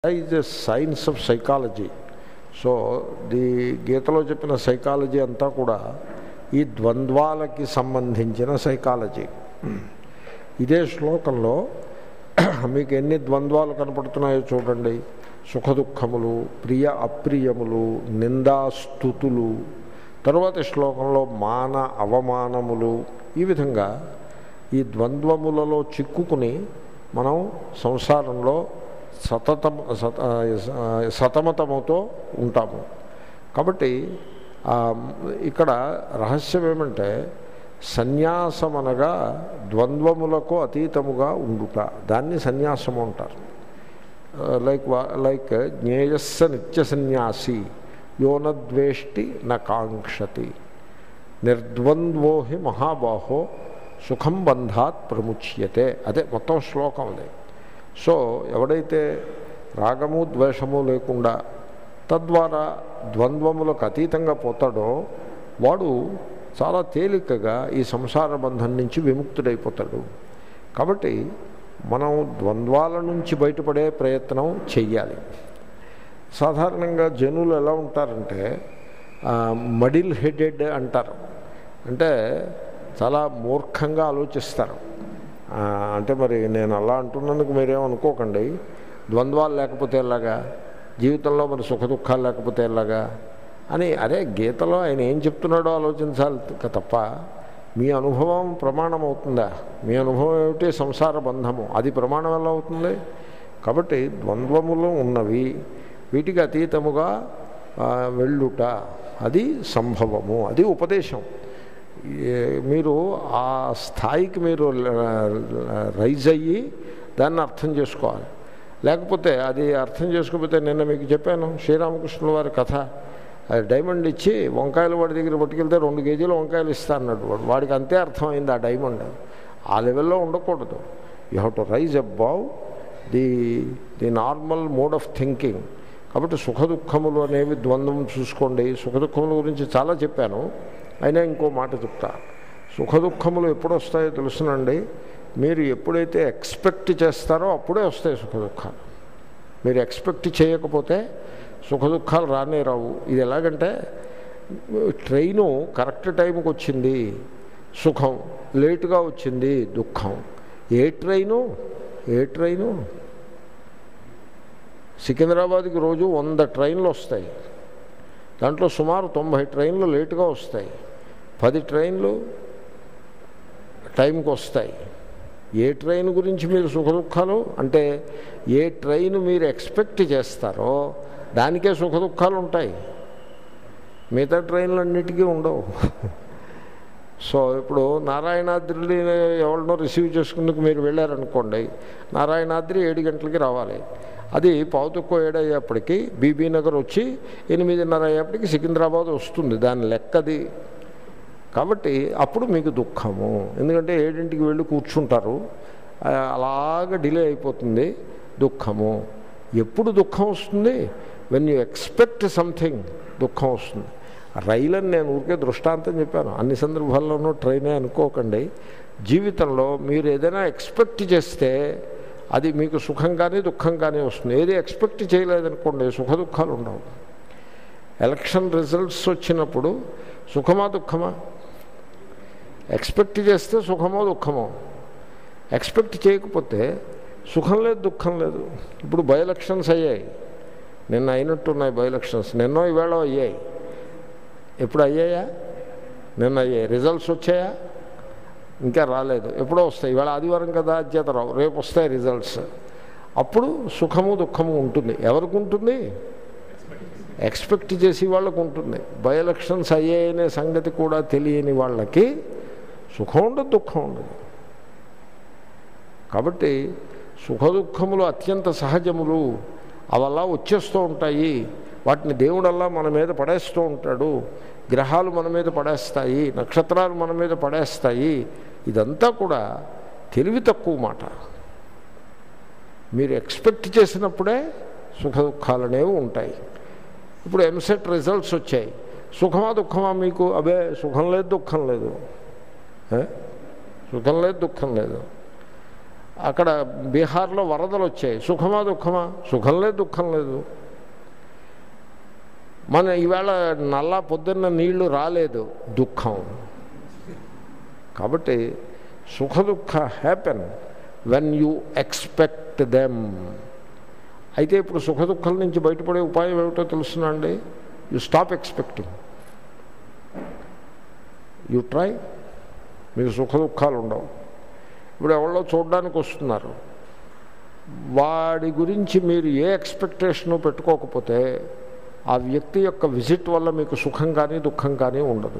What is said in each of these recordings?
Is a science of psychology so the గీతలో చెప్పిన psychology అంతా కూడా ఈ ద్వంద్వాలకి సంబంధించిన సైకాలజీ ఇదే శ్లోకంలో మీకు ఎన్ని ద్వంద్వాలు కనపడుతున్నాయో చూడండి సుఖదుఖములు ప్రియ అప్రియములు నిందాస్తుతులు తరువాత శ్లోకంలో మాన అవమానములు ఈ విధంగా ఈ ద్వంద్వములలో చిక్కుకుని మనం సంసారంలో సతతం సత సతమతముతో ఉంటాము కాబట్టి ఇక్కడ రహస్యం ఏమంటే సన్యాసం అనగా ద్వంద్వములకు అతీతముగా ఉండుట దాన్ని సన్యాసము అంటారు లైక్ లైక్ జ్ఞేయస్స నిత్య సన్యాసి యోనద్వేష్టి నకాంక్షతి నిర్ద్వంద్వో హి మహాబాహో సుఖం బంధాత్ ప్రముచ్యతే అదే మొత్తం శ్లోకం అదే సో ఎవడైతే రాగము ద్వేషము లేకుండా తద్వారా ద్వంద్వములకు అతీతంగా పోతాడో వాడు చాలా తేలికగా ఈ సంసార బంధం నుంచి విముక్తుడైపోతాడు కాబట్టి మనం ద్వంద్వాల నుంచి బయటపడే ప్రయత్నం చెయ్యాలి సాధారణంగా జనులు ఎలా ఉంటారంటే మడిల్ హెడెడ్ అంటారు అంటే చాలా మూర్ఖంగా ఆలోచిస్తారు అంటే మరి నేను అలా అంటున్నందుకు మీరేమనుకోకండి ద్వంద్వాలు లేకపోతే ఎలాగా జీవితంలో మరి సుఖ దుఃఖాలు లేకపోతే ఎలాగా అని అరే గీతలో ఆయన ఏం చెప్తున్నాడో ఆలోచించాలి తప్ప మీ అనుభవం ప్రమాణం అవుతుందా మీ అనుభవం ఏమిటి సంసార బంధము అది ప్రమాణం ఎలా అవుతుంది కాబట్టి ద్వంద్వములు ఉన్నవి వీటికి అతీతముగా వెళ్ళుట అది సంభవము అది ఉపదేశం మీరు ఆ స్థాయికి మీరు రైజ్ అయ్యి దాన్ని అర్థం చేసుకోవాలి లేకపోతే అది అర్థం చేసుకోకపోతే నిన్న మీకు చెప్పాను శ్రీరామకృష్ణుల వారి కథ అది డైమండ్ ఇచ్చి వంకాయలు వాడి దగ్గర పట్టుకెళ్తే రెండు కేజీలు వంకాయలు ఇస్తా అన్నాడు వాడు వాడికి అంతే అర్థమైంది ఆ డైమండ్ ఆ లెవెల్లో ఉండకూడదు you have to rise above the the normal mode of thinking కాబట్టి సుఖ దుఃఖములు అనేవి ద్వంద్వం చూసుకోండి సుఖ దుఃఖముల గురించి చాలా చెప్పాను అయినా ఇంకో మాట చెప్తా సుఖ దుఃఖములు ఎప్పుడు వస్తాయో తెలుసునండి మీరు ఎప్పుడైతే ఎక్స్పెక్ట్ చేస్తారో అప్పుడే వస్తాయి సుఖ దుఃఖాలు మీరు ఎక్స్పెక్ట్ చేయకపోతే సుఖ దుఃఖాలు రానే రావు ఇది ఎలాగంటే ట్రైను కరెక్ట్ టైంకి వచ్చింది సుఖం లేటుగా వచ్చింది దుఃఖం ఏ ట్రైను ఏ ట్రైను సికింద్రాబాద్కి రోజు వంద ట్రైన్లు వస్తాయి దాంట్లో సుమారు తొంభై ట్రైన్లు లేటుగా వస్తాయి పది ట్రైన్లు టైంకి వస్తాయి ఏ ట్రైన్ గురించి మీరు సుఖ దుఃఖాలు అంటే ఏ ట్రైన్ మీరు ఎక్స్పెక్ట్ చేస్తారో దానికే సుఖ దుఃఖాలు ఉంటాయి మిగతా ట్రైన్లు అన్నిటికీ ఉండవు సో ఇప్పుడు నారాయణాద్రిని ఎవరినో రిసీవ్ చేసుకుందుకు మీరు వెళ్ళారనుకోండి నారాయణాద్రి ఏడు గంటలకి రావాలి అది పావుతక్కువ ఏడయ్యేప్పటికీ బీబీ నగర్ వచ్చి ఎనిమిదిన్నర అయ్యేప్పటికి సికింద్రాబాద్ వస్తుంది దాని లెక్కది కాబట్టి అప్పుడు మీకు దుఃఖము ఎందుకంటే ఏడింటికి వెళ్ళి కూర్చుంటారు అలాగ డిలే అయిపోతుంది దుఃఖము ఎప్పుడు దుఃఖం వస్తుంది వెన్ యూ ఎక్స్పెక్ట్ సంథింగ్ దుఃఖం వస్తుంది రైలు అని నేను ఊరికే దృష్టాంతం చెప్పాను అన్ని సందర్భాల్లోనూ ట్రైనే అనుకోకండి జీవితంలో మీరు ఏదైనా ఎక్స్పెక్ట్ చేస్తే అది మీకు సుఖం కానీ దుఃఖం కానీ వస్తుంది ఏది ఎక్స్పెక్ట్ చేయలేదనుకోండి సుఖ దుఃఖాలు ఉండవు ఎలక్షన్ రిజల్ట్స్ వచ్చినప్పుడు సుఖమా దుఃఖమా ఎక్స్పెక్ట్ చేస్తే సుఖమో దుఃఖమో ఎక్స్పెక్ట్ చేయకపోతే సుఖం లేదు దుఃఖం లేదు ఇప్పుడు బై ఎలక్షన్స్ అయ్యాయి నిన్న అయినట్టున్నాయి బై ఎలక్షన్స్ నిన్నో ఈవేళ అయ్యాయి ఎప్పుడు అయ్యాయా నిన్న అయ్యాయి రిజల్ట్స్ వచ్చాయా ఇంకా రాలేదు ఎప్పుడో వస్తాయి ఇవాళ ఆదివారం కదా అధ్యత రావు రేపు వస్తాయి రిజల్ట్స్ అప్పుడు సుఖము దుఃఖము ఉంటుంది ఎవరికి ఉంటుంది ఎక్స్పెక్ట్ చేసి వాళ్ళకు ఉంటుంది బై ఎలక్షన్స్ అయ్యాయనే సంగతి కూడా తెలియని వాళ్ళకి సుఖం ఉండదు దుఃఖం ఉండదు కాబట్టి సుఖ దుఃఖములు అత్యంత సహజములు అవల్లా వచ్చేస్తూ ఉంటాయి వాటిని దేవుడల్లా మన మీద పడేస్తూ ఉంటాడు గ్రహాలు మన మీద పడేస్తాయి నక్షత్రాలు మన మీద పడేస్తాయి ఇదంతా కూడా తెలివి తక్కువ మాట మీరు ఎక్స్పెక్ట్ చేసినప్పుడే సుఖ దుఃఖాలు అనేవి ఉంటాయి ఇప్పుడు ఎంసెట్ రిజల్ట్స్ వచ్చాయి సుఖమా దుఃఖమా మీకు అబే సుఖం లేదు దుఃఖం లేదు సుఖం లేదు దుఃఖం లేదు అక్కడ బీహార్లో వరదలు వచ్చాయి సుఖమా దుఃఖమా సుఖం లేదు దుఃఖం లేదు మన ఈవేళ నల్లా పొద్దున్న నీళ్లు రాలేదు దుఃఖం కాబట్టి సుఖ దుఃఖ happen when you expect them అయితే ఇప్పుడు సుఖ దుఃఖాల నుంచి బయటపడే ఉపాయం ఏమిటో తెలుసునండి you stop expecting you try మీకు సుఖ దుఃఖాలు ఉండవు ఇప్పుడు ఎవరో చూడడానికి వస్తున్నారు వాడి గురించి మీరు ఏ ఎక్స్పెక్టేషను పెట్టుకోకపోతే ఆ వ్యక్తి యొక్క విజిట్ వల్ల మీకు సుఖం కానీ దుఃఖం కానీ ఉండదు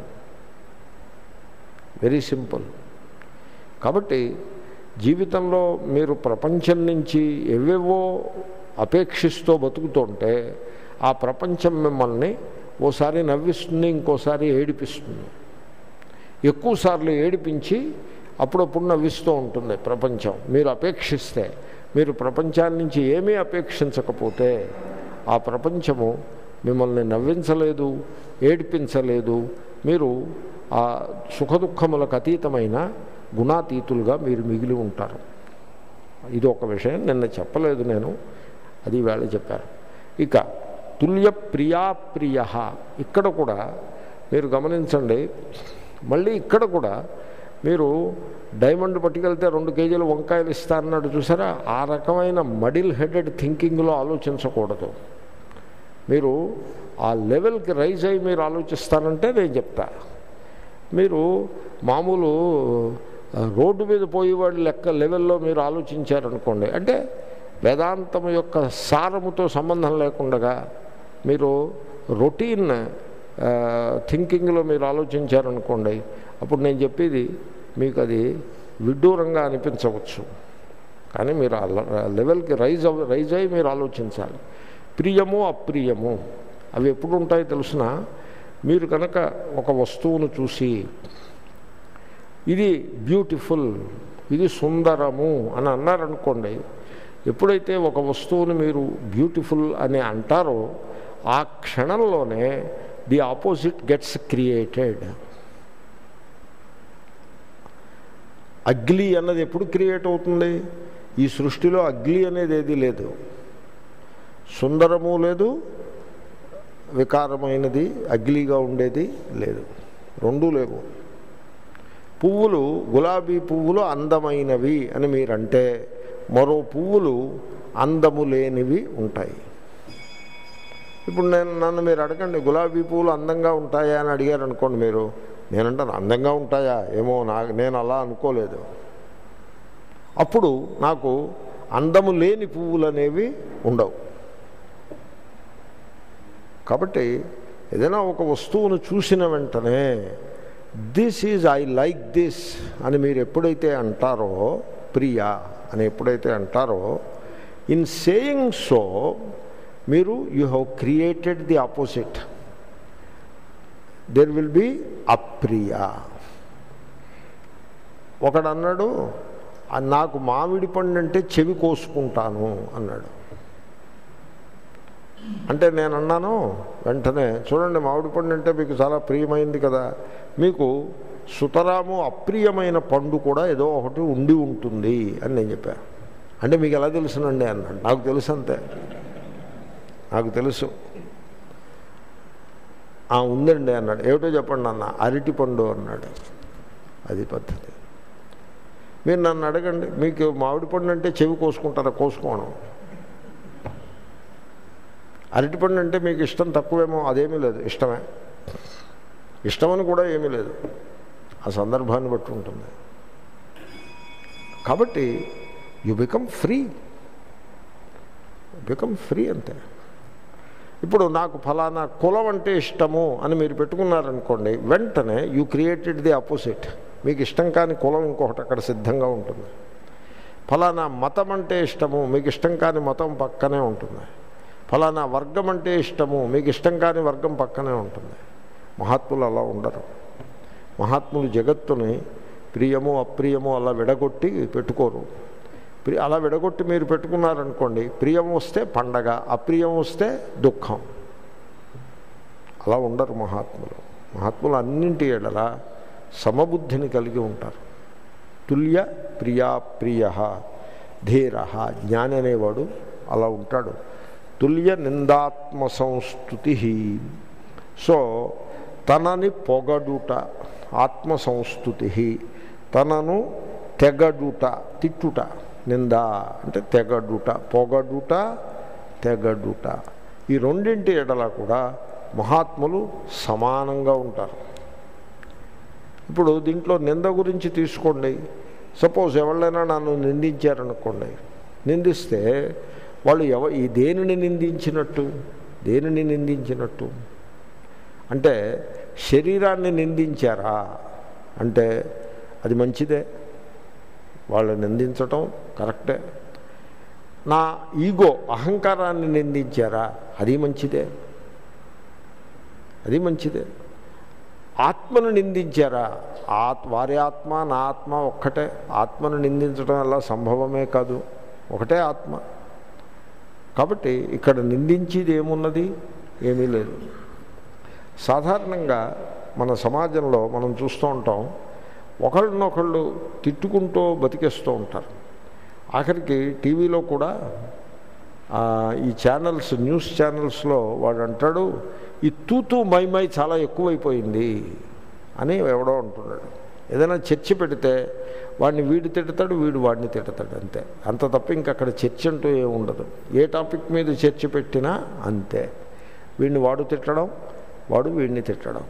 వెరీ సింపుల్ కాబట్టి జీవితంలో మీరు ప్రపంచం నుంచి ఎవేవో అపేక్షిస్తూ బతుకుతుంటే ఆ ప్రపంచం మిమ్మల్ని ఓసారి నవ్విస్తుంది ఇంకోసారి ఏడిపిస్తుంది ఎక్కువసార్లు ఏడిపించి అప్పుడప్పుడు నవ్విస్తూ ఉంటుంది ప్రపంచం మీరు అపేక్షిస్తే మీరు ప్రపంచాన్ని నుంచి ఏమీ అపేక్షించకపోతే ఆ ప్రపంచము మిమ్మల్ని నవ్వించలేదు ఏడిపించలేదు మీరు ఆ సుఖదుఖములకు అతీతమైన గుణాతీతులుగా మీరు మిగిలి ఉంటారు ఇది ఒక విషయం నిన్న చెప్పలేదు నేను అది వేళ చెప్పారు ఇక తుల్య ప్రియాప్రియ ఇక్కడ కూడా మీరు గమనించండి మళ్ళీ ఇక్కడ కూడా మీరు డైమండ్ పట్టుకెళ్తే రెండు కేజీలు వంకాయలు ఇస్తారన్నాడు చూసారా ఆ రకమైన మడిల్ హెడెడ్ థింకింగ్లో ఆలోచించకూడదు మీరు ఆ లెవెల్కి రైజ్ అయ్యి మీరు ఆలోచిస్తానంటే నేను చెప్తా మీరు మామూలు రోడ్డు మీద పోయేవాడి లెక్క లెవెల్లో మీరు ఆలోచించారనుకోండి అంటే వేదాంతం యొక్క సారముతో సంబంధం లేకుండా మీరు రొటీన్ థింకింగ్లో మీరు ఆలోచించారనుకోండి అప్పుడు నేను చెప్పేది మీకు అది విడ్డూరంగా అనిపించవచ్చు కానీ మీరు ఆ లెవెల్కి రైజ్ అవ్ రైజ్ అయ్యి మీరు ఆలోచించాలి ప్రియము అప్రియము అవి ఎప్పుడు ఉంటాయో తెలుసిన మీరు కనుక ఒక వస్తువును చూసి ఇది బ్యూటిఫుల్ ఇది సుందరము అని అన్నారనుకోండి ఎప్పుడైతే ఒక వస్తువుని మీరు బ్యూటిఫుల్ అని అంటారో ఆ క్షణంలోనే the opposite gets created ugly అన్నది ఎప్పుడు క్రియేట్ అవుతుంది ఈ సృష్టిలో అగ్లీ అనేది ఏది లేదు సుందరము లేదు వికారమైనది అగ్లీగా ఉండేది లేదు రెండూ లేవు పువ్వులు గులాబీ పువ్వులు అందమైనవి అని మీరంటే మరో పువ్వులు అందము లేనివి ఉంటాయి ఇప్పుడు నేను నన్ను మీరు అడగండి గులాబీ పువ్వులు అందంగా ఉంటాయా అని అడిగారు అనుకోండి మీరు నేనంటాను అందంగా ఉంటాయా ఏమో నాకు నేను అలా అనుకోలేదు అప్పుడు నాకు అందము లేని పువ్వులు అనేవి ఉండవు కాబట్టి ఏదైనా ఒక వస్తువును చూసిన వెంటనే this is I like this అని మీరు ఎప్పుడైతే అంటారో ప్రియా అని ఎప్పుడైతే అంటారో ఇన్ సేయింగ్ సో మీరు you have created the opposite there will be అప్రియ ఒకడు అన్నాడు నాకు మామిడి పండు అంటే చెవి కోసుకుంటాను అన్నాడు అంటే నేను అన్నాను వెంటనే చూడండి మామిడి పండు అంటే మీకు చాలా ప్రియమైంది కదా మీకు సుతరాము అప్రియమైన పండు కూడా ఏదో ఒకటి ఉండి ఉంటుంది అని నేను చెప్పాను అంటే మీకు ఎలా తెలుసునండి అన్నాడు నాకు తెలుసు అంతే నాకు తెలుసు ఉందండి అన్నాడు ఏమిటో చెప్పండి అన్న అరటి పండు అన్నాడు అది పద్ధతి మీరు నన్ను అడగండి మీకు మామిడి పండు అంటే చెవి కోసుకుంటారా కోసుకోను అరటిపండు అంటే మీకు ఇష్టం తక్కువేమో అదేమీ లేదు ఇష్టమే ఇష్టమని కూడా ఏమీ లేదు ఆ సందర్భాన్ని బట్టి ఉంటుంది కాబట్టి you become free become free అంతే ఇప్పుడు నాకు ఫలానా కులం అంటే ఇష్టము అని మీరు పెట్టుకున్నారనుకోండి వెంటనే యూ క్రియేటెడ్ ది ఆపోజిట్ మీకు ఇష్టం కాని కులం ఇంకొకటి అక్కడ సిద్ధంగా ఉంటుంది ఫలానా మతం అంటే ఇష్టము మీకు ఇష్టం కాని మతం పక్కనే ఉంటుంది ఫలానా వర్గం అంటే ఇష్టము మీకు ఇష్టం కాని వర్గం పక్కనే ఉంటుంది మహాత్ములు అలా ఉండరు మహాత్ములు జగత్తుని ప్రియము అప్రియము అలా విడగొట్టి పెట్టుకోరు ప్రి అలా విడగొట్టి మీరు పెట్టుకున్నారనుకోండి ప్రియం వస్తే పండగ అప్రియం వస్తే దుఃఖం అలా ఉండరు మహాత్ములు మహాత్ములు అన్నింటి ఎడల సమబుద్ధిని కలిగి ఉంటారు తుల్య ప్రియా ప్రియ ధీర జ్ఞాని అనేవాడు అలా ఉంటాడు తుల్య నిందాత్మ సంస్థుతి సో తనని పొగడుట ఆత్మ సంస్థుతి తనను తెగడుట తిట్టుట నింద అంటే తెగడుట పొగడుట తెగడుట ఈ రెండింటి ఎడల కూడా మహాత్ములు సమానంగా ఉంటారు ఇప్పుడు దీంట్లో నింద గురించి తీసుకోండి సపోజ్ ఎవరైనా నన్ను నిందించారనుకోండి నిందిస్తే వాళ్ళు ఎవ ఈ దేనిని నిందించినట్టు దేనిని నిందించినట్టు అంటే శరీరాన్ని నిందించారా అంటే అది మంచిదే వాళ్ళు నిందించటం కరెక్టే నా ఈగో అహంకారాన్ని నిందించారా అది మంచిదే అది మంచిదే ఆత్మను నిందించారా ఆత్ వారి ఆత్మ నా ఆత్మ ఒక్కటే ఆత్మను నిందించడం అలా సంభవమే కాదు ఒకటే ఆత్మ కాబట్టి ఇక్కడ నిందించేది ఏమున్నది ఏమీ లేదు సాధారణంగా మన సమాజంలో మనం చూస్తూ ఉంటాం ఒకళ్ళనొకళ్ళు తిట్టుకుంటూ బతికేస్తూ ఉంటారు ఆఖరికి టీవీలో కూడా ఆ, ఈ ఛానల్స్ న్యూస్ ఛానల్స్లో వాడు అంటాడు ఈ తూతూ మై మై చాలా ఎక్కువైపోయింది అని ఎవడో అంటున్నాడు ఏదైనా చర్చ పెడితే వాడిని వీడు తిడతాడు వీడు వాడిని తిడతాడు అంతే అంత తప్ప ఇంక అక్కడ చర్చ అంటూ ఏమి ఉండదు ఏ టాపిక్ మీద చర్చ పెట్టినా అంతే వీడిని వాడు తిట్టడం వాడు వీడిని తిట్టడం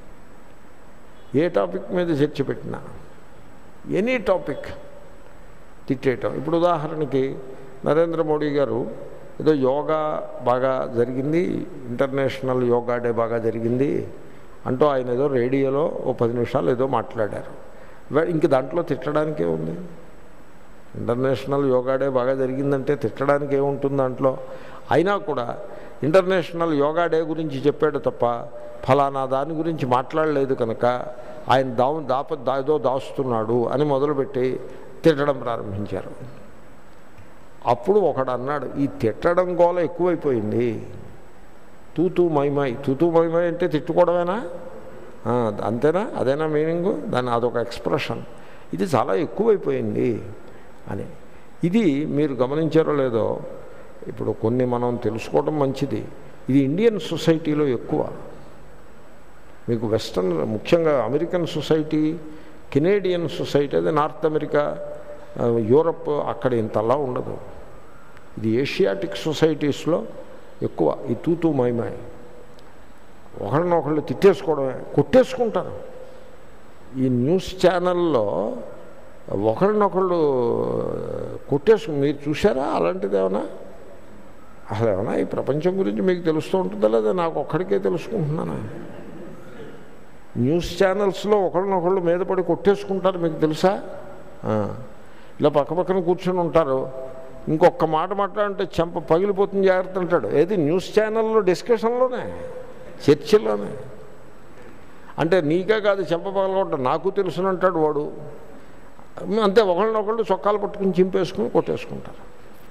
ఏ టాపిక్ మీద చర్చ పెట్టినా ఎనీ టాపిక్ తిట్టేయటం ఇప్పుడు ఉదాహరణకి నరేంద్ర మోడీ గారు ఏదో యోగా బాగా జరిగింది ఇంటర్నేషనల్ యోగా డే బాగా జరిగింది అంటూ ఆయన ఏదో రేడియోలో ఓ పది నిమిషాలు ఏదో మాట్లాడారు వే- ఇంక దాంట్లో తిట్టడానికే ఉంది ఇంటర్నేషనల్ యోగా డే బాగా జరిగిందంటే తిట్టడానికి ఏముంటుంది దాంట్లో అయినా కూడా ఇంటర్నేషనల్ యోగా డే గురించి చెప్పాడు తప్ప ఫలానా దాని గురించి మాట్లాడలేదు కనుక ఆయన దా దాప దాదో దాస్తున్నాడు అని మొదలుపెట్టి తిట్టడం ప్రారంభించారు అప్పుడు ఒకడు అన్నాడు ఈ తిట్టడం గోల ఎక్కువైపోయింది తూతూ మైమై తూతూ మైమై అంటే తిట్టుకోవడమేనా ఆ, అంతేనా అదేనా మీనింగ్ దాని అదొక ఎక్స్ప్రెషన్ ఇది చాలా ఎక్కువైపోయింది అని ఇది మీరు గమనించారో లేదో ఇప్పుడు కొన్ని మనం తెలుసుకోవడం మంచిది ఇది ఇండియన్ సొసైటీలో ఎక్కువ మీకు వెస్టర్న్ ముఖ్యంగా అమెరికన్ సొసైటీ కెనేడియన్ సొసైటీ అదే నార్త్ అమెరికా ఆ, యూరప్ అక్కడ ఇంతలా ఉండదు ఇది ఏషియాటిక్ సొసైటీస్లో ఎక్కువ ఈ తూతూ మైమాయ్ ఒకరినొకళ్ళు తిట్టేసుకోవడమే కొట్టేసుకుంటారు ఈ న్యూస్ ఛానల్లో ఒకరినొకళ్ళు కొట్టేసు మీరు చూసారా అలాంటిది ఏమన్నా అసలు ఏమన్నా ఈ ప్రపంచం గురించి మీకు తెలుస్తూ ఉంటుందా లేదా నాకు ఒక్కడికే తెలుసుకుంటున్నానా న్యూస్ ఛానల్స్లో ఒకరినొకళ్ళు మీద పడి కొట్టేసుకుంటారు మీకు తెలుసా ఆ. ఇలా పక్క పక్కన కూర్చొని ఉంటారు ఇంకొక మాట మాట్లాడంటే చెంప పగిలిపోతుంది జాగ్రత్త అంటాడు ఏది న్యూస్ ఛానల్లో డిస్కషన్లోనే చర్చలోనే అంటే నీకే కాదు చెంప పగలగొట్ట నాకు తెలుసునంటాడు వాడు అంతే ఒకళ్ళనొకళ్ళు చొక్కాలు పట్టుకుని చింపేసుకుని కొట్టేసుకుంటారు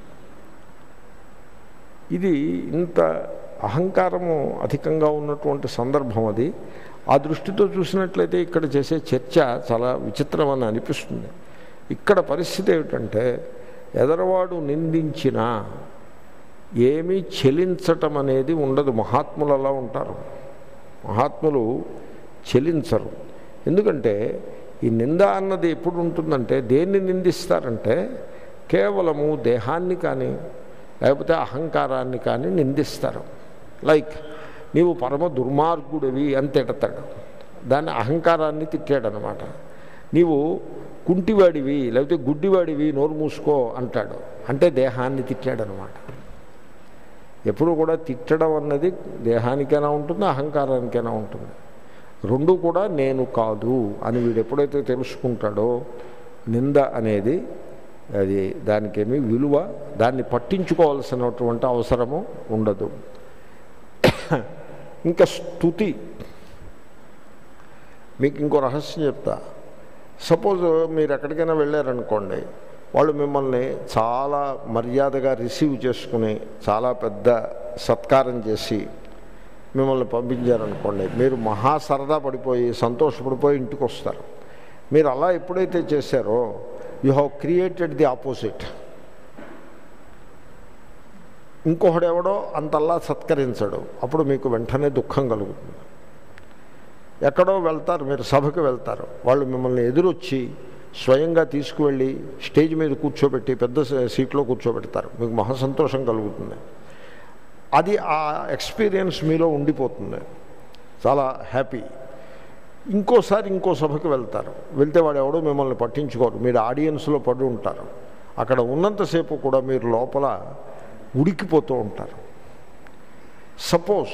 ఇది ఇంత అహంకారము అధికంగా ఉన్నటువంటి సందర్భం అది ఆ దృష్టితో చూసినట్లయితే ఇక్కడ చేసే చర్చ చాలా విచిత్రమని అనిపిస్తుంది ఇక్కడ పరిస్థితి ఏమిటంటే ఎదరవాడు నిందించినా ఏమీ చెలించటం అనేది ఉండదు మహాత్ములు అలా ఉంటారు మహాత్ములు చెలించరు ఎందుకంటే ఈ నింద అన్నది ఎప్పుడు ఉంటుందంటే దేన్ని నిందిస్తారంటే కేవలము దేహాన్ని కానీ లేకపోతే అహంకారాన్ని కానీ నిందిస్తారు లైక్ నీవు పరమ దుర్మార్గుడివి అని తిడతాడు దాన్ని అహంకారాన్ని తిట్టాడనమాట నీవు కుంటివాడివి లేకపోతే గుడ్డివాడివి నోరు మూసుకో అంటాడు అంటే దేహాన్ని తిట్టాడనమాట ఎప్పుడు కూడా తిట్టడం అన్నది దేహానికైనా ఉంటుంది అహంకారానికైనా ఉంటుంది రెండు కూడా నేను కాదు అని వీడు ఎప్పుడైతే తెలుసుకుంటాడో నింద అనేది అది దానికేమీ విలువ దాన్ని పట్టించుకోవాల్సినటువంటి అవసరము ఉండదు ఇంకా స్థుతి మీకు ఇంకో రహస్యం చెప్తా సపోజ్ మీరు ఎక్కడికైనా వెళ్ళారనుకోండి వాళ్ళు మిమ్మల్ని చాలా మర్యాదగా రిసీవ్ చేసుకుని చాలా పెద్ద సత్కారం చేసి మిమ్మల్ని పంపించారనుకోండి మీరు మహా సరదా పడిపోయి సంతోషపడిపోయి ఇంటికి వస్తారు మీరు అలా ఎప్పుడైతే చేశారో you have created the opposite ఇంకొకడెవడో అంతల్లా సత్కరించడు అప్పుడు మీకు వెంటనే దుఃఖం కలుగుతుంది ఎక్కడో వెళ్తారు మీరు సభకు వెళ్తారు వాళ్ళు మిమ్మల్ని ఎదురొచ్చి స్వయంగా తీసుకువెళ్ళి స్టేజ్ మీద కూర్చోబెట్టి పెద్ద సీట్లో కూర్చోబెడతారు మీకు మహా సంతోషం కలుగుతుంది అది ఆ ఎక్స్పీరియన్స్ మీలో ఉండిపోతుంది చాలా హ్యాపీ ఇంకోసారి ఇంకో సభకు వెళ్తారు వెళ్తే వాడు ఎవడో మిమ్మల్ని పట్టించుకోరు మీరు ఆడియన్స్లో పడి ఉంటారు అక్కడ ఉన్నంతసేపు కూడా మీరు లోపల ఉడికిపోతూ ఉంటారు సపోజ్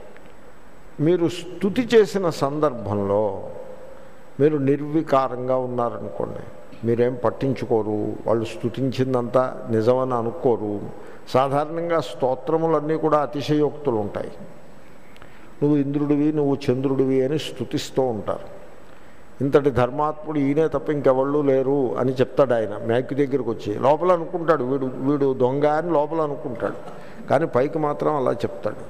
మీరు స్థుతి చేసిన సందర్భంలో మీరు నిర్వికారంగా ఉన్నారనుకోండి మీరేం పట్టించుకోరు వాళ్ళు స్థుతించిందంతా నిజమని అనుకోరు సాధారణంగా స్తోత్రములన్నీ కూడా అతిశయోక్తులు ఉంటాయి నువ్వు ఇంద్రుడివి నువ్వు చంద్రుడివి అని స్థుతిస్తూ ఉంటారు ఇంతటి ధర్మాత్ముడు ఈయనే తప్ప ఇంకెవళ్ళు లేరు అని చెప్తాడు ఆయన మ్యాక్ దగ్గరికి వచ్చి లోపల అనుకుంటాడు వీడు వీడు దొంగ అని లోపల అనుకుంటాడు కానీ పైకి మాత్రం అలా చెప్తాడు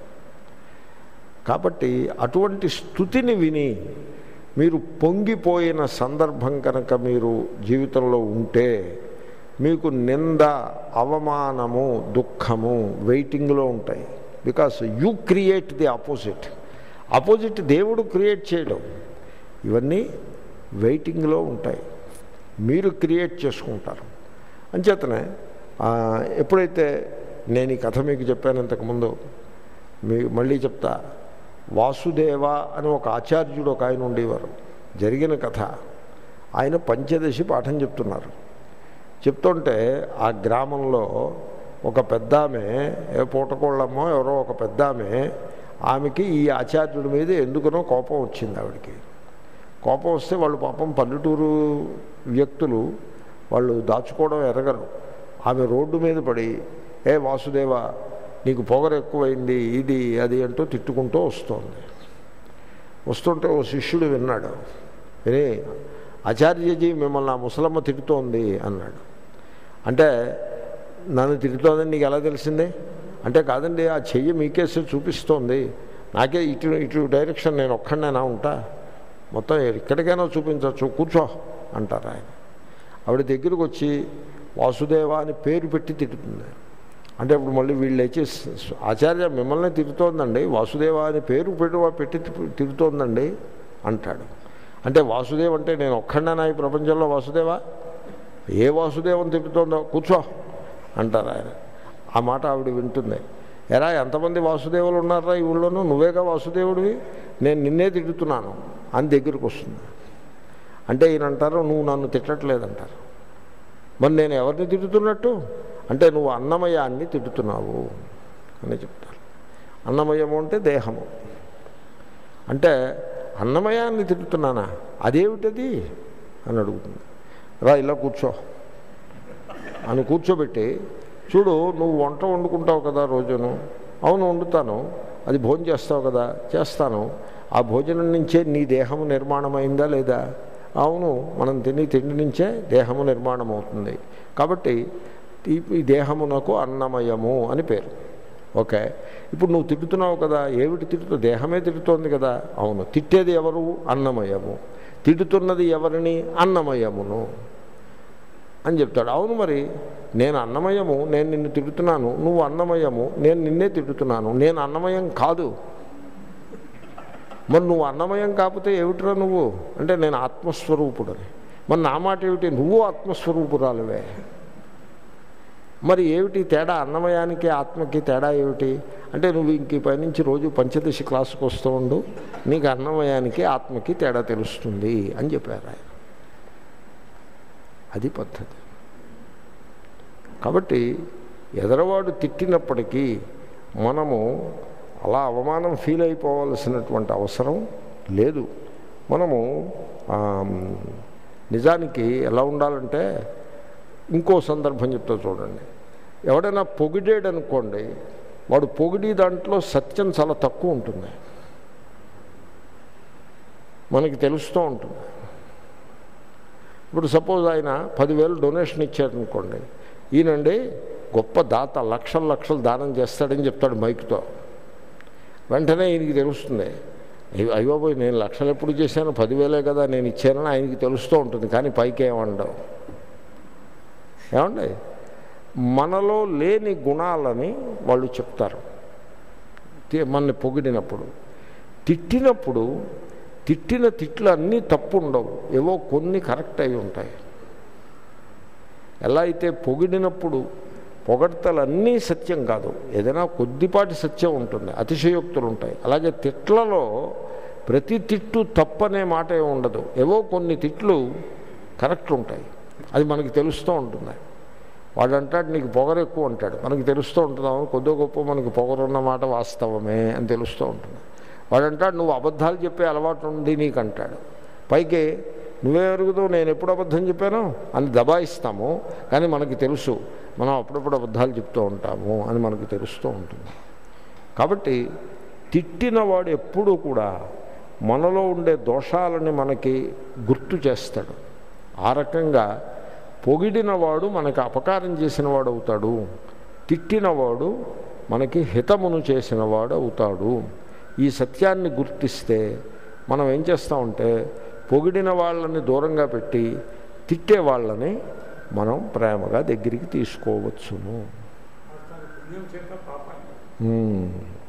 కాబట్టి అటువంటి స్థుతిని విని మీరు పొంగిపోయిన సందర్భం కనుక మీరు జీవితంలో ఉంటే మీకు నింద అవమానము దుఃఖము వెయిటింగ్లో ఉంటాయి because you create the opposite opposite దేవుడు క్రియేట్ చేయడం ఇవన్నీ వెయిటింగ్లో ఉంటాయి మీరు క్రియేట్ చేసుకుంటారు అంచేతనే ఆ, ఎప్పుడైతే నేను ఈ కథ మీకు చెప్పాను ఇంతకుముందు మీ మళ్ళీ చెప్తా వాసుదేవ అని ఒక ఆచార్యుడు ఒక ఆయన ఉండేవారు జరిగిన కథ ఆయన పంచదశి పాఠం చెప్తున్నారు చెప్తుంటే ఆ గ్రామంలో ఒక పెద్ద ఆమె ఏ పూటకోళ్ళమ్మో ఎవరో ఒక పెద్ద ఆమె ఆమెకి ఈ ఆచార్యుడి మీద ఎందుకనో కోపం వచ్చింది ఆవిడకి కోపం వస్తే వాళ్ళు పాపం పల్లెటూరు వ్యక్తులు వాళ్ళు దాచుకోవడం ఎరగరు ఆమె రోడ్డు మీద పడి ఏ వాసుదేవ నీకు పొగరు ఎక్కువైంది ఇది అది అంటూ తిట్టుకుంటూ వస్తోంది వస్తుంటే ఓ శిష్యుడు విన్నాడు విని ఆచార్యజీ మిమ్మల్ని ఆ ముసలమ్మ తిడుతోంది అన్నాడు అంటే నన్ను తిడుతోందని నీకు ఎలా తెలిసింది అంటే కాదండి ఆ చెయ్యి మీకేసి చూపిస్తోంది నాకే ఇటు ఇటు డైరెక్షన్ నేను ఒక్కడనేనా ఉంటా మొత్తం ఎక్కడికైనా చూపించవచ్చు కూర్చో అంటారు ఆయన ఆవిడ దగ్గరకు వచ్చి వాసుదేవ అని పేరు పెట్టి తిట్టుతుంది అంటే ఇప్పుడు మళ్ళీ వీళ్ళు లేచి "స- స- ఆచార్య మిమ్మల్ని తిరుగుతోందండి వాసుదేవ అని పేరు పెట్టి పెట్టి తి- తిరుగుతోందండి అంటాడు అంటే వాసుదేవ్ అంటే నేను ఒక్కడనా ఈ ప్రపంచంలో వాసుదేవ ఏ వాసుదేవం తిట్టుతోందో కూర్చో అంటారు ఆయన ఆ మాట ఆవిడ వింటుంది ఎరా ఎంతమంది వాసుదేవులు ఉన్నారా ఈ ఊళ్ళోనూ నువ్వేగా వాసుదేవుడివి నేను నిన్నే తిట్టుతున్నాను అని దగ్గరికి వస్తుంది అంటే ఈయన అంటారు నువ్వు నన్ను తిట్టట్లేదంటారు మరి నేను ఎవరిని తిట్టుతున్నట్టు అంటే నువ్వు అన్నమయాన్ని తిట్టుతున్నావు అని చెప్తారు అన్నమయము అంటే దేహము అంటే అన్నమయాన్ని తిట్టుతున్నానా అదేమిటది అని అడుగుతుంది రా ఇలా కూర్చో అని కూర్చోబెట్టి చూడు నువ్వు వంట వండుకుంటావు కదా రోజును అవును వండుతాను అది భోజనం చేస్తావు కదా చేస్తాను ఆ భోజనం నుంచే నీ దేహము నిర్మాణం అయిందా లేదా అవును మనం తిని తిండి నుంచే దేహము నిర్మాణం అవుతుంది కాబట్టి ఈ- ఈ దేహమునకు అన్నమయము అని పేరు ఓకే ఇప్పుడు నువ్వు తిట్టుతున్నావు కదా ఏమిటి తిట్టుతూ దేహమే తిట్టుతోంది కదా అవును తిట్టేది ఎవరు అన్నమయము తిట్టుతున్నది ఎవరిని అన్నమయమును అని చెప్తాడు అవును మరి నేను అన్నమయము నేను నిన్ను తిడుతున్నాను నువ్వు అన్నమయము నేను నిన్నే తిడుతున్నాను నేను అన్నమయం కాదు మరి నువ్వు అన్నమయం కాకపోతే ఏమిటిరా నువ్వు అంటే నేను ఆత్మస్వరూపుడని మరి నా మాట ఏమిటి నువ్వు ఆత్మస్వరూపురాలువే మరి ఏమిటి తేడా అన్నమయానికి ఆత్మకి తేడా ఏమిటి అంటే నువ్వు ఇంక ఈ పైనుంచి రోజు పంచదశి క్లాసుకు వస్తూ ఉండు నీకు అన్నమయానికి ఆత్మకి తేడా తెలుస్తుంది అని చెప్పారు ఆయన అది పద్ధతి కాబట్టి ఎదరవాడు తిట్టినప్పటికీ మనము అలా అవమానం ఫీల్ అయిపోవాల్సినటువంటి అవసరం లేదు మనము ఆ, నిజానికి ఎలా ఉండాలంటే ఇంకో సందర్భం చెప్తా చూడండి ఎవడైనా పొగిడాడు అనుకోండి వాడు పొగిడి దాంట్లో సత్యం చాలా తక్కువ ఉంటుంది మనకి తెలుస్తూ ఉంటుంది ఇప్పుడు సపోజ్ ఆయన పదివేలు డొనేషన్ ఇచ్చారనుకోండి ఈయనండి గొప్ప దాత లక్షల లక్షలు దానం చేస్తాడని చెప్తాడు మైక్తో వెంటనే ఈయనకి తెలుస్తుంది అయ్యో అయ్యో పోయి నేను లక్షలు ఎప్పుడు చేశాను పదివేలే కదా నేను ఇచ్చానని ఆయనకి తెలుస్తూ ఉంటుంది కానీ పైకి ఏమండవు ఏమండి మనలో లేని గుణాలని వాళ్ళు చెప్తారు తి- మనని పొగిడినప్పుడు తిట్టినప్పుడు తిట్టిన తిట్లు అన్నీ తప్పు ఉండవు ఏవో కొన్ని కరెక్ట్ అయి ఉంటాయి ఎలా అయితే పొగిడినప్పుడు పొగడ్తలన్నీ సత్యం కాదు ఏదైనా కొద్దిపాటి సత్యం ఉంటుంది అతిశయోక్తులు ఉంటాయి అలాగే తిట్లలో ప్రతి తిట్టు తప్పనే మాట ఏమి ఉండదు ఏవో కొన్ని తిట్లు కరెక్ట్ ఉంటాయి అది మనకి తెలుస్తూ ఉంటుంది వాడు అంటాడు నీకు పొగరు ఎక్కువ అంటాడు మనకి తెలుస్తూ ఉంటుంది అవును కొద్దిగా గొప్ప మనకి పొగరున్న మాట వాస్తవమే అని తెలుస్తూ ఉంటుంది వాడు అంటాడు నువ్వు అబద్ధాలు చెప్పే అలవాటు ఉంది నీకు అంటాడు పైకి నువ్వే ఎరుగుతావు నేను ఎప్పుడు అబద్ధం చెప్పాను అని దబాయిస్తాము కానీ మనకి తెలుసు మనం అప్పుడప్పుడు అబద్ధాలు చెప్తూ ఉంటాము అని మనకు తెలుస్తూ ఉంటుంది కాబట్టి తిట్టినవాడు ఎప్పుడూ కూడా మనలో ఉండే దోషాలని మనకి గుర్తు చేస్తాడు ఆ రకంగా పొగిడినవాడు మనకి అపకారం చేసినవాడు అవుతాడు తిట్టినవాడు మనకి హితమును చేసినవాడు అవుతాడు ఈ సత్యాన్ని గుర్తిస్తే మనం ఏం చేస్తామంటే పొగిడిన వాళ్ళని దూరంగా పెట్టి తిట్టే వాళ్ళని మనం ప్రేమగా దగ్గరికి తీసుకోవచ్చును పుణ్యం చేత పాపాన్ని మ్మ్.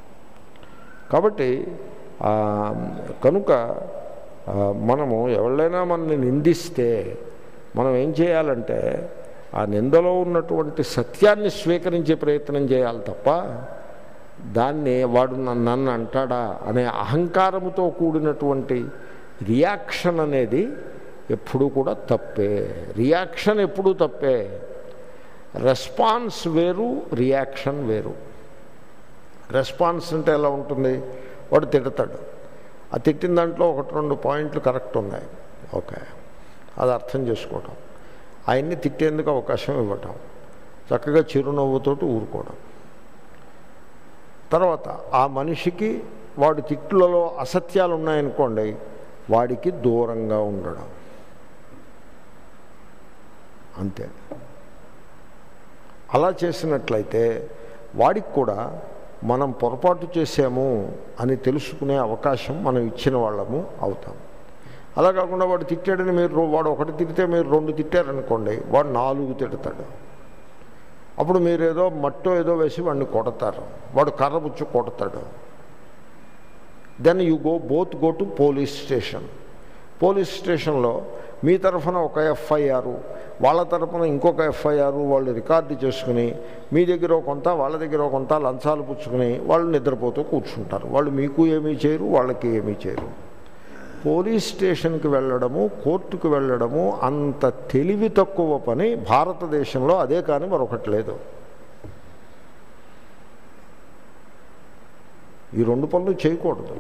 కాబట్టి ఆ, కనుక ఆ, మనము ఎవరైనా మనల్ని నిందిస్తే మనం ఏం చేయాలంటే ఆ నిందలో ఉన్నటువంటి సత్యాన్ని స్వీకరించే ప్రయత్నం చేయాలి తప్ప దాన్ని వాడు నన్ను నన్ను అంటాడా అనే అహంకారముతో కూడినటువంటి రియాక్షన్ అనేది ఎప్పుడూ కూడా తప్పే రియాక్షన్ ఎప్పుడూ తప్పే రెస్పాన్స్ వేరు రియాక్షన్ వేరు రెస్పాన్స్ అంటే ఎలా ఉంటుంది వాడు తిడతాడు ఆ తిట్టిన దాంట్లో ఒకటి రెండు పాయింట్లు కరెక్ట్ ఉన్నాయి ఓకే అది అర్థం చేసుకోవటం ఆయన్ని తిట్టేందుకు అవకాశం ఇవ్వటం చక్కగా చిరునవ్వుతోటి ఊరుకోవడం తర్వాత ఆ మనిషికి వాడి తిట్లలో అసత్యాలు ఉన్నాయనుకోండి వాడికి దూరంగా ఉండడం అంతే అలా చేసినట్లయితే వాడికి కూడా మనం పొరపాటు చేసాము అని తెలుసుకునే అవకాశం మనం ఇచ్చిన వాళ్ళము అవుతాం అలా కాకుండా వాడు తిట్టాడని మీరు రో- వాడు ఒకటి తిడితే మీరు రెండు తిట్టారనుకోండి వాడు నాలుగు తిడతాడు అప్పుడు మీరు ఏదో మట్టో ఏదో వేసి వాడిని కొడతారు వాడు కర్ర పుచ్చు కొడతాడు then you go both go to police station police స్టేషన్లో మీ తరఫున ఒక ఎఫ్ఐఆర్ వాళ్ళ తరఫున ఇంకొక ఎఫ్ఐఆర్ వాళ్ళు రికార్డు చేసుకుని మీ దగ్గర ఒక కొంత వాళ్ళ దగ్గర ఒక కొంత లంచాలు పుచ్చుకుని వాళ్ళు నిద్రపోతూ కూర్చుంటారు వాళ్ళు మీకు ఏమీ చేయరు వాళ్ళకి ఏమీ చేయరు పోలీస్ స్టేషన్కి వెళ్ళడము కోర్టుకు వెళ్ళడము అంత తెలివి తక్కువ పని భారతదేశంలో అదే కానీ మరొకటి లేదు ఈ రెండు పనులు చేయకూడదు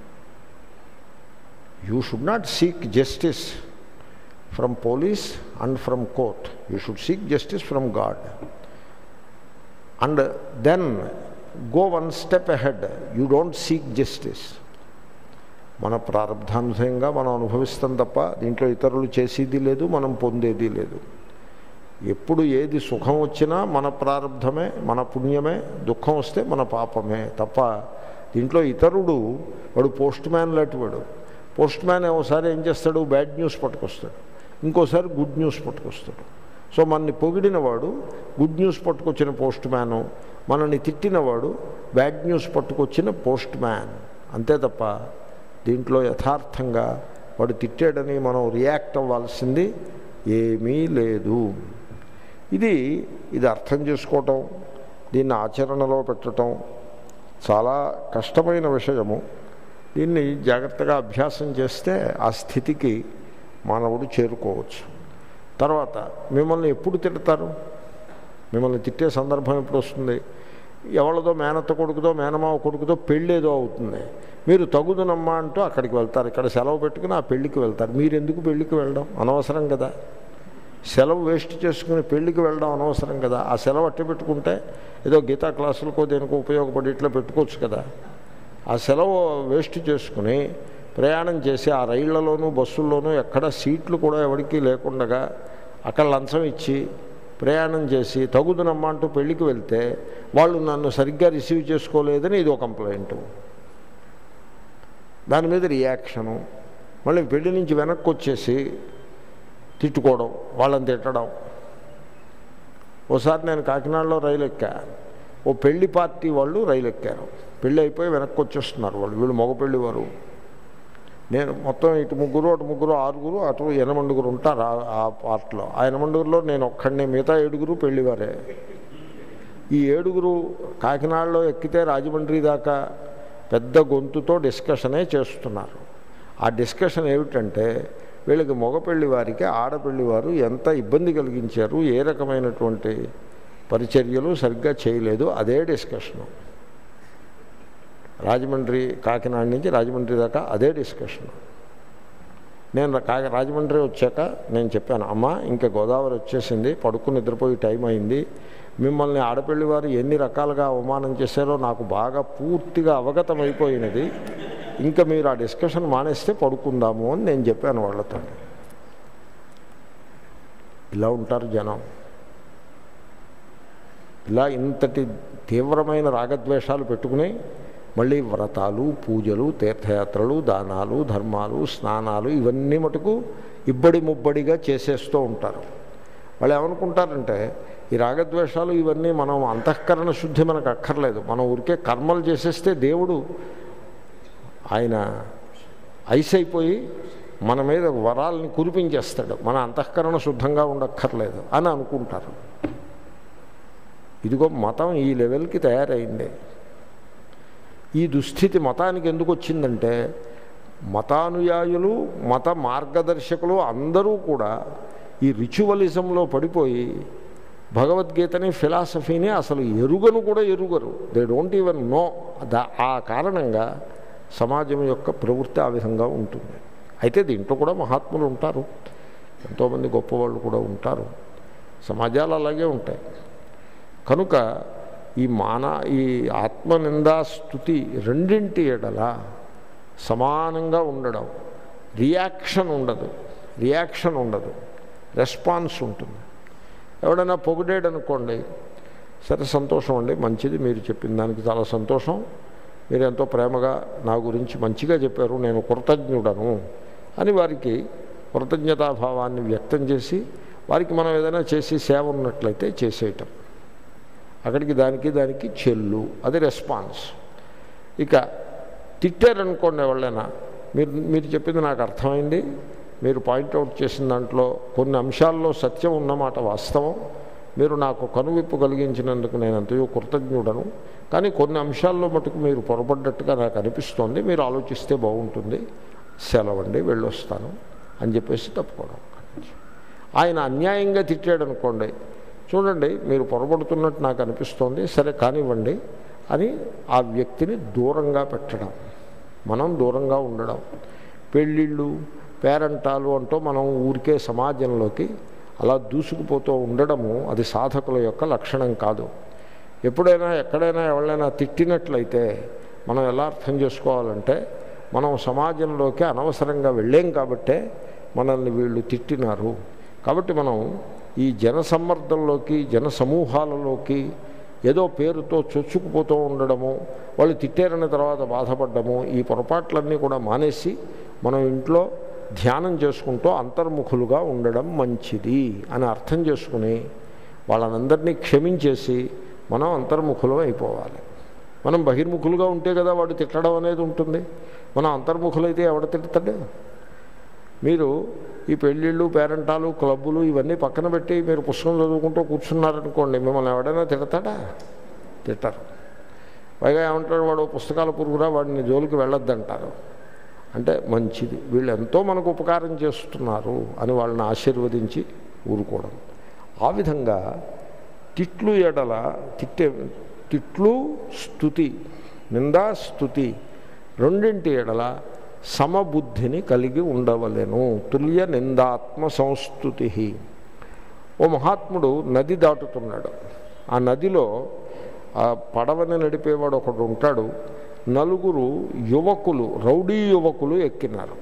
you should not seek justice from police and from court you should seek justice from God and then go one step ahead you don't seek justice మన ప్రారంధానుసయంగా మనం అనుభవిస్తాం తప్ప దీంట్లో ఇతరులు చేసేది లేదు మనం పొందేది లేదు ఎప్పుడు ఏది సుఖం వచ్చినా మన ప్రారంధమే మన పుణ్యమే దుఃఖం వస్తే మన పాపమే తప్ప దీంట్లో ఇతరుడు వాడు పోస్ట్ మ్యాన్ లాంటి వాడు పోస్ట్ మ్యాన్ ఒకసారి ఏం చేస్తాడు బ్యాడ్ న్యూస్ పట్టుకొస్తాడు ఇంకోసారి గుడ్ న్యూస్ పట్టుకొస్తాడు సో మనని పొగిడినవాడు గుడ్ న్యూస్ పట్టుకొచ్చిన పోస్ట్ మ్యాను మనల్ని తిట్టినవాడు బ్యాడ్ న్యూస్ పట్టుకొచ్చిన పోస్ట్ మ్యాన్ అంతే తప్ప దీంట్లో యథార్థంగా వాడు తిట్టాడని మనం రియాక్ట్ అవ్వాల్సింది ఏమీ లేదు ఇది ఇది అర్థం చేసుకోవటం దీన్ని ఆచరణలో పెట్టడం చాలా కష్టమైన విషయము దీన్ని జాగ్రత్తగా అభ్యాసం చేస్తే ఆ స్థితికి మానవుడు చేరుకోవచ్చు తర్వాత మిమ్మల్ని ఎప్పుడు తిడతారు మిమ్మల్ని తిట్టే సందర్భం ఎప్పుడు వస్తుంది ఎవరిదో మేనత్త కొడుకుతో మేనమావ కొడుకుతో పెళ్ళేదో అవుతుంది మీరు తగుదునమ్మా అంటూ అక్కడికి వెళ్తారు ఇక్కడ సెలవు పెట్టుకుని ఆ పెళ్ళికి వెళ్తారు మీరు ఎందుకు పెళ్ళికి వెళ్ళడం అనవసరం కదా సెలవు వేస్ట్ చేసుకుని పెళ్ళికి వెళ్ళడం అనవసరం కదా ఆ సెలవు అట్టి పెట్టుకుంటే ఏదో గీతా క్లాసులకో దేనికో ఉపయోగపడి ఇట్లా పెట్టుకోవచ్చు కదా ఆ సెలవు వేస్ట్ చేసుకుని ప్రయాణం చేసి ఆ రైళ్లలోనూ బస్సుల్లోనూ ఎక్కడ సీట్లు కూడా ఎవరికి లేకుండగా అక్కడ లంచం ఇచ్చి ప్రయాణం చేసి తగుదునమ్మా అంటూ పెళ్ళికి వెళ్తే వాళ్ళు నన్ను సరిగ్గా రిసీవ్ చేసుకోలేదని ఇది ఒక కంప్లైంట్ దాని మీద రియాక్షను మళ్ళీ పెళ్లి నుంచి వెనక్కి వచ్చేసి తిట్టుకోవడం వాళ్ళని తిట్టడం ఓసారి నేను కాకినాడలో రైలు ఎక్కా ఓ పెళ్లి పార్టీ వాళ్ళు రైలు ఎక్కారు పెళ్ళి అయిపోయి వెనక్కి వచ్చేస్తున్నారు వాళ్ళు వీళ్ళు మగ పెళ్లి వారు నేను మొత్తం ఇటు ముగ్గురు అటు ముగ్గురు ఆరుగురు అటు ఎనమండుగురు ఉంటారు ఆ- ఆ పార్ట్లో ఆ ఎనమండుగురులో నేను ఒక్కడిని మిగతా ఏడుగురు పెళ్లివారే ఈ ఏడుగురు కాకినాడలో ఎక్కితే రాజమండ్రి దాకా పెద్ద గొంతుతో డిస్కషనే చేస్తున్నారు ఆ డిస్కషన్ ఏమిటంటే వీళ్ళకి మగపెళ్లి వారికి ఆడపెళ్లి వారు ఎంత ఇబ్బంది కలిగించారు ఏ రకమైనటువంటి పరిచర్యలు సరిగ్గా చేయలేదు అదే డిస్కషను రాజమండ్రి కాకినాడ నుంచి రాజమండ్రి దాకా అదే డిస్కషన్ నేను కా రాజమండ్రి వచ్చాక నేను చెప్పాను అమ్మ ఇంకా గోదావరి వచ్చేసింది పడుకుని నిద్రపోయి టైం అయింది మిమ్మల్ని ఆడపిల్లి వారు ఎన్ని రకాలుగా అవమానం చేశారో నాకు బాగా పూర్తిగా అవగతం అయిపోయినది ఇంకా మీరు ఆ డిస్కషన్ మానేస్తే పడుకుందాము అని నేను చెప్పాను వాళ్ళతో ఇలా ఉంటారు జనం ఇలా ఇంతటి తీవ్రమైన రాగద్వేషాలు పెట్టుకుని మళ్ళీ వ్రతాలు పూజలు తీర్థయాత్రలు దానాలు ధర్మాలు స్నానాలు ఇవన్నీ మటుకు ఇబ్బడి ముబ్బడిగా చేసేస్తూ ఉంటారు వాళ్ళు ఏమనుకుంటారంటే ఈ రాగద్వేషాలు ఇవన్నీ మనం అంతఃకరణ శుద్ధి మనకు అక్కర్లేదు మనం ఊరికే కర్మలు చేసేస్తే దేవుడు ఆయన ఐస్ అయిపోయి మన మీద వరాలని కురిపించేస్తాడు మన అంతఃకరణ శుద్ధంగా ఉండక్కర్లేదు అని అనుకుంటారు ఇదిగో మతం ఈ లెవెల్కి తయారైంది ఈ దుస్థితి మతానికి ఎందుకు వచ్చిందంటే మతానుయాయులు మత మార్గదర్శకులు అందరూ కూడా ఈ రిచువలిజంలో పడిపోయి భగవద్గీతని ఫిలాసఫీని అసలు ఎరుగను కూడా ఎరుగరు they don't even know that ఆ కారణంగా సమాజం యొక్క ప్రవృత్తి ఆ విధంగా ఉంటుంది అయితే దీంట్లో కూడా మహాత్ములు ఉంటారు ఎంతోమంది గొప్పవాళ్ళు కూడా ఉంటారు సమాజాలు అలాగే ఉంటాయి కనుక ఈ మాన ఈ ఆత్మనిందా స్థుతి రెండింటి ఎడల సమానంగా ఉండడం రియాక్షన్ ఉండదు రియాక్షన్ ఉండదు రెస్పాన్స్ ఉంటుంది ఎవడైనా పొగిడాడు అనుకోండి సరే సంతోషం అండి మంచిది మీరు చెప్పిన దానికి చాలా సంతోషం మీరు ఎంతో ప్రేమగా నా గురించి మంచిగా చెప్పారు నేను కృతజ్ఞుడను అని వారికి కృతజ్ఞతాభావాన్ని వ్యక్తం చేసి వారికి మనం ఏదైనా చేసి సేవ ఉన్నట్లయితే చేసేయటం అక్కడికి దానికి దానికి చెల్లు అది రెస్పాన్స్ ఇక తిట్టారనుకోండి ఎవరైనా మీరు మీరు చెప్పింది నాకు అర్థమైంది మీరు పాయింట్అవుట్ చేసిన దాంట్లో కొన్ని అంశాల్లో సత్యం ఉన్నమాట వాస్తవం మీరు నాకు కనువిప్పు కలిగించినందుకు నేను ఎంతయో కృతజ్ఞుడను కానీ కొన్ని అంశాల్లో మటుకు మీరు పొరపడ్డట్టుగా నాకు అనిపిస్తోంది మీరు ఆలోచిస్తే బాగుంటుంది సెలవండి వెళ్ళొస్తాను అని చెప్పేసి తప్పుకోవడం ఆయన అన్యాయంగా తిట్టాడు అనుకోండి చూడండి మీరు పొరపడుతున్నట్టు నాకు అనిపిస్తోంది సరే కానివ్వండి అని ఆ వ్యక్తిని దూరంగా పెట్టడం మనం దూరంగా ఉండడం పెళ్ళిళ్ళు పేరంటాలు అంటూ మనం ఊరికే సమాజంలోకి అలా దూసుకుపోతూ ఉండడము అది సాధకుల యొక్క లక్షణం కాదు ఎప్పుడైనా ఎక్కడైనా ఎవరైనా తిట్టినట్లయితే మనం ఎలా అర్థం చేసుకోవాలంటే మనం సమాజంలోకి అనవసరంగా వెళ్ళాం కాబట్టే మనల్ని వీళ్ళు తిట్టినారు కాబట్టి మనం ఈ జన సమ్మర్దంలోకి జన సమూహాలలోకి ఏదో పేరుతో చొచ్చుకుపోతూ ఉండడము వాళ్ళు తిట్టారన్న తర్వాత బాధపడ్డము ఈ పొరపాట్లన్నీ కూడా మానేసి మనం ఇంట్లో ధ్యానం చేసుకుంటూ అంతర్ముఖులుగా ఉండడం మంచిది అని అర్థం చేసుకుని వాళ్ళనందరినీ క్షమించేసి మనం అంతర్ముఖులం అయిపోవాలి మనం బహిర్ముఖులుగా ఉంటే కదా వాడు తిట్టడం అనేది ఉంటుంది మనం అంతర్ముఖులైతే ఎవడ తిడతాడు మీరు ఈ పెళ్ళిళ్ళు పేరెంటాలు క్లబ్బులు ఇవన్నీ పక్కన పెట్టి మీరు పుస్తకం చదువుకుంటూ కూర్చున్నారనుకోండి మిమ్మల్ని ఎవడైనా తిడతాడా తిట్టరు పైగా ఏమంటాడు వాడు పుస్తకాల పురుగురా వాడిని జోలికి వెళ్ళొద్దంటారు అంటే మంచిది వీళ్ళు ఎంతో మనకు ఉపకారం చేస్తున్నారు అని వాళ్ళని ఆశీర్వదించి ఊరుకోవడం ఆ విధంగా తిట్లు ఎడల తిట్టే తిట్లు స్థుతి నిందా స్థుతి రెండింటి ఎడల సమబుద్ధిని కలిగి ఉండవలెను తుల్య నిందాత్మ సంస్థుతి ఓ మహాత్ముడు నది దాటుతున్నాడు ఆ నదిలో ఆ పడవని నడిపేవాడు ఒకడు ఉంటాడు నలుగురు యువకులు రౌడీ యువకులు ఎక్కినారు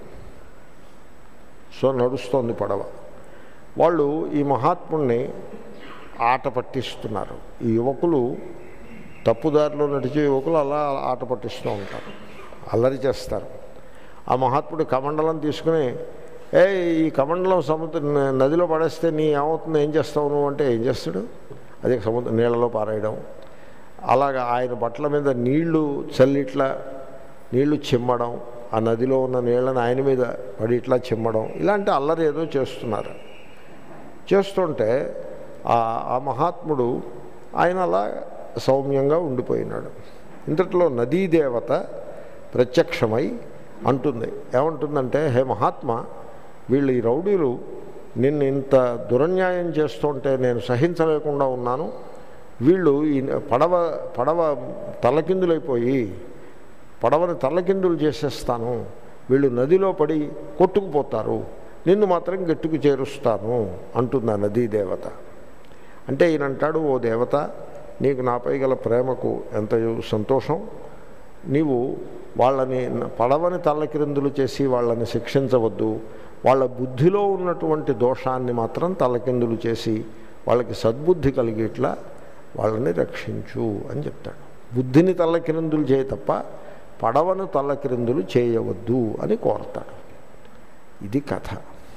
సో నడుస్తోంది పడవ వాళ్ళు ఈ మహాత్ముడిని ఆట పట్టిస్తున్నారు ఈ యువకులు తప్పుదారిలో నడిచే యువకులు అలా ఆట పట్టిస్తూ ఉంటారు అల్లరి చేస్తారు ఆ మహాత్ముడు కమండలం తీసుకుని ఏ ఈ కమండలం సముద్ర నదిలో పడేస్తే నీ ఏమవుతుంది ఏం చేస్తావు నువ్వు అంటే ఏం చేస్తాడు అదే సముద్ర నీళ్ళలో పారేయడం అలాగా ఆయన బట్టల మీద నీళ్లు చల్లిట్లా నీళ్లు చిమ్మడం ఆ నదిలో ఉన్న నీళ్ళని ఆయన మీద పడి ఇట్లా చిమ్మడం ఇలాంటి అల్లరి ఏదో చేస్తున్నారు చేస్తుంటే ఆ ఆ మహాత్ముడు ఆయన అలా సౌమ్యంగా ఉండిపోయినాడు ఇంతట్లో నదీదేవత ప్రత్యక్షమై అంటుంది ఏమంటుందంటే హే మహాత్మా వీళ్ళు ఈ రౌడీలు నిన్ను ఇంత దురన్యాయం చేస్తుంటే నేను సహించలేకుండా ఉన్నాను వీళ్ళు ఈ పడవ పడవ తలకిందులైపోయి పడవని తల్లకిందులు చేసేస్తాను వీళ్ళు నదిలో పడి కొట్టుకుపోతారు నిన్ను మాత్రం గట్టుకు చేరుస్తాను అంటుంది ఆ నదీ దేవత అంటే ఈయన అంటాడు ఓ దేవత నీకు నాపై గల ప్రేమకు ఎంత సంతోషం నీవు వాళ్ళని పడవని తల్లకిరిందులు చేసి వాళ్ళని శిక్షించవద్దు వాళ్ళ బుద్ధిలో ఉన్నటువంటి దోషాన్ని మాత్రం తల్లకిందులు చేసి వాళ్ళకి సద్బుద్ధి కలిగేట్లా వాళ్ళని రక్షించు అని చెప్తాడు బుద్ధిని తల్లకిరిందులు చేయ తప్ప పడవను తల్లకిరిందులు చేయవద్దు అని కోరతాడు ఇది కథ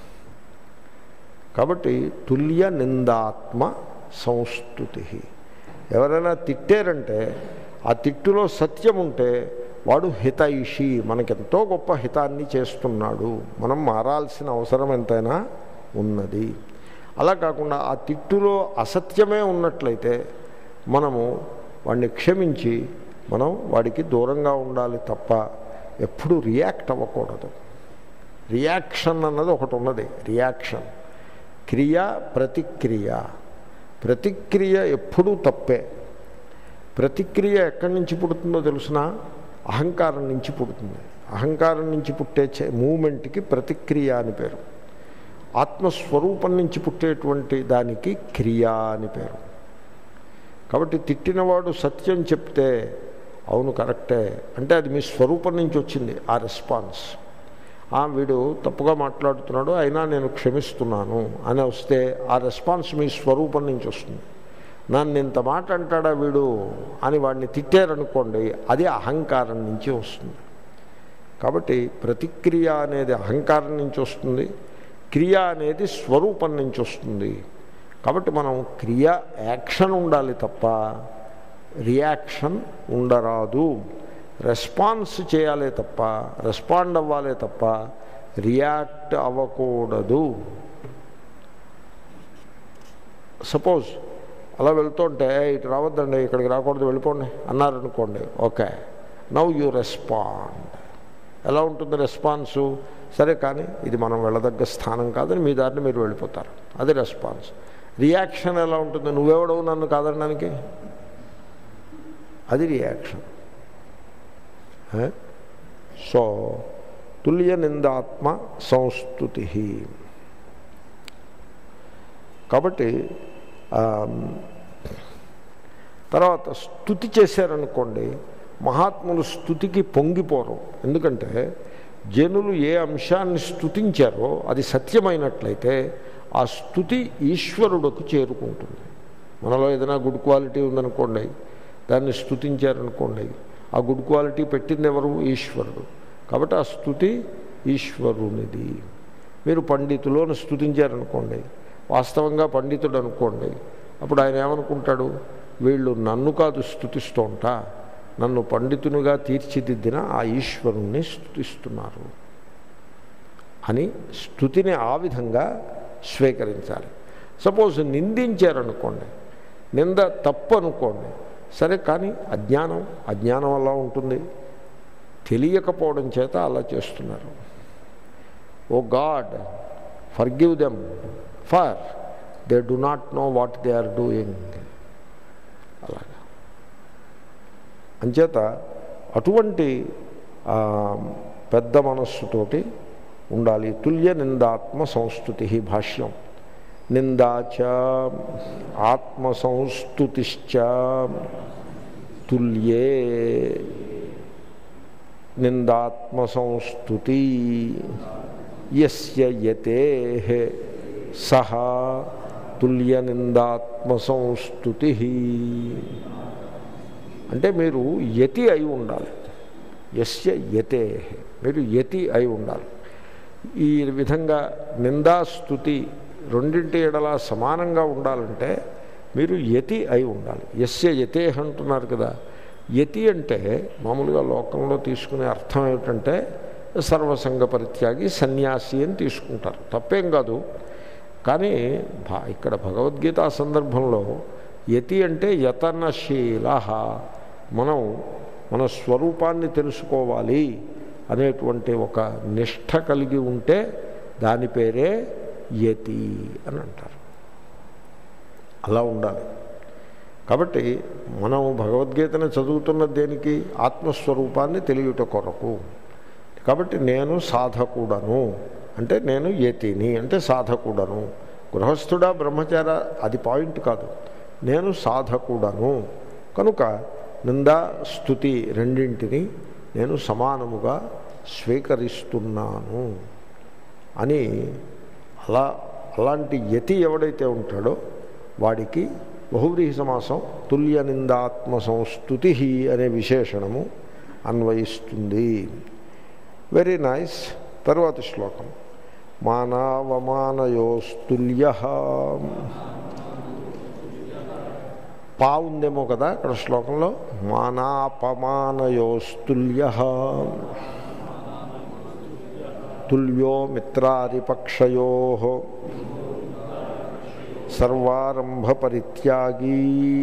కాబట్టి తుల్య నిందాత్మ సంస్థుతి ఎవరైనా తిట్టారంటే ఆ తిట్టులో సత్యం ఉంటే వాడు హితైషి మనకెంతో గొప్ప హితాన్ని చేస్తున్నాడు మనం మారాల్సిన అవసరం ఎంతైనా ఉన్నది అలా కాకుండా ఆ తిట్టులో అసత్యమే ఉన్నట్లయితే మనము వాడిని క్షమించి మనం వాడికి దూరంగా ఉండాలి తప్ప ఎప్పుడు రియాక్ట్ అవ్వకూడదు రియాక్షన్ అన్నది ఒకటి ఉన్నది రియాక్షన్ క్రియ ప్రతిక్రియ ప్రతిక్రియ ఎప్పుడూ తప్పే ప్రతిక్రియ ఎక్కడి నుంచి పుడుతుందో తెలుసిన అహంకారం నుంచి పుడుతుంది అహంకారం నుంచి పుట్టే మూమెంట్కి ప్రతిక్రియ అని పేరు ఆత్మస్వరూపం నుంచి పుట్టేటువంటి దానికి క్రియ అని పేరు కాబట్టి తిట్టినవాడు సత్యం చెప్తే అవును కరెక్టే అంటే అది మీ స్వరూపం నుంచి వచ్చింది ఆ రెస్పాన్స్ వీడు తప్పుగా మాట్లాడుతున్నాడు అయినా నేను క్షమిస్తున్నాను అని వస్తే ఆ రెస్పాన్స్ మీ స్వరూపం నుంచి వస్తుంది నన్ను ఇంత మాట అంటాడా వీడు అని వాడిని తిట్టారనుకోండి అది అహంకారం నుంచి వస్తుంది కాబట్టి ప్రతిక్రియ అనేది అహంకారం నుంచి వస్తుంది క్రియ అనేది స్వరూపం నుంచి వస్తుంది కాబట్టి మనం క్రియ యాక్షన్ ఉండాలి తప్ప రియాక్షన్ ఉండరాదు రెస్పాన్స్ చేయాలి తప్ప రెస్పాండ్ అవ్వాలి తప్ప రియాక్ట్ అవ్వకూడదు సపోజ్ అలా వెళ్తుంటే ఇటు రావద్దండి ఇక్కడికి రాకూడదు వెళ్ళిపోండి అన్నారనుకోండి ఓకే నవ్ యూ రెస్పాండ్ ఎలా ఉంటుంది రెస్పాన్సు సరే కానీ ఇది మనం వెళ్ళదగ్గ స్థానం కాదని మీ దారిని మీరు వెళ్ళిపోతారు అది రెస్పాన్స్ రియాక్షన్ ఎలా ఉంటుంది నువ్వెవడవు నన్ను కాదనడానికి అది రియాక్షన్ సో తుల్య నిందాత్మ సంస్థుతి కాబట్టి తర్వాత స్థుతి చేశారనుకోండి మహాత్ములు స్థుతికి పొంగిపోరు ఎందుకంటే జనులు ఏ అంశాన్ని స్థుతించారో అది సత్యమైనట్లయితే ఆ స్థుతి ఈశ్వరుడుకు చేరుకుంటుంది మనలో ఏదైనా గుడ్ క్వాలిటీ ఉందనుకోండి దాన్ని స్థుతించారనుకోండి ఆ గుడ్ క్వాలిటీ పెట్టింది ఎవరు ఈశ్వరుడు కాబట్టి ఆ స్థుతి ఈశ్వరునిది మీరు పండితులను స్థుతించారనుకోండి వాస్తవంగా పండితుడు అనుకోండి అప్పుడు ఆయన ఏమనుకుంటాడు వీళ్ళు నన్ను కాదు స్థుతిస్తూ ఉంటా నన్ను పండితునిగా తీర్చిదిద్దిన ఆ ఈశ్వరుణ్ణి స్థుతిస్తున్నారు అని స్థుతిని ఆ విధంగా స్వీకరించాలి సపోజ్ నిందించారనుకోండి నింద తప్పు అనుకోండి సరే కానీ అజ్ఞానం అజ్ఞానం అలా ఉంటుంది తెలియకపోవడం చేత అలా చేస్తున్నారు oh God forgive them for they do not know what they are doing అలాగా అంచేత అటువంటి పెద్ద మనస్సుతోటి ఉండాలి తుల్య నిందాత్మ సంస్థుతి భాష్యం నిందాచ ఆత్మసంస్థుతిశ్చ తుల్యే నిందాత్మసంస్థుతి యతే సహ తుల్య నిందాత్మసంస్థుతి అంటే మీరు యతి అయి ఉండాలి యస్య యతే మీరు యతి అయి ఉండాలి ఈ విధంగా నిందాస్తుతి రెండింటి ఎడలా సమానంగా ఉండాలంటే మీరు యతి అయి ఉండాలి ఎస్య యతే అంటున్నారు కదా యతి అంటే మామూలుగా లోకంలో తీసుకునే అర్థం ఏమిటంటే సర్వసంగ పరిత్యాగి సన్యాసి అని తీసుకుంటారు తప్పేం కాదు కానీ భా ఇక్కడ భగవద్గీత సందర్భంలో యతి అంటే యతనశీల మనం మన స్వరూపాన్ని తెలుసుకోవాలి అనేటువంటి ఒక నిష్ఠ కలిగి ఉంటే దాని పేరే యతి అని అంటారు అలా ఉండాలి కాబట్టి మనం భగవద్గీతను చదువుతున్న దేనికి ఆత్మస్వరూపాన్ని తెలియట కొరకు కాబట్టి నేను సాధకుడను అంటే నేను యతిని అంటే సాధకుడను గృహస్థుడా బ్రహ్మచార అది పాయింట్ కాదు నేను సాధకుడను కనుక నిందా స్థుతి రెండింటిని నేను సమానముగా స్వీకరిస్తున్నాను అని అలా అలాంటి యతి ఎవడైతే ఉంటాడో వాడికి బహువ్రీహి సమాసం తుల్య నిందాత్మ సంస్థుతి అనే విశేషణము అన్వయిస్తుంది వెరీ నైస్ తరువాతి శ్లోకం మానవమానయోస్తుల్య పా ఉందేమో కదా ఇక్కడ శ్లోకంలో మానాపమానయోస్తుల్య తుల్యో మిత్రాదిపక్షయో సర్వారంభ పరిత్యాగీ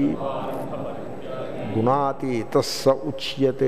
గుణాతీత స ఉచ్యతే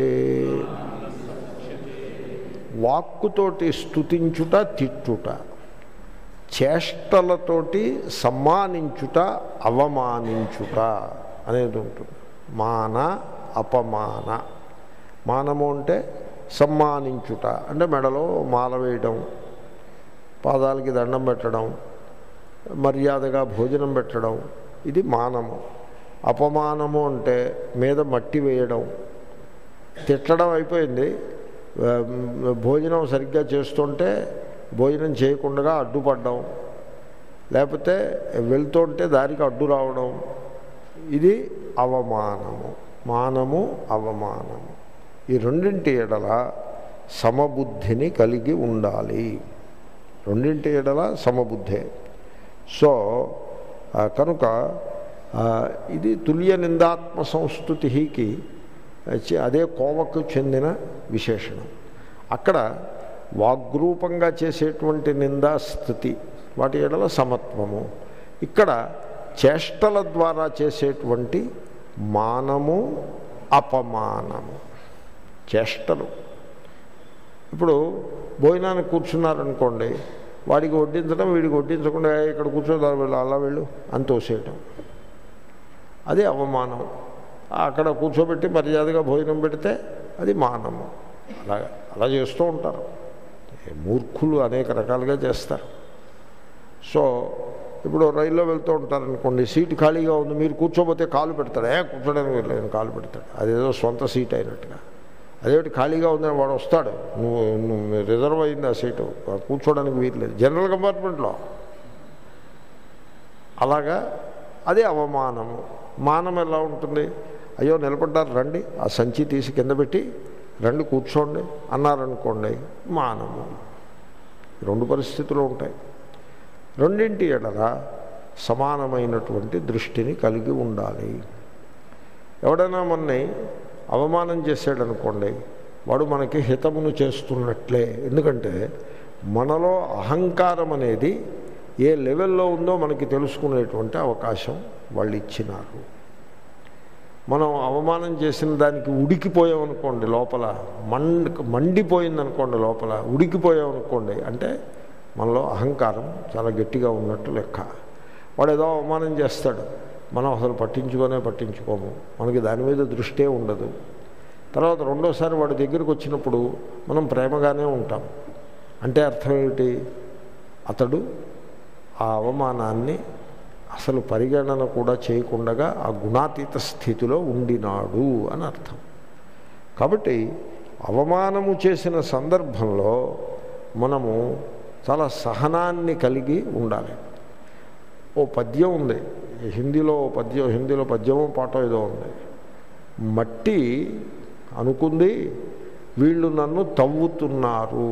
వాక్కుతోటి స్తుతించుట తిట్టుట చేష్టలతోటి సమ్మానించుట అవమానించుట అనేది ఉంటుంది మాన అపమాన మానము అంటే సమ్మానించుట అంటే మెడలో మాల వేయడం పాదాలకి దండం పెట్టడం మర్యాదగా భోజనం పెట్టడం ఇది మానము అపమానము అంటే మీద మట్టి వేయడం తిట్టడం అయిపోయింది ఆ, భోజనం సరిగ్గా చేస్తుంటే భోజనం చేయకుండా అడ్డుపడడం లేకపోతే వెళ్తుంటే దారికి అడ్డు రావడం ఇది అవమానము మానము అవమానము ఈ రెండింటి ఎడల సమబుద్ధిని కలిగి ఉండాలి రెండింటి ఎడల సమబుద్ధే సో ఆ, కనుక ఆ, ఇది తుల్య నిందాత్మ సంస్థుతికి చే- అదే కోవకు చెందిన విశేషణం అక్కడ వాగ్రూపంగా చేసేటువంటి నిందా స్థుతి వాటి ఎడల సమత్వము ఇక్కడ చేష్టల ద్వారా చేసేటువంటి మానము అపమానము చేష్టలు ఇప్పుడు భోజనానికి కూర్చున్నారనుకోండి వాడికి వడ్డించడం వీడికి వడ్డించకుండా "ఏ, ఇక్కడ కూర్చోదా వెళ్ళు అలా వెళ్ళు అని తోసేయటం అది అవమానం అక్కడ కూర్చోబెట్టి మర్యాదగా భోజనం పెడితే అది మానము అలా అలా చేస్తూ ఉంటారు ఏ మూర్ఖులు అనేక రకాలుగా చేస్తారు సో ఇప్పుడు రైల్లో వెళ్తూ ఉంటారనుకోండి సీటు ఖాళీగా ఉంది మీరు కూర్చోపోతే కాలు పెడతాడు ఏ కూర్చోడానికి వెళ్ళలేదు కాలు పెడతాడు అదేదో సొంత సీట్ అయినట్టుగా అదేమిటి ఖాళీగా ఉందని వాడు వస్తాడు నువ్వు నువ్వు రిజర్వ్ అయింది ఆ సీటు కూర్చోడానికి వీల్లేదు జనరల్ కంపార్ట్మెంట్లో అలాగా అది అవమానము మానం ఎలా ఉంటుంది అయ్యో నిలబడ్డారు రండి ఆ సంచి తీసి కింద పెట్టి రండి కూర్చోండి అన్నారనుకోండి మానము రెండు పరిస్థితులు ఉంటాయి రెండింటి ఎడల సమానమైనటువంటి దృష్టిని కలిగి ఉండాలి ఎవడైనా మనని అవమానం చేశాడనుకోండి వాడు మనకి హితమును చేస్తున్నట్లే ఎందుకంటే మనలో అహంకారం అనేది ఏ లెవెల్లో ఉందో మనకి తెలుసుకునేటువంటి అవకాశం వాళ్ళు ఇచ్చినారు మనం అవమానం చేసిన దానికి ఉడికిపోయామనుకోండి లోపల మండ్ మండిపోయిందనుకోండి లోపల ఉడికిపోయామనుకోండి అంటే మనలో అహంకారం చాలా గట్టిగా ఉన్నట్టు లెక్క వాడు ఏదో అవమానం చేస్తాడు మనం అసలు పట్టించుకొనే పట్టించుకోము మనకి దాని మీద దృష్టే ఉండదు తర్వాత రెండోసారి వాడి దగ్గరికి వచ్చినప్పుడు మనం ప్రేమగానే ఉంటాం అంటే అర్థం ఏమిటి అతడు ఆ అవమానాన్ని అసలు పరిగణన కూడా చేయకుండా ఆ గుణాతీత స్థితిలో ఉండినాడు అని అర్థం కాబట్టి అవమానము చేసిన సందర్భంలో మనము చాలా సహనాన్ని కలిగి ఉండాలి ఓ పద్యం ఉంది హిందీలో ఓ పద్యం హిందీలో పద్యమో పాటో ఏదో ఉంది మట్టి అనుకుంది వీళ్ళు నన్ను తవ్వుతున్నారు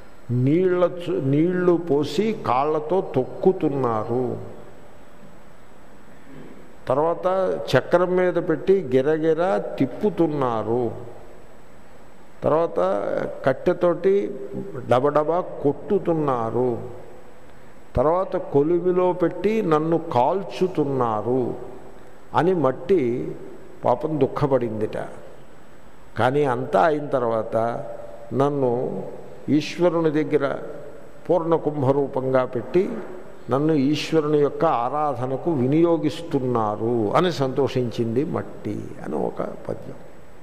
నీళ్ళ చు- నీళ్లు పోసి కాళ్ళతో తొక్కుతున్నారు తర్వాత చక్రం మీద పెట్టి గిరగిర తిప్పుతున్నారు తర్వాత కట్టెతోటి డబడబా కొట్టుతున్నారు తర్వాత కొలువిలో పెట్టి నన్ను కాల్చుతున్నారు అని మట్టి పాపం దుఃఖపడిందిట కానీ అంతా అయిన తర్వాత నన్ను ఈశ్వరుని దగ్గర పూర్ణ కుంభరూపంగా పెట్టి నన్ను ఈశ్వరుని యొక్క ఆరాధనకు వినియోగిస్తున్నారు అని సంతోషించింది మట్టి అని ఒక పద్యం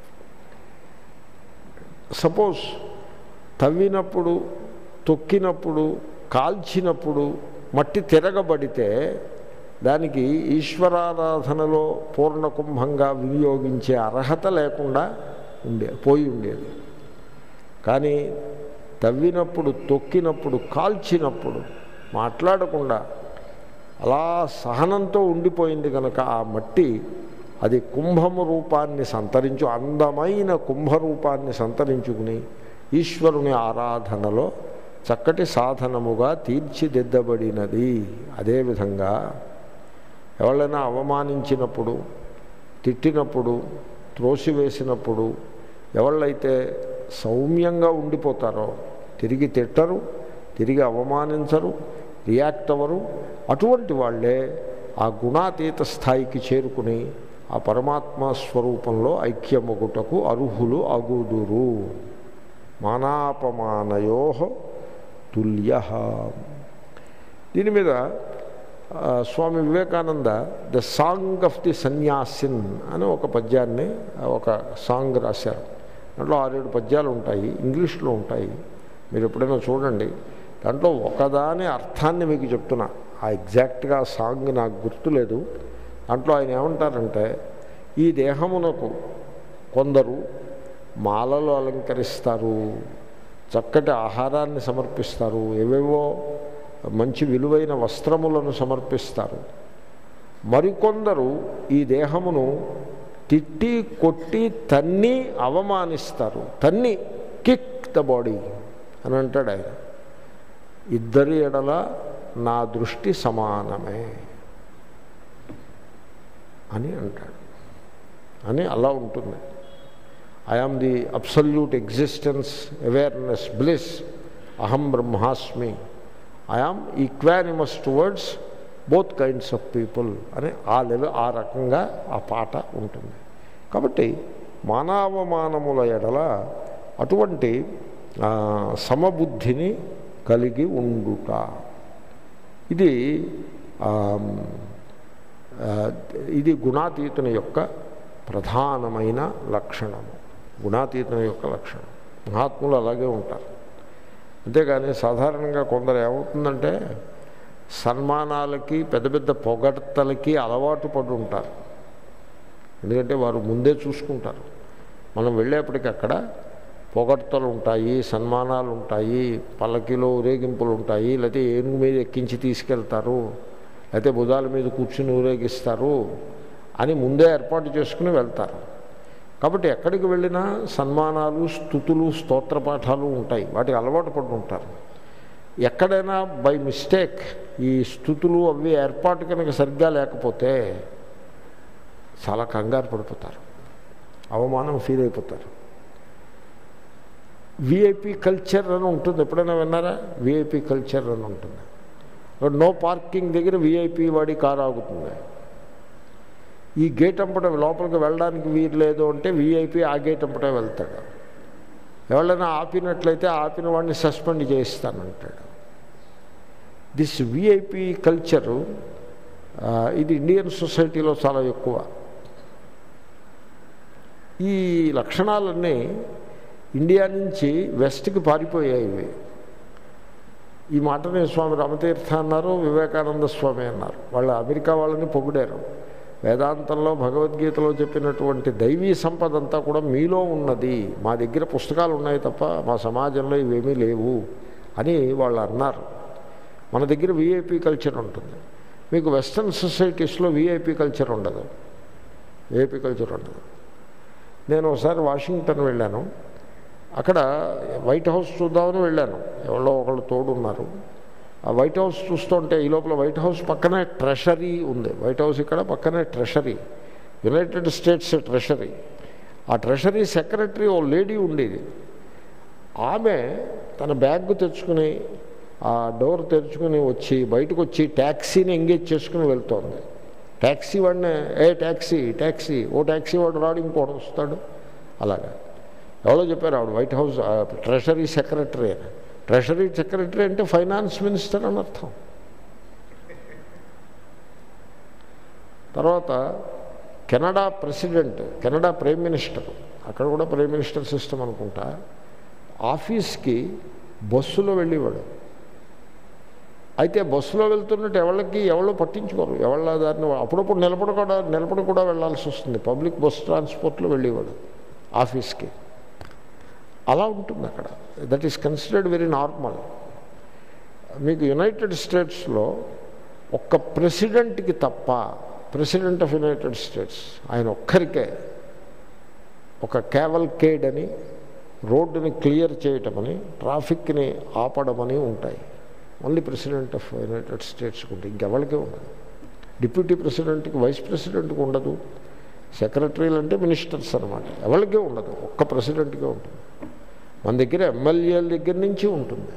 సపోజ్ తవ్వినప్పుడు తొక్కినప్పుడు కాల్చినప్పుడు మట్టి తిరగబడితే దానికి ఈశ్వరారాధనలో పూర్ణకుంభంగా వినియోగించే అర్హత లేకుండా ఉండే పోయి ఉండేది కానీ తవ్వినప్పుడు తొక్కినప్పుడు కాల్చినప్పుడు మాట్లాడకుండా అలా సహనంతో ఉండిపోయింది కనుక ఆ మట్టి అది కుంభము రూపాన్ని సంతరించు అందమైన కుంభరూపాన్ని సంతరించుకుని ఈశ్వరుని ఆరాధనలో చక్కటి సాధనముగా తీర్చిదిద్దబడినది అదేవిధంగా ఎవరైనా అవమానించినప్పుడు తిట్టినప్పుడు త్రోసివేసినప్పుడు ఎవళ్ళైతే సౌమ్యంగా ఉండిపోతారో తిరిగి తిట్టరు తిరిగి అవమానించరు రియాక్ట్ అవ్వరు అటువంటి వాళ్ళే ఆ గుణాతీత స్థాయికి చేరుకుని ఆ పరమాత్మ స్వరూపంలో ఐక్యమగుటకు అర్హులు అగుదురు మానాపమానయో తుల్య దీని మీద ఆ, Swami Vivekananda the song of the sannyasin అని ఒక పద్యాన్ని ఒక సాంగ్ రాశారు దాంట్లో ఆరేడు పద్యాలు ఉంటాయి ఇంగ్లీష్లో ఉంటాయి మీరు ఎప్పుడైనా చూడండి దాంట్లో ఒకదాని అర్థాన్ని మీకు చెప్తున్నా ఆ ఎగ్జాక్ట్గా ఆ సాంగ్ నాకు గుర్తులేదు దాంట్లో ఆయన ఏమంటారంటే ఈ దేహమునకు కొందరు మాలలు అలంకరిస్తారు చక్కటి ఆహారాన్ని సమర్పిస్తారు ఏవేవో మంచి విలువైన వస్త్రములను సమర్పిస్తారు మరికొందరు ఈ దేహమును తిట్టి కొట్టి తన్ని అవమానిస్తారు తన్ని కిక్ ద బాడీ అని అంటాడు ఆయన ఇద్దరి ఎడల నా దృష్టి సమానమే అని అంటాడు అని అలా ఉంటుంది I am the absolute existence awareness bliss అహం బ్రహ్మాస్మి I am equanimous towards both kinds of people అని ఆ లెవెల్ ఆ రకంగా ఆ పాట ఉంటుంది కాబట్టి మానవమానముల ఎడల అటువంటి ఆ, సమబుద్ధిని కలిగి ఉండుట ఇది ఆ, ఆ, ఇది గుణాతీతుని యొక్క ప్రధానమైన లక్షణము గుణాతీతుని యొక్క లక్షణం మహాత్ములు అలాగే ఉంటారు అంతేగాని సాధారణంగా కొందరు ఏమవుతుందంటే సన్మానాలకి పెద్ద పెద్ద పొగడ్తలకి అలవాటు పడి ఉంటారు ఎందుకంటే వారు ముందే చూసుకుంటారు మనం వెళ్ళేప్పటికి అక్కడ పొగడ్తలు ఉంటాయి సన్మానాలు ఉంటాయి పల్లకిలో ఊరేగింపులు ఉంటాయి లేకపోతే ఏనుగు మీద ఎక్కించి తీసుకెళ్తారు లేకపోతే భుజాల మీద కూర్చుని ఊరేగిస్తారు అని ముందే ఏర్పాటు చేసుకుని వెళ్తారు కాబట్టి ఎక్కడికి వెళ్ళినా సన్మానాలు స్థుతులు స్తోత్రపాఠాలు ఉంటాయి వాటికి అలవాటు పడి ఉంటారు ఎక్కడైనా బై మిస్టేక్ ఈ స్థుతులు అవి ఏర్పాటు కనుక సరిగ్గా లేకపోతే చాలా కంగారు పడిపోతారు అవమానం ఫీల్ అయిపోతారు విఐపి కల్చర్ అని ఉంటుంది ఎప్పుడైనా విన్నారా విఐపి కల్చర్ అని ఉంటుంది నో పార్కింగ్ దగ్గర విఐపి వాడి కారు ఆగుతుంది ఈ గేట్ అంపట లోపలికి వెళ్ళడానికి వీలు లేదు అంటే విఐపి ఆ గేట్ అంపటే వెళ్తాడు ఎవరైనా ఆపినట్లయితే ఆపిన వాడిని సస్పెండ్ చేయిస్తానంటాడు దిస్ విఐపి కల్చరు ఇది ఇండియన్ సొసైటీలో చాలా ఎక్కువ ఈ లక్షణాలన్నీ ఇండియా నుంచి వెస్ట్కి పారిపోయాయి ఇవి ఈ మాటని స్వామి రామతీర్థ అన్నారు వివేకానంద స్వామి అన్నారు వాళ్ళు అమెరికా వాళ్ళని పొగిడారు వేదాంతంలో భగవద్గీతలో చెప్పినటువంటి దైవీ సంపద అంతా కూడా మీలో ఉన్నది మా దగ్గర పుస్తకాలు ఉన్నాయి తప్ప మా సమాజంలో ఇవేమీ లేవు అని వాళ్ళు అన్నారు మన దగ్గర విఐపి కల్చర్ ఉంటుంది మీకు వెస్ట్రన్ సొసైటీస్లో విఐపి కల్చర్ ఉండదు విఐపి కల్చర్ ఉండదు నేను ఒకసారి వాషింగ్టన్ వెళ్ళాను అక్కడ వైట్ హౌస్ చూద్దామని వెళ్ళాను ఎవరో ఒకళ్ళు తోడున్నారు ఆ వైట్ హౌస్ చూస్తుంటే ఈ లోపల వైట్ హౌస్ పక్కనే ట్రెషరీ ఉంది వైట్ హౌస్ ఇక్కడ పక్కనే ట్రెషరీ యునైటెడ్ స్టేట్స్ ట్రెషరీ ఆ ట్రెషరీ సెక్రటరీ ఓ లేడీ ఉండేది ఆమె తన బ్యాగ్ తెచ్చుకుని ఆ డోర్ తెరుచుకుని వచ్చి బయటకు వచ్చి ట్యాక్సీని ఎంగేజ్ చేసుకుని వెళ్తోంది ట్యాక్సీ వాడిని ఏ ట్యాక్సీ ట్యాక్సీ ఓ ట్యాక్సీ వాడు రాడు ఇంకోటి వస్తాడు అలాగా ఎవరో చెప్పారు ఆవిడ వైట్ హౌస్ ఆ, ట్రెషరీ సెక్రటరీ అని ట్రెషరీ సెక్రటరీ అంటే ఫైనాన్స్ మినిస్టర్ అని అర్థం తర్వాత Canada president Canada prime minister అక్కడ కూడా ప్రైమ్ మినిస్టర్ సిస్టమ్ అనుకుంటా ఆఫీస్కి బస్సులో వెళ్ళేవాడు అయితే బస్సులో వెళ్తున్నట్టు ఎవరికి ఎవరో పట్టించుకోరు ఎవళ్ళ దాన్ని అప్పుడప్పుడు నిలబడి కూడా నిలబడి కూడా వెళ్ళాల్సి వస్తుంది పబ్లిక్ బస్ ట్రాన్స్పోర్ట్లో వెళ్ళేవాడు ఆఫీస్కి అలా ఉంటుంది అక్కడ that is considered very normal మీకు యునైటెడ్ స్టేట్స్లో ఒక్క ప్రెసిడెంట్కి తప్ప ప్రెసిడెంట్ ఆఫ్ యునైటెడ్ స్టేట్స్ ఆయన ఒక్కరికే ఒక కేవల్కేడ్ అని రోడ్డుని క్లియర్ చేయటమని ట్రాఫిక్ని ఆపడమని ఉంటాయి ఓన్లీ ప్రెసిడెంట్ ఆఫ్ యునైటెడ్ స్టేట్స్కి ఉంటుంది ఇంకెవరికే ఉండదు డిప్యూటీ ప్రెసిడెంట్కి వైస్ ప్రెసిడెంట్కి ఉండదు సెక్రటరీలు అంటే మినిస్టర్స్ అనమాట ఎవరికే ఉండదు ఒక్క ప్రెసిడెంట్కే ఉంటుంది మన దగ్గర ఎమ్మెల్యేల దగ్గర నుంచి ఉంటుంది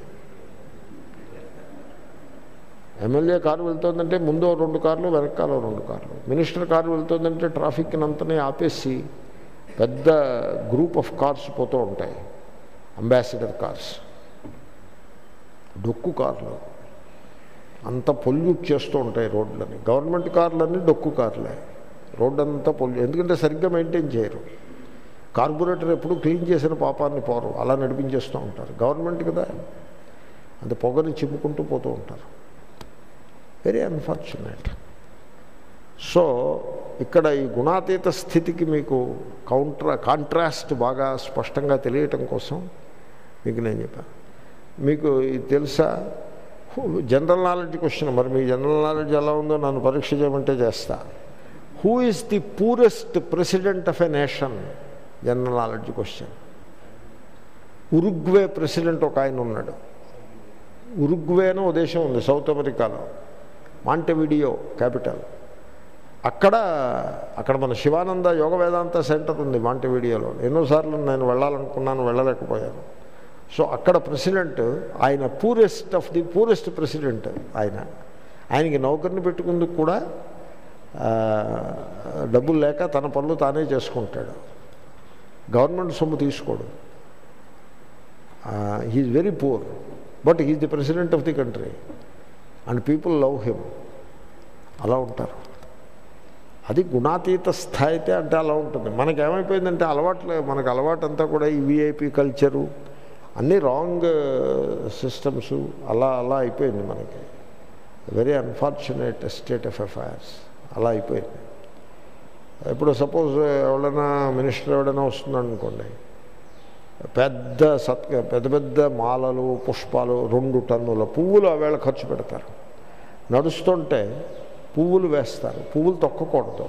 ఎమ్మెల్యే కారు వెళ్తుందంటే ముందు ఓ రెండు కార్లు వెనకాల ఓ రెండు కార్లు మినిస్టర్ కారు వెళ్తుందంటే ట్రాఫిక్ అంతనే ఆపేసి పెద్ద గ్రూప్ ఆఫ్ కార్స్ పోతూ ఉంటాయి అంబాసిడర్ కార్స్ డొక్కు కార్లు అంత పొల్యూట్ చేస్తూ ఉంటాయి రోడ్లని గవర్నమెంట్ కార్లన్నీ డొక్కు కార్లే రోడ్ అంతా పొల్యూ ఎందుకంటే సరిగ్గా మెయింటైన్ చేయరు కార్పొరేటర్ ఎప్పుడు క్లీన్ చేసిన పాపాన్ని పోరు అలా నడిపించేస్తూ ఉంటారు గవర్నమెంట్ కదా అంత పొగని చిమ్ముకుంటూ పోతూ ఉంటారు వెరీ అన్ఫార్చునేట్ సో ఇక్కడ ఈ గుణాతీత స్థితికి మీకు కౌంట్రా కాంట్రాస్ట్ బాగా స్పష్టంగా తెలియటం కోసం మీకు నేను చెప్పాను మీకు ఇది తెలుసా జనరల్ నాలెడ్జ్ క్వశ్చన్ మరి మీ జనరల్ నాలెడ్జ్ ఎలా ఉందో నన్ను పరీక్ష చేయమంటే చేస్తా who is the poorest president of a nation general knowledge question Uruguay president ఒక ఆయన ఉన్నాడు ఉరుగ్వే అని ఓ దేశం ఉంది సౌత్ అమెరికాలో మాంటెవిడియో క్యాపిటల్ అక్కడ అక్కడ మన శివానంద యోగ వేదాంత సెంటర్ ఉంది మాంటెవిడియోలో ఎన్నోసార్లు నేను వెళ్ళాలనుకున్నాను వెళ్ళలేకపోయాను సో అక్కడ ప్రెసిడెంట్ ఆయన poorest of the poorest president ఆయన ఆయనకి నౌకర్ని పెట్టుకుందుకు కూడా ఆ, డబ్బులు లేక తన పనులు తానే చేసుకుంటాడు గవర్నమెంట్ సొమ్ము తీసుకోడు he's very poor but he's the president of the country and people love him అలా ఉంటారు అది గుణాతీత స్థాయి అయితే అంటే అలా ఉంటుంది మనకి ఏమైపోయిందంటే అలవాట్లే మనకు అలవాటు అంతా కూడా ఈ విఐపి కల్చరు అన్నీ రాంగ్ సిస్టమ్స్ అలా అలా అయిపోయింది మనకి very unfortunate state of affairs అలా అయిపోయింది ఇప్పుడు సపోజ్ ఎవరైనా మినిస్టర్ ఎవడైనా వస్తున్నాడు అనుకోండి పెద్ద సత్ పెద్ద పెద్ద మాలలు పుష్పాలు రెండు టన్నుల పువ్వులు ఆవేళ ఖర్చు పెడతారు నడుస్తుంటే పువ్వులు వేస్తారు పువ్వులు తొక్కకూడదు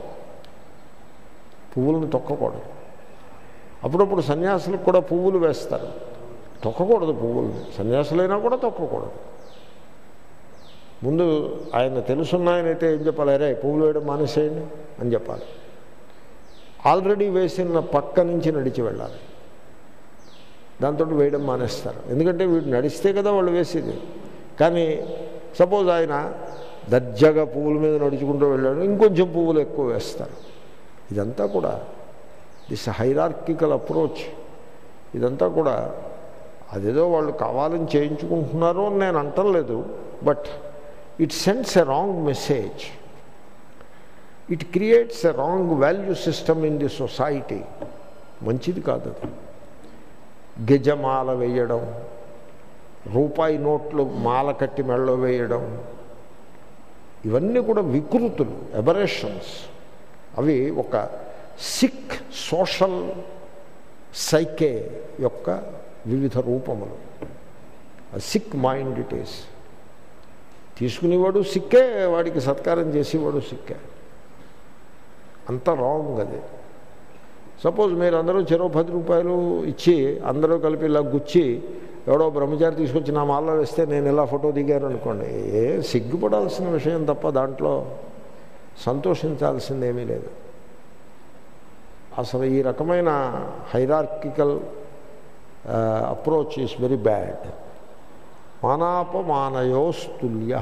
పువ్వులను తొక్కకూడదు అప్పుడప్పుడు సన్యాసులకు కూడా పువ్వులు వేస్తారు తొక్కకూడదు పువ్వుల్ని సన్యాసులైనా కూడా తొక్కకూడదు ముందు ఆయన తెలుసున్నాయనైతే ఏం చెప్పాలి అరే పువ్వులు వేయడం మానేసేయండి అని చెప్పాలి ఆల్రెడీ వేసిన పక్క నుంచి నడిచి వెళ్ళాలి దాంతో వేయడం మానేస్తారు ఎందుకంటే వీడు నడిస్తే కదా వాళ్ళు వేసేది కానీ సపోజ్ ఆయన దర్జాగా పువ్వుల మీద నడుచుకుంటూ వెళ్ళాడు ఇంకొంచెం పువ్వులు ఎక్కువ వేస్తారు ఇదంతా కూడా దిస్ హైరార్కికల్ అప్రోచ్ ఇదంతా కూడా అదేదో వాళ్ళు కావాలని చేయించుకుంటున్నారు అని నేను అంటలేదు but it sends a wrong message it creates a wrong value system in the society మంచిది కాదు అది గజమాల వేయడం రూపాయి నోట్లు మాల కట్టి మెళ్ళలో వేయడం ఇవన్నీ కూడా వికృతులు ఎబరేషన్స్ అవి ఒక సిక్ సోషల్ సైకే యొక్క వివిధ రూపములు సిక్ మైండ్ ఇట్ ఈస్ తీసుకునేవాడు సిక్కే వాడికి సత్కారం చేసేవాడు సిక్కే అంత రాంగ్ అది సపోజ్ మీరు అందరూ చెరో పది రూపాయలు ఇచ్చి అందరూ కలిపి ఇలా గుచ్చి ఎవడో బ్రహ్మచారి తీసుకొచ్చి నా మాల్లో వేస్తే నేను ఇలా ఫోటో దిగాను అనుకోండి ఏ సిగ్గుపడాల్సిన విషయం తప్ప దాంట్లో సంతోషించాల్సిందేమీ లేదు అసలు ఈ రకమైన hierarchical approach is very bad మానాపమానయోస్తుల్య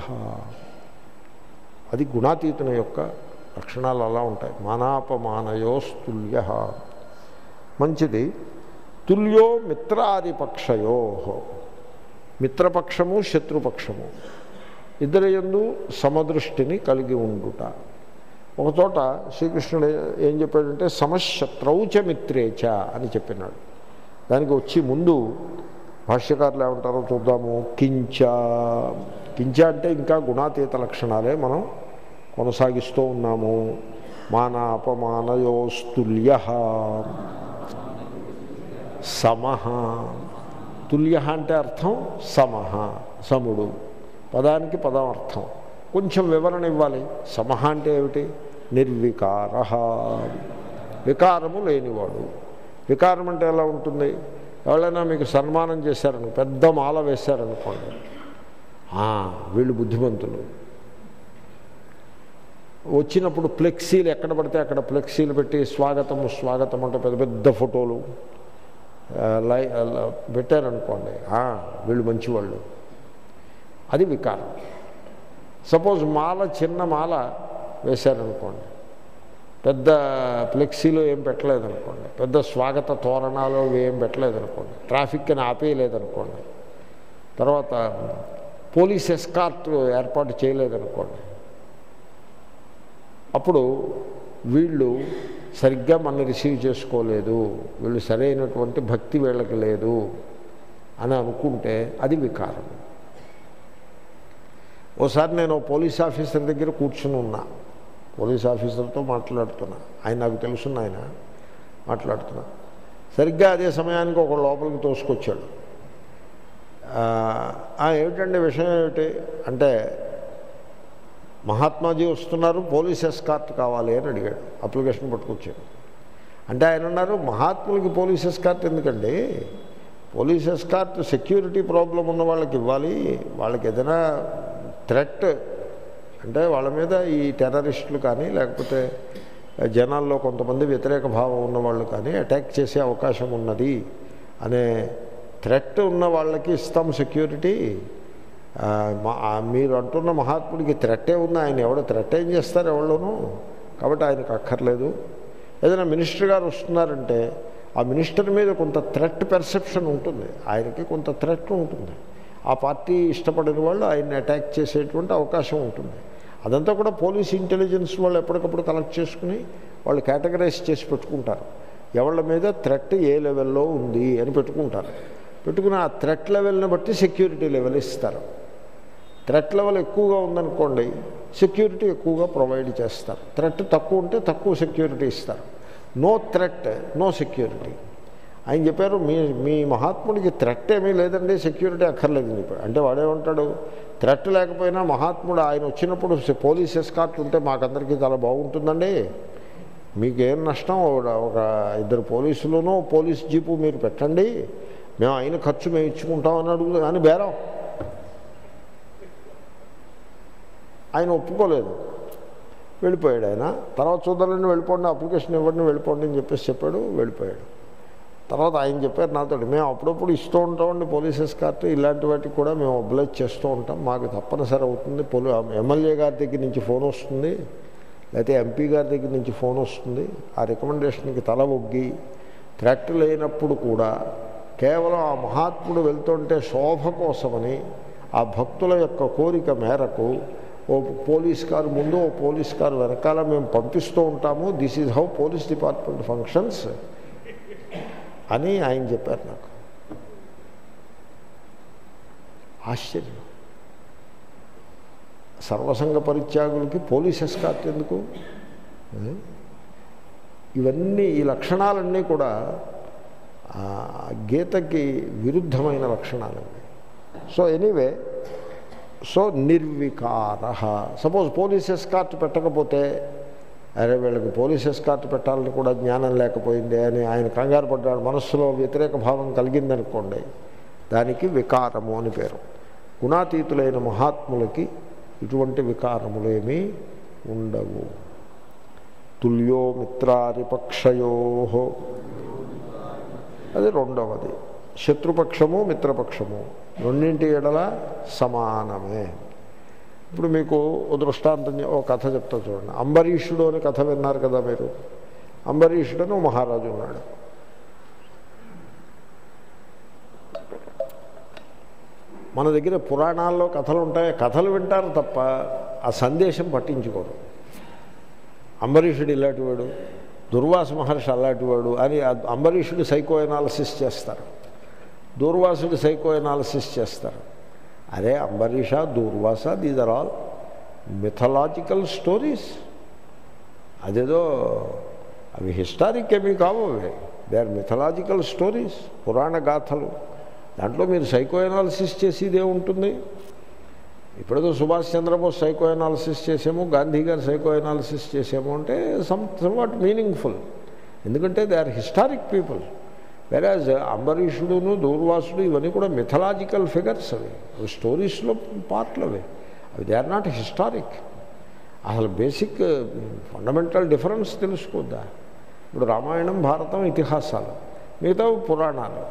అది గుణాతీతుల యొక్క లక్షణాలు అలా ఉంటాయి మానాపమానయోస్తుల్య మంచిది తుల్యో మిత్రాదిపక్షయో మిత్రపక్షము శత్రుపక్షము ఇద్దరి యందు సమదృష్టిని కలిగి ఉండుట ఒకచోట శ్రీకృష్ణుడు ఏం చెప్పాడంటే సమశత్రౌచ మిత్రేచ అని చెప్పినాడు దానికి వచ్చి ముందు భాష్యకారులు ఏమంటారో చూద్దాము కించ కించ అంటే ఇంకా గుణాతీత లక్షణాలే మనం కొనసాగిస్తూ ఉన్నాము మానాపమానయోస్తుల్య సమహ తుల్య అంటే అర్థం సమహ సముడు పదానికి పదం అర్థం కొంచెం వివరణ ఇవ్వాలి సమహ అంటే ఏమిటి నిర్వికార వికారము లేనివాడు వికారం అంటే ఎలా ఉంటుంది ఎవరైనా మీకు సన్మానం చేశారను పెద్ద మాల వేశారనుకోండి "ఆ, వీళ్ళు బుద్ధిమంతులు వచ్చినప్పుడు ఫ్లెక్సీలు ఎక్కడ పడితే అక్కడ ఫ్లెక్సీలు పెట్టి స్వాగతము స్వాగతం అంటే పెద్ద పెద్ద ఫోటోలు ఆ, లై అలా పెట్టారనుకోండి "ఆ, వీళ్ళు మంచివాళ్ళు అది వికారం సపోజ్ మాల చిన్న మాల వేశారనుకోండి పెద్ద ఫ్లెక్సీలో ఏం పెట్టలేదనుకోండి పెద్ద స్వాగత తోరణాలు అవి ఏం పెట్టలేదనుకోండి ట్రాఫిక్ని ఆపేయలేదనుకోండి తర్వాత పోలీస్ ఎస్కార్ట్ ఏర్పాటు చేయలేదనుకోండి అప్పుడు వీళ్ళు సరిగ్గా మన రిసీవ్ చేసుకోలేదు వీళ్ళు సరైనటువంటి భక్తి వీళ్ళకి లేదు అని అనుకుంటే అది వికారం ఓసారి నేను ఓ పోలీస్ ఆఫీసర్ దగ్గర కూర్చుని ఉన్నా పోలీస్ ఆఫీసర్తో మాట్లాడుతున్నా ఆయన నాకు తెలుసున్న ఆయన మాట్లాడుతున్నా సరిగ్గా అదే సమయానికి ఒక లోపలికి తోసుకొచ్చాడు ఆ, "ఆ, ఏమిటండి విషయం ఏమిటి అంటే మహాత్మాజీ వస్తున్నారు పోలీస్ ఎస్కార్ట్ కావాలి అని అడిగాడు అప్లికేషన్ పట్టుకొచ్చాడు అంటే ఆయన అన్నారు మహాత్ములకి పోలీస్ ఎస్కార్ట్ ఎందుకండి పోలీస్ ఎస్కార్ట్ సెక్యూరిటీ ప్రాబ్లం ఉన్న వాళ్ళకి ఇవ్వాలి వాళ్ళకి ఏదైనా థ్రెట్ అంటే వాళ్ళ మీద ఈ టెర్రరిస్టులు కానీ లేకపోతే జనాల్లో కొంతమంది వ్యతిరేక భావం ఉన్న వాళ్ళు కానీ అటాక్ చేసే అవకాశం ఉన్నది అనే థ్రెట్ ఉన్న వాళ్ళకి ఇస్తాం సెక్యూరిటీ ఆ, మా- ఆ మీరు అంటున్న మహాత్ముడికి థ్రెట్టే ఉంది ఆయన ఎవడో థ్రెట్ ఏం చేస్తారు ఎవళ్ళోనూ కాబట్టి ఆయనకు అక్కర్లేదు ఏదైనా మినిస్టర్ గారు వస్తున్నారంటే ఆ మినిస్టర్ మీద కొంత థ్రెట్ పెర్సెప్షన్ ఉంటుంది ఆయనకి కొంత థ్రెట్ ఉంటుంది ఆ పార్టీ ఇష్టపడిన వాళ్ళు ఆయన్ని అటాక్ చేసేటువంటి అవకాశం ఉంటుంది అదంతా కూడా పోలీస్ ఇంటెలిజెన్స్ వాళ్ళు ఎప్పటికప్పుడు కలెక్ట్ చేసుకుని వాళ్ళు కేటగరైజ్ చేసి పెట్టుకుంటారు ఎవళ్ళ మీద థ్రెట్ ఏ లెవెల్లో ఉంది అని పెట్టుకుంటారు పెట్టుకుని ఆ థ్రెట్ లెవెల్ని బట్టి సెక్యూరిటీ లెవెల్ ఇస్తారు థ్రెట్ లెవెల్ ఎక్కువగా ఉందనుకోండి సెక్యూరిటీ ఎక్కువగా ప్రొవైడ్ చేస్తారు థ్రెట్ తక్కువ ఉంటే తక్కువ సెక్యూరిటీ ఇస్తారు నో థ్రెట్ నో సెక్యూరిటీ ఆయన చెప్పారు మీ మీ మహాత్ముడికి థ్రెట్ ఏమీ లేదండి సెక్యూరిటీ అక్కర్లేదని చెప్పాడు అంటే వాడేమంటాడు థ్రెట్ లేకపోయినా మహాత్ముడు ఆయన వచ్చినప్పుడు పోలీస్ ఎస్కార్ట్ ఉంటే మాకందరికీ చాలా బాగుంటుందండి మీకేం నష్టం ఒక- ఒక ఇద్దరు పోలీసులను పోలీస్ జీపు మీరు పెట్టండి మేము అయిన ఖర్చు మేము ఇచ్చుకుంటామని అడుగు అని బేరం ఆయన ఒప్పుకోలేదు వెళ్ళిపోయాడు ఆయన తర్వాత చూద్దాలని వెళ్ళిపోండి అప్లికేషన్ ఇవ్వండి వెళ్ళిపోండి అని చెప్పేసి చెప్పాడు వెళ్ళిపోయాడు తర్వాత ఆయన చెప్పారు నాతో మేము అప్పుడప్పుడు ఇస్తూ ఉంటామండి పోలీస్ ఎస్కార్ట్ ఇలాంటి వాటికి కూడా మేము అబ్లైజ్ చేస్తూ ఉంటాం మాకు తప్పనిసరి అవుతుంది పోలీ ఎమ్మెల్యే గారి దగ్గర నుంచి ఫోన్ వస్తుంది లేకపోతే ఎంపీ గారి దగ్గర నుంచి ఫోన్ వస్తుంది ఆ రికమెండేషన్కి తల ఒగ్గి థ్రెట్ లేనప్పుడు కూడా కేవలం ఆ మహాత్ముడు వెళ్తుంటే శోభ కోసమని ఆ భక్తుల యొక్క కోరిక మేరకు ఓ పోలీస్ కారు ముందు ఓ పోలీస్ కారు వెనకాల మేము పంపిస్తూ ఉంటాము this is how police department functions అని ఆయన చెప్పారు నాకు ఆశ్చర్యం సర్వసంగ పరిత్యాగులకి పోలీస్ ఎస్కార్ట్ ఎందుకు ఏ? ఇవన్నీ ఈ లక్షణాలన్నీ కూడా ఆ, గీతకి విరుద్ధమైన లక్షణాలండి సో ఎనీవే సో నిర్వికార సపోజ్ పోలీస్ ఎస్కార్ట్ పెట్టకపోతే అరే వీళ్ళకి పోలీస్ ఎస్కార్ట్ పెట్టాలని కూడా జ్ఞానం లేకపోయింది అని ఆయన కంగారు పడ్డాడు మనస్సులో వ్యతిరేక భావం కలిగిందనుకోండి దానికి వికారము అని పేరు గుణాతీతులైన మహాత్ములకి ఇటువంటి వికారములేమీ ఉండవు తుల్యో మిత్రారిపక్షయో అది రెండవది శత్రుపక్షము మిత్రపక్షము రెండింటి ఎడల సమానమే ఇప్పుడు మీకు ఓ దృష్టాంతం చె- ఓ కథ చెప్తా చూడండి అంబరీషుడు అని కథ విన్నారు కదా మీరు అంబరీషుడు అని ఓ మహారాజు ఉన్నాడు మన దగ్గర పురాణాల్లో కథలు ఉంటాయి కథలు వింటారు తప్ప ఆ సందేశం పట్టించుకోరు అంబరీషుడు ఇలాంటివాడు దుర్వాస మహర్షి అలాంటివాడు అని ఆ అంబరీషుడు సైకో ఎనాలసిస్ చేస్తారు దూర్వాసుడు సైకో ఎనాలసిస్ చేస్తారు అరే Ambarisha Durvasa these are all mythological stories అదేదో అవి హిస్టారిక్ ఏమీ కావు అవి దే ఆర్ మిథలాజికల్ స్టోరీస్ పురాణ గాథలు దాంట్లో మీరు సైకో ఎనాలిసిస్ చేసేదే ఉంటుంది ఇప్పుడేదో సుభాష్ చంద్రబోస్ సైకో ఎనాలిసిస్ చేసాము గాంధీ గారు సైకో ఎనాలిసిస్ చేసాము అంటే సమ్ సమ్వాట్ మీనింగ్ఫుల్ ఎందుకంటే they are historic people whereas అంబరీషుడును దూర్వాసుడు ఇవన్నీ కూడా మిథలాజికల్ ఫిగర్స్ అవి అవి స్టోరీస్లో పార్ట్లు అవి అవి దే ఆర్ నాట్ హిస్టారిక్ అసలు బేసిక్ ఫండమెంటల్ డిఫరెన్స్ తెలుసుకోద్దా ఇప్పుడు రామాయణం భారతం ఇతిహాసాలు మిగతా పురాణాలు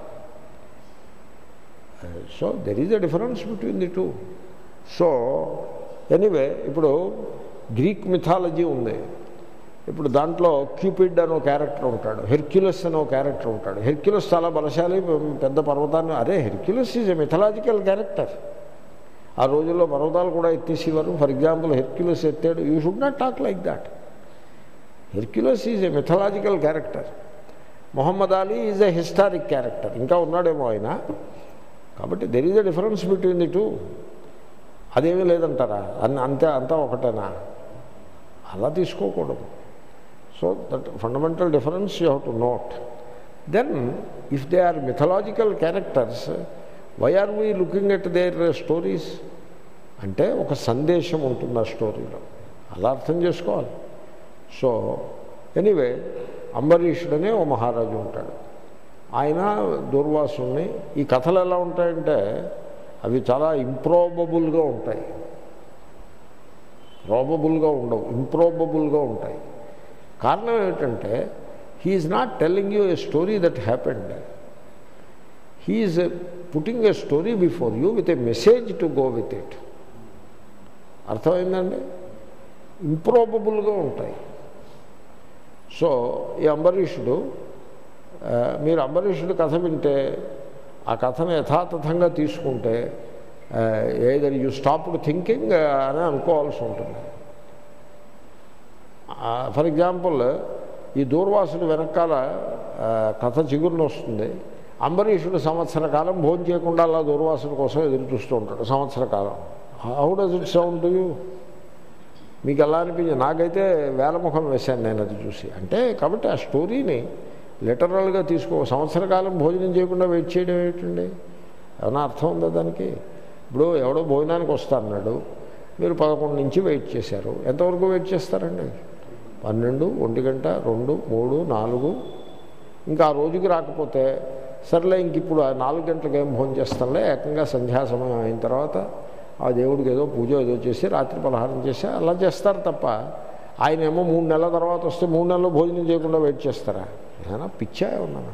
so there is a difference between the two so anyway ఇప్పుడు గ్రీక్ మిథాలజీ ఉంది ఇప్పుడు దాంట్లో క్యూపిడ్ అని ఒక క్యారెక్టర్ ఉంటాడు హెర్క్యులస్ అని ఒక క్యారెక్టర్ ఉంటాడు హెర్క్యులస్ చాలా బలశాలి పెద్ద పర్వతాన్ని అరే Hercules is a mythological character ఆ రోజుల్లో పర్వతాలు కూడా ఎత్తేసేవారు ఫర్ ఎగ్జాంపుల్ హెర్క్యులస్ ఎత్తాడు you should not talk like that Hercules is a mythological character Mohammed Ali is a historic character ఇంకా ఉన్నాడేమో ఆయన కాబట్టి there is a difference between the two అదేమీ లేదంటారా అన్ని అంతే అంతా ఒకటేనా అలా తీసుకోకూడదు so that fundamental difference you have to note then if they are mythological characters why are we looking at their stories అంటే ఒక సందేశం ఉంటుంది ఆ స్టోరీలో అలా అర్థం చేసుకోవాలి సో ఎనీవే అంబరీషుడనే ఓ మహారాజు ఉంటాడు ఆయన దుర్వాసుని ఈ కథలు ఎలా ఉంటాయంటే అవి చాలా ఇంప్రోబబుల్గా ఉంటాయి ప్రాబబుల్గా ఉండవు ఇంప్రోబబుల్గా ఉంటాయి కారణం ఏమిటంటే he's not telling you a story that happened he's putting a story before you with a message to go with it అర్థమైందండి ఇంప్రోబబుల్గా ఉంటాయి సో ఈ అంబరీషుడు ఆ, మీరు అంబరీషుడు కథ వింటే ఆ కథను యథాతథంగా తీసుకుంటే ఏదర్ యూ స్టాప్డ్ థింకింగ్ అని అనుకోవాల్సి ఉంటుంది ఫర్ ఎగ్జాంపుల్ ఈ దూర్వాసుడు వెనకాల ఆ, కథ చిగురుని వస్తుంది అంబరీషుడు సంవత్సర కాలం భోజనం చేయకుండా అలా దూర్వాసుడి కోసం ఎదురు చూస్తూ ఉంటాడు సంవత్సర కాలం how does it sound to you మీకు ఎలా అనిపించింది నాకైతే వేలముఖం వేశాను నేను అది చూసి అంటే కాబట్టి ఆ స్టోరీని లిటరల్గా తీసుకో సంవత్సర కాలం భోజనం చేయకుండా వెయిట్ చేయడం ఏమిటండి ఏమైనా అర్థం ఉందా దానికి ఇప్పుడు ఎవడో భోజనానికి వస్తా అన్నాడు మీరు పదకొండు నుంచి వెయిట్ చేశారు ఎంతవరకు వెయిట్ చేస్తారండి పన్నెండు ఒంటి గంట రెండు మూడు నాలుగు ఇంకా ఆ రోజుకి రాకపోతే సర్లే ఇంక ఇప్పుడు ఆ నాలుగు గంటలకు ఏం భోజనం చేస్తానులే ఏకంగా సంధ్యా సమయం అయిన తర్వాత ఆ దేవుడికి ఏదో పూజ ఏదో చేసి రాత్రి పలహారం చేసి అలా చేస్తారు తప్ప ఆయన ఏమో మూడు నెలల తర్వాత వస్తే మూడు నెలలు భోజనం చేయకుండా వెయిట్ చేస్తారా ఏమైనా పిచ్చా ఉన్నానా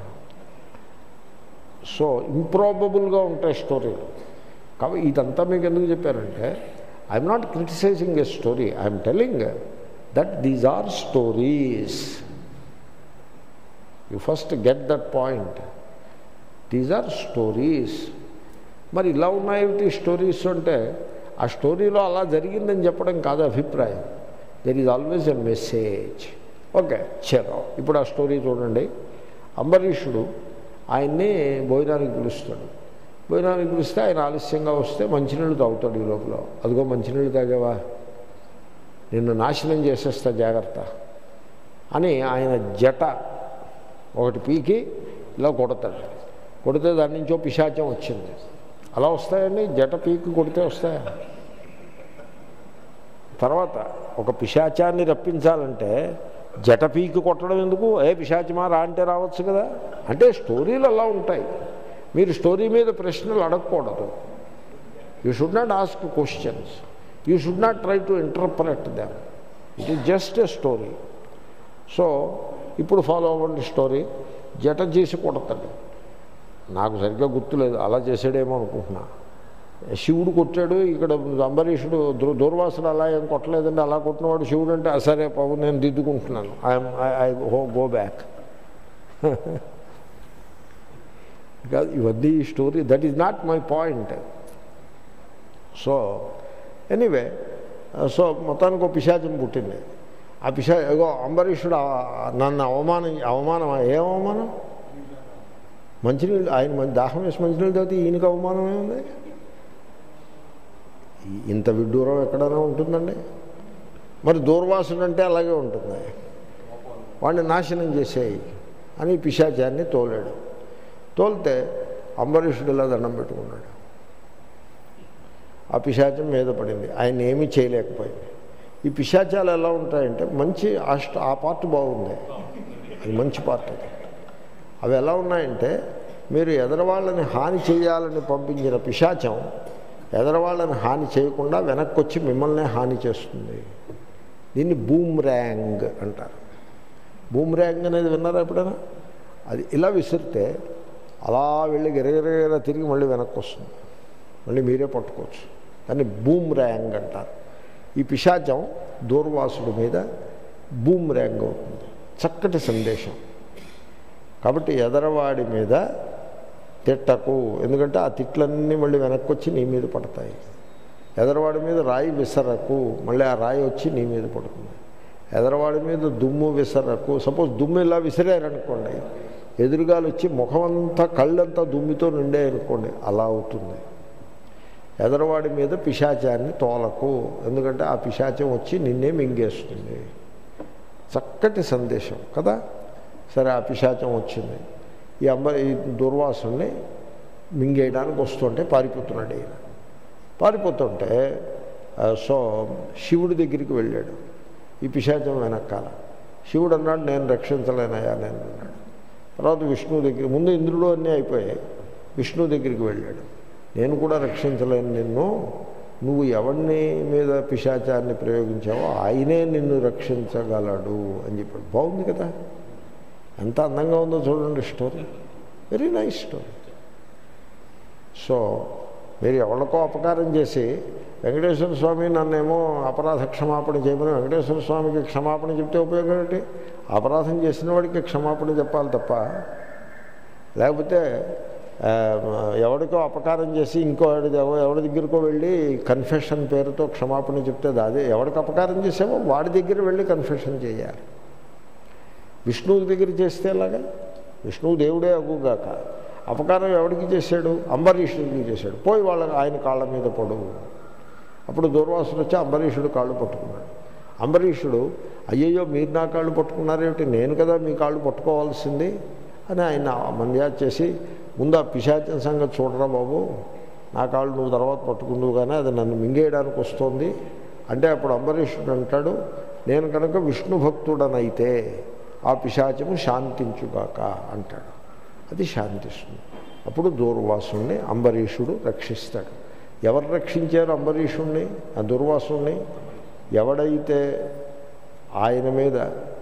సో ఇంప్రాబబుల్గా ఉంటాయి స్టోరీలు కాబట్టి ఇదంతా మీకు ఎందుకు చెప్పారంటే I'm not criticising a story I'm telling that these are stories you first get that point these are stories మరి ఇలా ఉన్నాయేమిటి స్టోరీస్ అంటే ఆ స్టోరీలో అలా జరిగిందని చెప్పడం కాదు అభిప్రాయం there is always a message okay చలో ఇప్పుడు ఆ స్టోరీ చూడండి అంబరీషుడు ఆయన్ని భోజనానికి పిలుస్తాడు భోజనానికి పిలిస్తే ఆయన ఆలస్యంగా వస్తే మంచినీళ్ళు తాగుతాడు ఈ లోపల అదిగో మంచినీళ్ళు తాగావా నిన్ను నాశనం చేసేస్తా జాగ్రత్త అని ఆయన జట ఒకటి పీకి ఇలా కొడతాడు కొడితే దాని నుంచో పిశాచం వచ్చింది అలా వస్తాయండి జట పీకి కొడితే వస్తాయా తర్వాత ఒక పిశాచాన్ని రప్పించాలంటే జట పీకి కొట్టడం ఎందుకు ఏ పిశాచమా రా అంటే రావచ్చు కదా అంటే స్టోరీలు అలా ఉంటాయి మీరు స్టోరీ మీద ప్రశ్నలు అడగకూడదు you should not ask questions you should not try to interpret them it is just a story so ఇప్పుడు ఫాలో అవ్వండి స్టోరీ జట చేసి కొడతాడు నాకు సరిగ్గా గుర్తులేదు అలా చేసాడేమో అనుకుంటున్నా శివుడు కొట్టాడు ఇక్కడ అంబరీషుడు దుర్ దూర్వాసుడు అలా ఏం కొట్టలేదండి అలా కొట్టినవాడు శివుడు అంటే "ఆ, సరే పావు నేను దిద్దుకుంటున్నాను ఐఎమ్ ఐ హో గో బ్యాక్ కాదు ఇవన్నీ ఈ story that is not my point so anyway so మొత్తానికి ఒక పిశాచం పుట్టింది ఆ పిశా ఏగో అంబరీషుడు ఆ- నన్ను అవమానం అవమానం ఏం అవమానం మంచినీళ్ళు ఆయన మంచి దాహం వేసి మంచినీళ్ళు తాగితే ఈయనకి అవమానం ఏముంది ఈ- ఇంత విడ్డూరం ఎక్కడైనా ఉంటుందండి మరి దూర్వాసుడు అంటే అలాగే ఉంటుంది వాడిని నాశనం చేసేయి అని పిశాచాన్ని తోలాడు తోలితే అంబరీషుడు ఇలా దండం పెట్టుకున్నాడు ఆ పిశాచం మీద పడింది ఆయన ఏమీ చేయలేకపోయింది ఈ పిశాచాలు ఎలా ఉంటాయంటే మంచి అష్ట ఆ పార్ట్ బాగుంది అది మంచి పార్ట్ అది అవి ఎలా ఉన్నాయంటే మీరు ఎదరవాళ్ళని హాని చేయాలని పంపించిన పిశాచం ఎదరవాళ్ళని హాని చేయకుండా వెనక్కి వచ్చి మిమ్మల్నే హాని చేస్తుంది దీన్ని బూమ్ ర్యాంగ్ అంటారు బూమ్ ర్యాంగ్ అనేది విన్నారా ఎప్పుడైనా అది ఇలా విసిరితే అలా వెళ్ళి గిరగిరగిర తిరిగి మళ్ళీ వెనక్కి వస్తుంది మళ్ళీ మీరే పట్టుకోవచ్చు దాన్ని బూమ్ ర్యాంగ్ అంటారు ఈ పిశాచం దూర్వాసుడి మీద బూమ్ ర్యాంగ్ అవుతుంది చక్కటి సందేశం కాబట్టి ఎదరవాడి మీద తిట్టకు ఎందుకంటే ఆ తిట్లన్నీ మళ్ళీ వెనక్కి వచ్చి నీ మీద పడతాయి ఎదరవాడి మీద రాయి విసరకు మళ్ళీ ఆ రాయి వచ్చి నీ మీద పడుతుంది ఎదరవాడి మీద దుమ్ము విసరకు సపోజ్ దుమ్ము ఇలా విసిరారనుకోండి ఎదురుగాలు వచ్చి ముఖమంతా కళ్ళంతా దుమ్మితో నిండే అనుకోండి అలా అవుతుంది ఎదరవాడి మీద పిశాచాన్ని తోలకు ఎందుకంటే ఆ పిశాచం వచ్చి నిన్నే మింగేస్తుంది చక్కటి సందేశం కదా సరే ఆ పిశాచం వచ్చింది ఈ అంబ ఈ దుర్వాసుని మింగేయడానికి వస్తుంటే పారిపోతున్నాడు ఈయన పారిపోతుంటే ఆ, సో శివుడి దగ్గరికి వెళ్ళాడు ఈ పిశాచం వెనకాల శివుడు అన్నాడు నేను రక్షించలేనయా నేను అన్నాడు తర్వాత విష్ణువు దగ్గర ముందు ఇంద్రుడు అన్నీ అయిపోయాయి విష్ణువు దగ్గరికి వెళ్ళాడు నేను కూడా రక్షించలేను నిన్ను నువ్వు ఎవరిని మీద పిశాచాన్ని ప్రయోగించావో ఆయనే నిన్ను రక్షించగలడు అని చెప్పాడు బాగుంది కదా ఎంత అందంగా ఉందో చూడండి story very nice story so మీరు ఎవరికో అపకారం చేసి వెంకటేశ్వర స్వామి నన్నేమో అపరాధ క్షమాపణ చేయమని వెంకటేశ్వర స్వామికి క్షమాపణ చెప్తే ఉపయోగం ఏంటి అపరాధం చేసిన వాడికి క్షమాపణ చెప్పాలి తప్ప లేకపోతే ఆ, ఎవరికో అపకారం చేసి ఇంకో ఎవడి ఎవరి దగ్గరకో వెళ్ళి కన్ఫెషన్ పేరుతో క్షమాపణ చెప్తే అదే ఎవరికి అపకారం చేసావో వాడి దగ్గర వెళ్ళి కన్ఫెషన్ చేయాలి విష్ణువు దగ్గర చేస్తే ఎలాగా విష్ణువు దేవుడే అగుగాక అపకారం ఎవరికి చేశాడు అంబరీషుడికి చేశాడు పోయి వాళ్ళ ఆయన కాళ్ళ మీద పడు అప్పుడు దూర్వాసుడు వచ్చి అంబరీషుడు కాళ్ళు పట్టుకున్నాడు అంబరీషుడు అయ్యయ్యో మీరు నా కాళ్ళు పట్టుకున్నారేమిటి నేను కదా మీ కాళ్ళు పట్టుకోవాల్సింది అని ఆయన మంద్యా చేసి ముందు ఆ పిశాచం సంగతి చూడరా బాబు నా కాళ్ళు నువ్వు తర్వాత పట్టుకుందువు కానీ అది నన్ను మింగేయడానికి వస్తుంది అంటే అప్పుడు అంబరీషుడు అంటాడు నేను కనుక విష్ణు భక్తుడనైతే ఆ పిశాచము శాంతించుగాక అంటాడు అది శాంతిస్తుంది అప్పుడు దూర్వాసుణ్ణి అంబరీషుడు రక్షిస్తాడు ఎవరు రక్షించారు అంబరీషుణ్ణి ఆ దుర్వాసుణ్ణి ఎవడైతే ఆయన మీద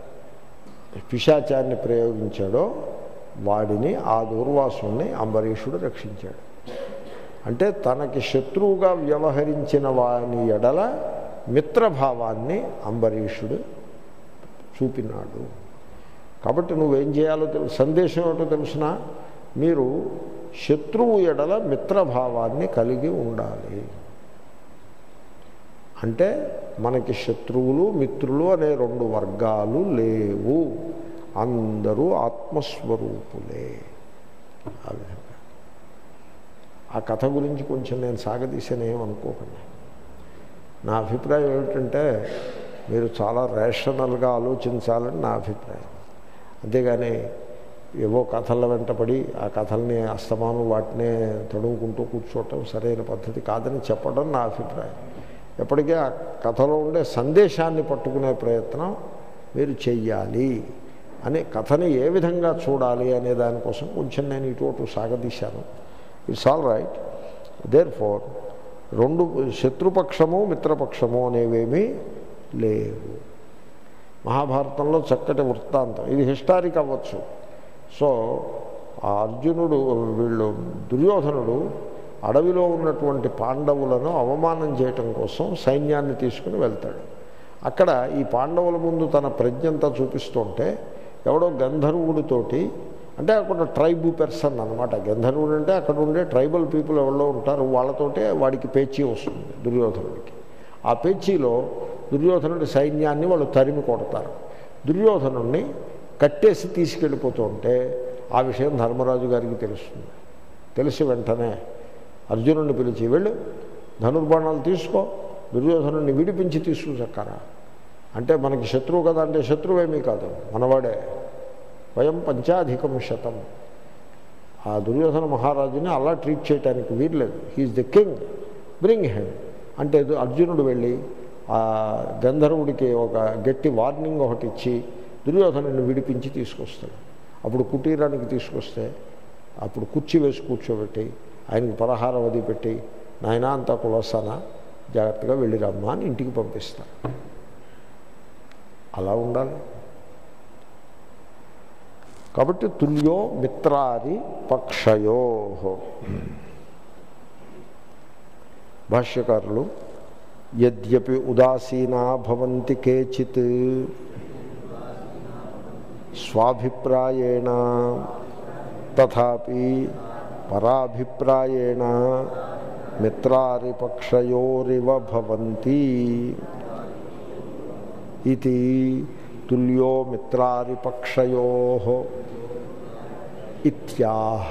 పిశాచాన్ని ప్రయోగించాడో వాడిని ఆ దూర్వాసుణ్ణి అంబరీషుడు రక్షించాడు అంటే తనకి శత్రువుగా వ్యవహరించిన వాని ఎడల మిత్రభావాన్ని అంబరీషుడు చూపినాడు కాబట్టి నువ్వేం చేయాలో తెలుసు సందేశం ఏమిటో తెలుసిన మీరు శత్రువు ఎడల మిత్రభావాన్ని కలిగి ఉండాలి అంటే మనకి శత్రువులు మిత్రులు అనే రెండు వర్గాలు లేవు అందరూ ఆత్మస్వరూపులే ఆ విధంగా ఆ కథ గురించి కొంచెం నేను సాగదీసాను ఏమనుకోకండి నా అభిప్రాయం ఏమిటంటే మీరు చాలా రేషనల్గా ఆలోచించాలని నా అభిప్రాయం అంతేగాని ఏవో కథల వెంటపడి ఆ కథల్ని అస్తమానం వాటినే తడుముకుంటూ కూర్చోవటం సరైన పద్ధతి కాదని చెప్పడం నా అభిప్రాయం ఎప్పటికీ ఆ కథలో ఉండే సందేశాన్ని పట్టుకునే ప్రయత్నం మీరు చెయ్యాలి అనే కథని ఏ విధంగా చూడాలి అనే దానికోసం కొంచెం నేను ఇటు అటు సాగదీశాను it's all right therefore రెండు శత్రుపక్షము మిత్రపక్షము అనేవేమీ లేవు మహాభారతంలో చక్కటి వృత్తాంతం ఇది హిస్టారిక్ అవ్వచ్చు సో ఆ అర్జునుడు వీళ్ళు దుర్యోధనుడు అడవిలో ఉన్నటువంటి పాండవులను అవమానం చేయటం కోసం సైన్యాన్ని తీసుకుని వెళ్తాడు అక్కడ ఈ పాండవుల ముందు తన ప్రజ్ఞంతా చూపిస్తుంటే ఎవడో గంధర్వుడితోటి అంటే అక్కడ ట్రైబు పెర్సన్ అనమాట గంధర్వుడు అంటే అక్కడ ఉండే ట్రైబల్ పీపుల్ ఎవరో ఉంటారు వాళ్ళతోటే వాడికి పేచీ వస్తుంది దుర్యోధనుడికి ఆ పేచీలో దుర్యోధనుడి సైన్యాన్ని వాళ్ళు తరిమి కొడతారు దుర్యోధనుడిని కట్టేసి తీసుకెళ్ళిపోతుంటే ఆ విషయం ధర్మరాజు గారికి తెలుస్తుంది తెలిసి వెంటనే అర్జునుడిని పిలిచి వెళ్ళు ధనుర్బాణాలు తీసుకో దుర్యోధనుడిని విడిపించి తీసుకుచక్కరా అంటే మనకి శత్రువు కదా అంటే శత్రువేమీ కాదు మనవాడే వయం పంచాధికం శతం ఆ దుర్యోధన మహారాజుని అలా ట్రీట్ చేయడానికి వీర్లేదు he's the king bring him అంటే అర్జునుడు వెళ్ళి ఆ గంధర్వుడికి ఒక గట్టి వార్నింగ్ ఒకటి ఇచ్చి దుర్యోధనుడిని విడిపించి తీసుకొస్తాడు అప్పుడు కుటీరానికి తీసుకొస్తే అప్పుడు కుర్చీ వేసి కూర్చోబెట్టి ఆయనకి పలహారం అది పెట్టి నాయన అంతా కులసానా జాగ్రత్తగా వెళ్ళిరమ్మా అని ఇంటికి పంపిస్తారు అలా ఉండాలి కాబట్టి తుల్యో మిత్రారి పక్షయో భాష్యకారులు యద్యపి ఉదాసీనా భవంతి కేచిత్ స్వాభిప్రాయేణ తథాపి పరాభిప్రాయేణ మిత్రారిపక్షయోరివ భవంతి ఇది తుల్యో మిత్రారిపక్షయో ఇత్యాహ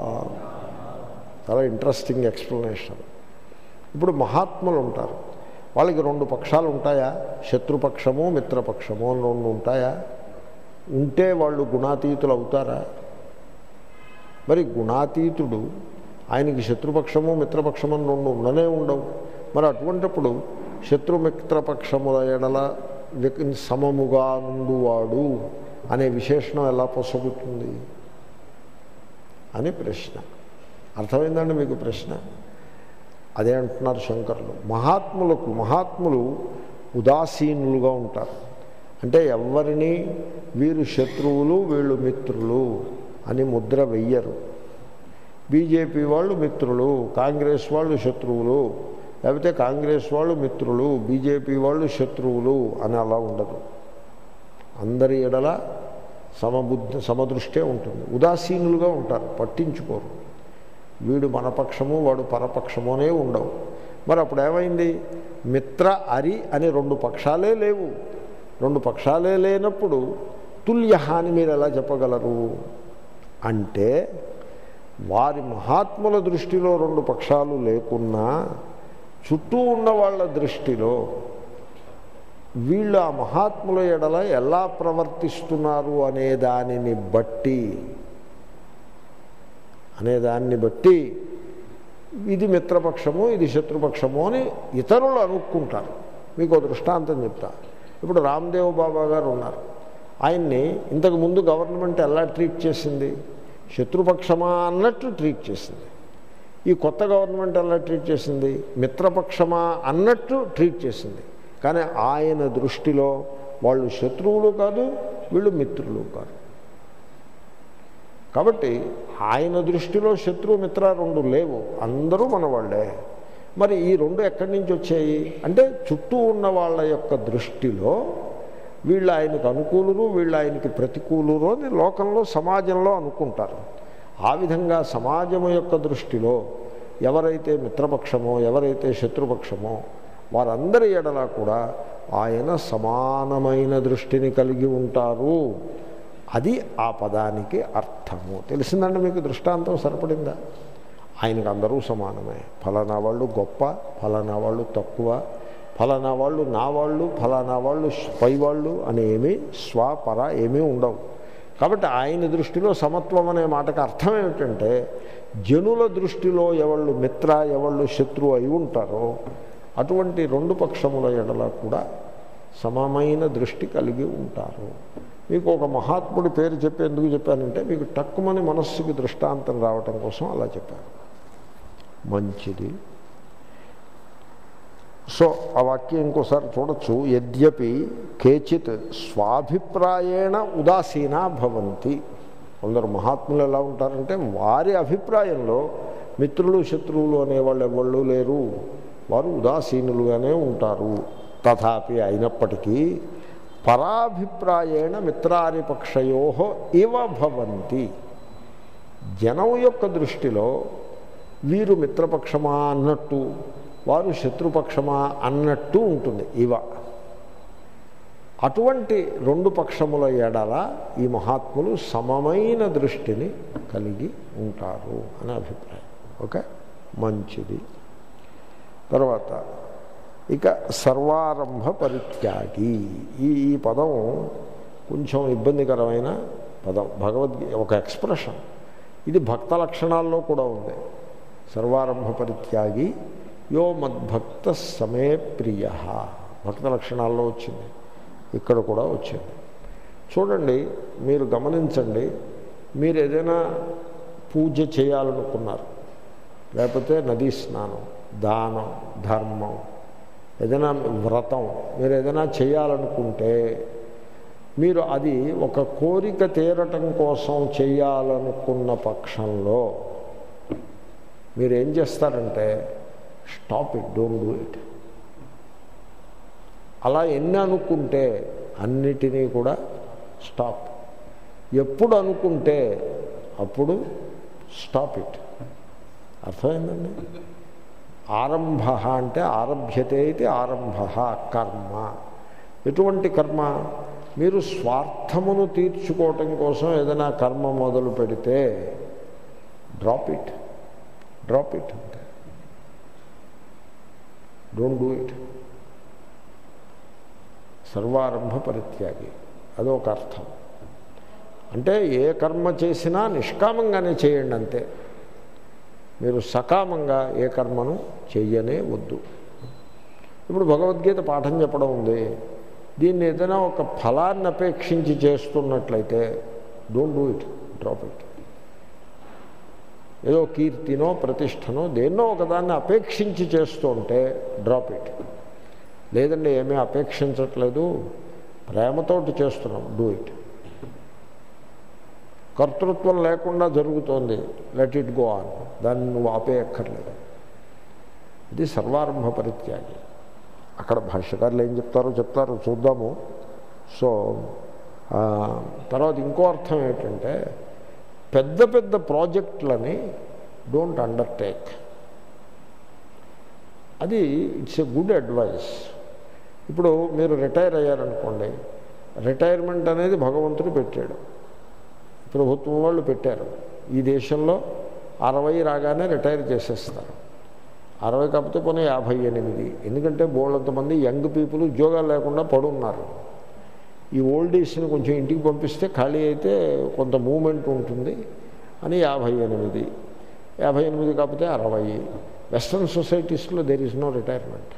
చాలా ఇంట్రెస్టింగ్ ఎక్స్ప్లెనేషన్ ఇప్పుడు మహాత్ములు ఉంటారు వాళ్ళకి రెండు పక్షాలు ఉంటాయా శత్రుపక్షము మిత్రపక్షము అని రెండు ఉంటాయా ఉంటే వాళ్ళు గుణాతీతులు అవుతారా మరి గుణాతీతుడు ఆయనకి శత్రుపక్షము మిత్రపక్షము అని రెండు ఉండనే ఉండవు మరి అటువంటిప్పుడు శత్రుమిత్రపక్షముల ఎడల సమముగా నుండువాడు అనే విశేషణం ఎలా పొసగుతుంది అని ప్రశ్న అర్థమైందండి మీకు ప్రశ్న అదే అంటున్నారు శంకర్లు మహాత్ములకు మహాత్ములు ఉదాసీనులుగా ఉంటారు అంటే ఎవరిని వీరు శత్రువులు వీళ్ళు మిత్రులు అని ముద్ర వెయ్యరు బీజేపీ వాళ్ళు మిత్రులు కాంగ్రెస్ వాళ్ళు శత్రువులు లేకపోతే కాంగ్రెస్ వాళ్ళు మిత్రులు బీజేపీ వాళ్ళు శత్రువులు అని అలా ఉండదు అందరి ఎడల సమబుద్ధి సమదృష్టే ఉంటుంది ఉదాసీనులుగా ఉంటారు పట్టించుకోరు వీడు మన పక్షము వాడు పరపక్షము అనే ఉండవు మరి అప్పుడు ఏమైంది మిత్ర అరి అని రెండు పక్షాలే లేవు రెండు పక్షాలే లేనప్పుడు తుల్య అని మీరు ఎలా చెప్పగలరు అంటే వారి మహాత్ముల దృష్టిలో రెండు పక్షాలు లేకున్నా చుట్టూ ఉన్న వాళ్ళ దృష్టిలో వీళ్ళు ఆ మహాత్ముల ఎడల ఎలా ప్రవర్తిస్తున్నారు అనే దానిని బట్టి అనే దాన్ని బట్టి ఇది మిత్రపక్షము ఇది శత్రుపక్షము అని ఇతరులు అనుకుంటారు మీకు ఒక దృష్టాంతం చెప్తా ఇప్పుడు రామ్దేవ్ బాబా గారు ఉన్నారు ఆయన్ని ఇంతకు ముందు గవర్నమెంట్ ఎలా ట్రీట్ చేసింది శత్రుపక్షమా అన్నట్టు ట్రీట్ చేసింది ఈ కొత్త గవర్నమెంట్ ఎలా ట్రీట్ చేసింది మిత్రపక్షమా అన్నట్టు ట్రీట్ చేసింది కానీ ఆయన దృష్టిలో వాళ్ళు శత్రువులు కాదు వీళ్ళు మిత్రులు కాదు కాబట్టి ఆయన దృష్టిలో శత్రు మిత్ర రెండు లేవు అందరూ మన వాళ్ళే మరి ఈ రెండు ఎక్కడి నుంచి వచ్చాయి అంటే చుట్టూ ఉన్న వాళ్ళ యొక్క దృష్టిలో వీళ్ళు ఆయనకు అనుకూలురు వీళ్ళు ఆయనకి ప్రతికూలురు అని లోకంలో సమాజంలో అనుకుంటారు ఆ విధంగా సమాజము యొక్క దృష్టిలో ఎవరైతే మిత్రపక్షమో ఎవరైతే శత్రుపక్షమో వారందరి ఎడలా కూడా ఆయన సమానమైన దృష్టిని కలిగి ఉంటారు అది ఆ పదానికి అర్థము తెలిసిందండి మీకు దృష్టాంతం సరిపడిందా ఆయనకు అందరూ సమానమే ఫలానా వాళ్ళు గొప్ప ఫలానా వాళ్ళు తక్కువ ఫలానా వాళ్ళు నా వాళ్ళు ఫలానా వాళ్ళు పై వాళ్ళు అని ఏమీ స్వపర ఏమీ ఉండవు కాబట్టి ఆయన దృష్టిలో సమత్వం అనే మాటకు అర్థం ఏమిటంటే జనుల దృష్టిలో ఎవళ్ళు మిత్ర ఎవళ్ళు శత్రువు అయి ఉంటారో అటువంటి రెండు పక్షముల ఎడల కూడా సమమైన దృష్టి కలిగి ఉంటారు మీకు ఒక మహాత్ముడి పేరు చెప్పి ఎందుకు చెప్పానంటే మీకు తక్కువని మనస్సుకి దృష్టాంతం రావటం కోసం అలా చెప్పాను మంచిది సో ఆ వాక్యం ఇంకోసారి చూడొచ్చు యద్యపి కేచిత్ స్వాభిప్రాయేణ ఉదాసీనా భవంతి కొందరు మహాత్ములు ఎలా ఉంటారంటే వారి అభిప్రాయంలో మిత్రులు శత్రువులు అనేవాళ్ళు ఎవళ్ళు లేరు వారు ఉదాసీనులుగానే ఉంటారు తథాపి అయినప్పటికీ పరాభిప్రాయేణ మిత్రాని పక్షయో ఇవ భవంతి జనం యొక్క దృష్టిలో వీరు మిత్రపక్షమా అన్నట్టు వారు శత్రుపక్షమా అన్నట్టు ఉంటుంది ఇవ అటువంటి రెండు పక్షముల ఎడల ఈ మహాత్ములు సమమైన దృష్టిని కలిగి ఉంటారు అనే అభిప్రాయం ఓకే మంచిది తర్వాత ఇక సర్వారంభ పరిత్యాగి ఈ ఈ పదం కొంచెం ఇబ్బందికరమైన పదం భగవద్గీ ఒక ఎక్స్ప్రెషన్ ఇది భక్త లక్షణాల్లో కూడా ఉంది సర్వారంభ పరిత్యాగి యో మద్భక్త సమే ప్రియ భక్త లక్షణాల్లో వచ్చింది ఇక్కడ కూడా వచ్చింది చూడండి మీరు గమనించండి మీరు ఏదైనా పూజ చేయాలనుకున్నారు లేకపోతే నదీ స్నానం దానం ధర్మం ఏదైనా వ్రతం మీరు ఏదైనా చేయాలనుకుంటే మీరు అది ఒక కోరిక తీరటం కోసం చేయాలనుకున్న పక్షంలో మీరు ఏం చేస్తారంటే stop it don't do it అలా ఎన్ని అనుకుంటే అన్నిటినీ కూడా స్టాప్ ఎప్పుడు అనుకుంటే అప్పుడు స్టాప్ ఇట్ అర్థమైందండి ఆరంభ అంటే ఆరభ్యతే ఇది ఆరంభ కర్మ ఎటువంటి కర్మ మీరు స్వార్థమును తీర్చుకోవటం కోసం ఏదైనా కర్మ మొదలు పెడితే డ్రాప్ ఇట్ డ్రాప్ ఇట్ అంటే డోంట్ డూ ఇట్ సర్వారంభ పరిత్యాగి అదొక అర్థం అంటే ఏ కర్మ చేసినా నిష్కామంగానే చేయండి అంతే మీరు సకామంగా ఏ కర్మను చెయ్యనే వద్దు ఇప్పుడు భగవద్గీత పాఠం చెప్పడం ఉంది దీన్ని ఏదైనా ఒక ఫలాన్ని అపేక్షించి చేస్తున్నట్లయితే don't do it drop it ఏదో కీర్తినో ప్రతిష్టనో దేన్నో ఒకదాన్ని అపేక్షించి చేస్తుంటే డ్రాప్ ఇట్ లేదండి ఏమీ అపేక్షించట్లేదు ప్రేమతోటి చేస్తున్నాం డూ ఇట్ కర్తృత్వం లేకుండా జరుగుతోంది లెట్ ఇట్ గో ఆన్ దాన్ని నువ్వు ఆపేయక్కర్లేదు ఇది సర్వారంభ పరిత్యాగి అక్కడ భాష్యకారులు ఏం చెప్తారో చెప్తారో చూద్దాము సో తర్వాత ఇంకో అర్థం ఏంటంటే పెద్ద పెద్ద ప్రాజెక్టులని డోంట్ అండర్టేక్ అది ఇట్స్ ఎ గుడ్ అడ్వైస్ ఇప్పుడు మీరు రిటైర్ అయ్యారనుకోండి రిటైర్మెంట్ అనేది భగవంతుడు పెట్టాడు ప్రభుత్వం వాళ్ళు పెట్టారు ఈ దేశంలో అరవై రాగానే రిటైర్ చేసేస్తారు అరవై కాకపోతే పోనీ యాభై ఎనిమిది ఎందుకంటే బోళ్ళంతమంది యంగ్ పీపుల్ ఉద్యోగాలు లేకుండా పడున్నారు ఈ ఓల్డేజ్ని కొంచెం ఇంటికి పంపిస్తే ఖాళీ అయితే కొంత మూమెంట్ ఉంటుంది అని యాభై ఎనిమిది యాభై ఎనిమిది కాకపోతే అరవై వెస్ట్రన్ సొసైటీస్లో దేర్ ఈజ్ నో రిటైర్మెంట్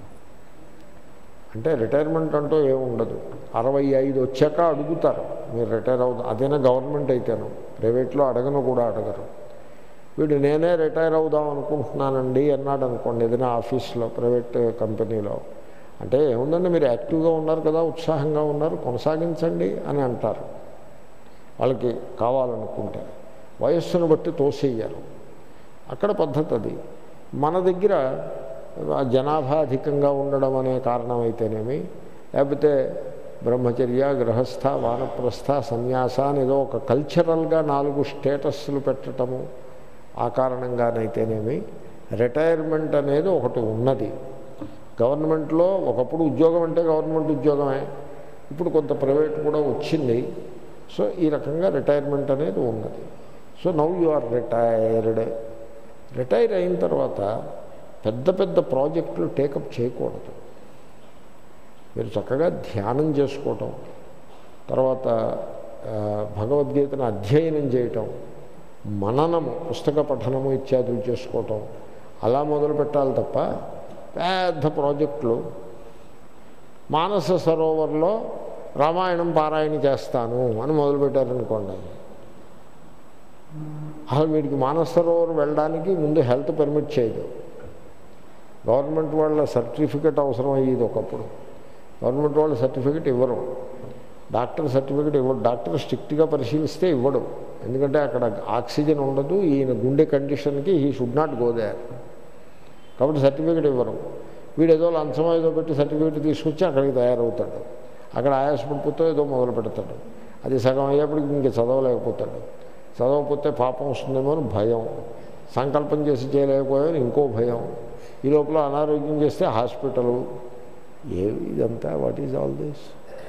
అంటే రిటైర్మెంట్ అంటూ ఏముండదు అరవై ఐదు వచ్చాక అడుగుతారు మీరు రిటైర్ అవుతారు అదేనా గవర్నమెంట్ అయితేను ప్రైవేట్లో అడగను కూడా అడగరు వీడు నేనే రిటైర్ అవుదాం అనుకుంటున్నానండి అన్నాడు అనుకోండి ఏదైనా ఆఫీస్లో ప్రైవేట్ కంపెనీలో అంటే ఏముందండి మీరు యాక్టివ్గా ఉన్నారు కదా ఉత్సాహంగా ఉన్నారు కొనసాగించండి అని అంటారు వాళ్ళకి కావాలనుకుంటే వయస్సును బట్టి తోసేయ్యారు అక్కడ పద్ధతి అది మన దగ్గర జనాభా అధికంగా ఉండడం అనే కారణం అయితేనేమి లేకపోతే బ్రహ్మచర్య గృహస్థ వానప్రస్థ సన్యాస అనేదో ఒక కల్చరల్గా నాలుగు స్టేటస్లు పెట్టడము ఆ కారణంగానైతేనేమి రిటైర్మెంట్ అనేది ఒకటి ఉన్నది గవర్నమెంట్లో ఒకప్పుడు ఉద్యోగం అంటే గవర్నమెంట్ ఉద్యోగమే ఇప్పుడు కొంత ప్రైవేట్ కూడా వచ్చింది సో ఈ రకంగా రిటైర్మెంట్ అనేది ఉన్నది so now you are retired retire అయిన తర్వాత పెద్ద పెద్ద ప్రాజెక్టులు టేకప్ చేయకూడదు మీరు చక్కగా ధ్యానం చేసుకోవటం తర్వాత భగవద్గీతను అధ్యయనం చేయటం మననము పుస్తక పఠనము ఇత్యాదులు చేసుకోవటం అలా మొదలు పెట్టాలి తప్ప పెద్ద ప్రాజెక్టులు మానస సరోవర్లో రామాయణం పారాయణ చేస్తాను అని మొదలుపెట్టారనుకోండి అసలు వీడికి మానసరోవర్ వెళ్ళడానికి ముందు హెల్త్ పర్మిట్ చేయదు గవర్నమెంట్ వాళ్ళ సర్టిఫికెట్ అవసరం అయ్యేది ఒకప్పుడు గవర్నమెంట్ వాళ్ళ సర్టిఫికెట్ ఇవ్వరు డాక్టర్ సర్టిఫికెట్ ఇవ్వడు డాక్టర్ స్ట్రిక్ట్గా పరిశీలిస్తే ఇవ్వడు ఎందుకంటే అక్కడ ఆక్సిజన్ ఉండదు ఈయన గుండె కండిషన్కి he should not go there కాబట్టి సర్టిఫికెట్ ఇవ్వరు వీడు ఏదో లంచం ఏదో పెట్టి సర్టిఫికెట్ తీసుకొచ్చి అక్కడికి తయారవుతాడు అక్కడ ఆయాసపడిపోతే ఏదో మొదలు పెడతాడు అది సగం అయ్యేప్పటికి ఇంక చదవలేకపోతాడు చదవకపోతే పాపం వస్తుందేమో అని భయం సంకల్పం చేసి చేయలేకపోయాని ఇంకో భయం ఈ లోపల అనారోగ్యం చేస్తే హాస్పిటలు ఏ ఇదంతా వాట్ ఈజ్ ఆల్ దిస్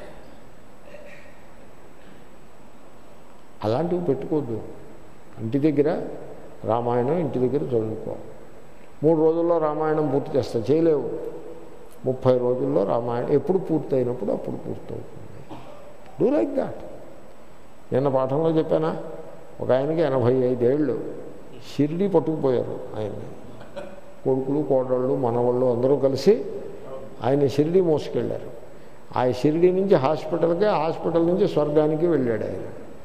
అలాంటివి పెట్టుకోవద్దు ఇంటి దగ్గర రామాయణం ఇంటి దగ్గర చదువుకో మూడు రోజుల్లో రామాయణం పూర్తి చేస్తా చేయలేవు ముప్పై రోజుల్లో రామాయణం ఎప్పుడు పూర్తయినప్పుడు అప్పుడు పూర్తవుతుంది డూ లైక్ దాట్ నిన్న పాఠంలో చెప్పానా ఒక ఆయనకి ఎనభై ఐదేళ్ళు షిరిడి పట్టుకుపోయారు ఆయన్ని కొడుకులు కోడళ్ళు మనవాళ్ళు అందరూ కలిసి ఆయన షిరిడి మోసుకెళ్ళారు ఆ షిరిడి నుంచి హాస్పిటల్కి హాస్పిటల్ నుంచి స్వర్గానికి వెళ్ళాడు ఆయన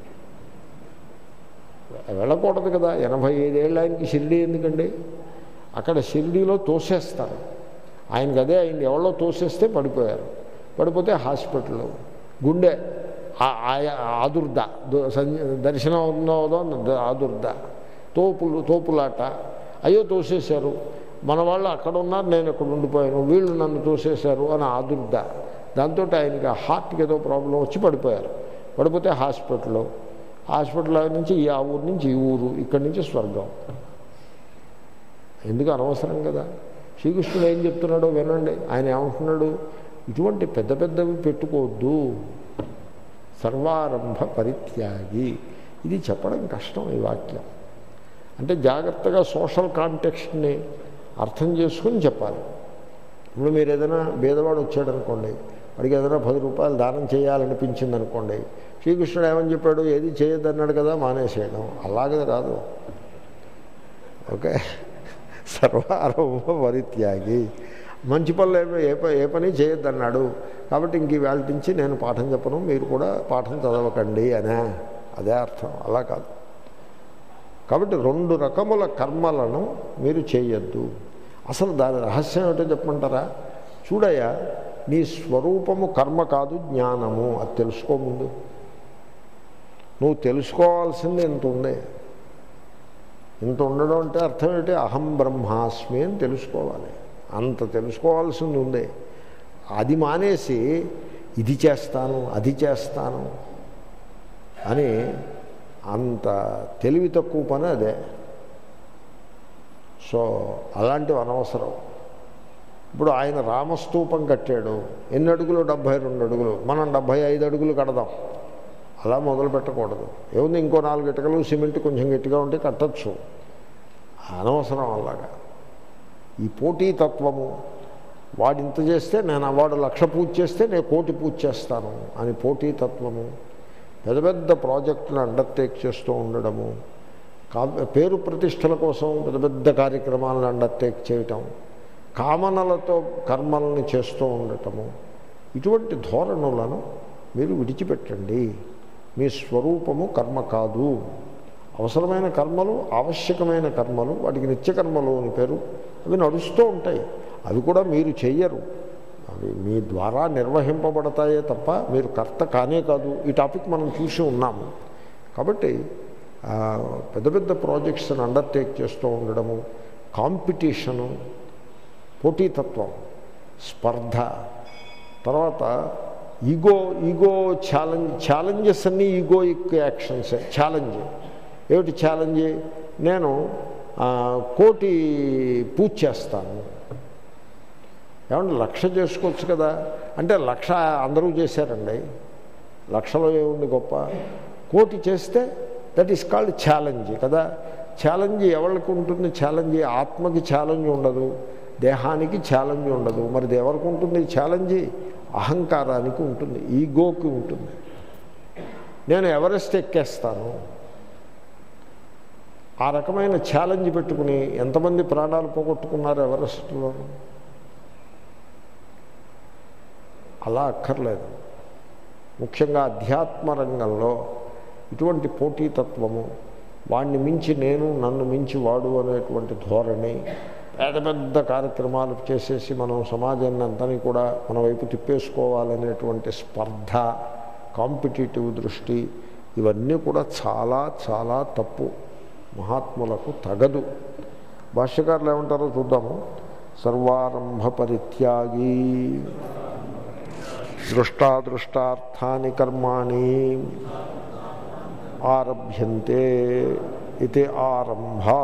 వెళ్ళకూడదు కదా ఎనభై ఐదేళ్ళు ఆయనకి షిరిడి ఎందుకండి అక్కడ షిరిడీలో తోసేస్తారు ఆయనకి అదే ఆయన ఎవరో తోసేస్తే పడిపోయారు పడిపోతే హాస్పిటల్లో గుండె ఆ- ఆయా ఆదుర్ద దు- సంజ- దర్శనం అవుతుందో ఆదుర్ద తోపులు తోపులాట అయ్యో తోసేశారు మన వాళ్ళు అక్కడ ఉన్నారు నేను ఇక్కడ ఉండిపోయాను వీళ్ళు నన్ను తోసేశారు అని ఆదుర్ద దాంతో ఆయనకి ఆ హార్ట్కి ఏదో ప్రాబ్లం వచ్చి పడిపోయారు పడిపోతే హాస్పిటల్లో హాస్పిటల్ నుంచి ఈ ఆ ఊరు నుంచి ఈ ఊరు ఇక్కడి నుంచి స్వర్గం ఎందుకు అనవసరం కదా శ్రీకృష్ణుడు ఏం చెప్తున్నాడో వినండి ఆయన ఏమంటున్నాడు ఇటువంటి పెద్ద పెద్దవి పెట్టుకోవద్దు సర్వారంభ పరిత్యాగి ఇది చెప్పడం కష్టం ఈ వాక్యం అంటే జాగ్రత్తగా సోషల్ కాంటెక్స్ట్ని అర్థం చేసుకుని చెప్పాలి ఇప్పుడు మీరు ఏదైనా భేదవాడు వచ్చాడనుకోండి వాడికి ఏదైనా పది రూపాయలు దానం చేయాలనిపించింది అనుకోండి శ్రీకృష్ణుడు ఏమని చెప్పాడు ఏది చేయొద్దన్నాడు కదా మానేసేయడం అలాగే కాదు ఓకే సర్వారంభ పరిత్యాగి మంచి పనులు ఏమో ఏ ప- ఏ పని చేయొద్దన్నాడు కాబట్టి ఇంక వేళ నుంచి నేను పాఠం చెప్పను మీరు కూడా పాఠం చదవకండి అనే అదే అర్థం అలా కాదు కాబట్టి రెండు రకముల కర్మలను మీరు చేయొద్దు అసలు దాని రహస్యం ఏమిటో చెప్పమంటారా చూడయ్యా నీ స్వరూపము కర్మ కాదు జ్ఞానము అది తెలుసుకో ముందు నువ్వు తెలుసుకోవాల్సింది ఇంత ఉంది ఇంత ఉండడం అంటే అర్థం ఏంటి అహం బ్రహ్మాస్మి అని తెలుసుకోవాలి అంత తెలుసుకోవాల్సింది ఉంది అది మానేసి ఇది చేస్తాను అది చేస్తాను అని అంత తెలివి తక్కువ పని అదే సో అలాంటివి అనవసరం ఇప్పుడు ఆయన రామస్తూపం కట్టాడు ఎన్ని అడుగులు డెబ్భై రెండు అడుగులు మనం డెబ్భై ఐదు అడుగులు కడదాం అలా మొదలు పెట్టకూడదు ఏముంది ఇంకో నాలుగు ఇటుకలు సిమెంట్ కొంచెం గట్టిగా ఉంటే కట్టచ్చు అనవసరం అలాగా ఈ పోటీతత్వము వాడు ఇంత చేస్తే నేను వాడు లక్ష పూజ చేస్తే నేను కోటి పూజ చేస్తాను అని పోటీతత్వము పెద్ద పెద్ద ప్రాజెక్టులు అండర్టేక్ చేస్తూ ఉండడము కా పేరు ప్రతిష్టల కోసం పెద్ద పెద్ద కార్యక్రమాలను అండర్టేక్ చేయటం కామనలతో కర్మల్ని చేస్తూ ఉండటము ఇటువంటి ధోరణులను మీరు విడిచిపెట్టండి మీ స్వరూపము కర్మ కాదు అవసరమైన కర్మలు ఆవశ్యకమైన కర్మలు వాటికి నిత్యకర్మలు అని పేరు అవి నడుస్తూ ఉంటాయి అవి కూడా మీరు చెయ్యరు అవి మీ ద్వారా నిర్వహింపబడతాయే తప్ప మీరు కర్త కానే కాదు ఈ టాపిక్ మనం చూసి ఉన్నాము కాబట్టి ఆ, పెద్ద పెద్ద ప్రాజెక్ట్స్ని అండర్టేక్ చేస్తూ ఉండడము కాంపిటీషను పోటీతత్వం స్పర్ధ తర్వాత ఈగో ఈగో ఛాలెంజ్ ఛాలెంజెస్ అన్నీ ఈగోయిక్ యాక్షన్సే ఛాలెంజ్ ఏమిటి ఛాలెంజ్ నేను ఆ, కోటి పూజ చేస్తాను ఏమంటే లక్ష చేసుకోవచ్చు కదా అంటే లక్ష అందరూ చేశారండి లక్షలో ఏముంది గొప్ప కోటి చేస్తే దట్ ఈస్ కాల్డ్ ఛాలెంజ్ కదా ఛాలెంజ్ ఎవరికి ఉంటుంది ఛాలెంజ్ ఆత్మకి ఛాలెంజ్ ఉండదు దేహానికి ఛాలెంజ్ ఉండదు మరి ఇది ఎవరికి ఉంటుంది ఛాలెంజ్ అహంకారానికి ఉంటుంది ఈగోకి ఉంటుంది నేను ఎవరెస్ట్ ఎక్కేస్తాను ఆ రకమైన ఛాలెంజ్ పెట్టుకుని ఎంతమంది ప్రాణాలు పోగొట్టుకున్నారు ఎవరెస్ట్లో అలా అక్కర్లేదు ముఖ్యంగా అధ్యాత్మ రంగంలో ఇటువంటి పోటీతత్వము వాణ్ణి మించి నేను నన్ను మించి వాడు అనేటువంటి ధోరణి పెద్ద పెద్ద కార్యక్రమాలు చేసేసి మనం సమాజాన్ని అంతని కూడా మన వైపు తిప్పేసుకోవాలనేటువంటి స్పర్ధ కాంపిటేటివ్ దృష్టి ఇవన్నీ కూడా చాలా చాలా తప్పు మహాత్ములకు తగదు భాష్యకారులు ఏమంటారో చూద్దాము సర్వారంభ పరిత్యాగి దృష్టాదృష్టార్థాని కర్మాణి ఆరభ్యంతే ఇది ఆరంభా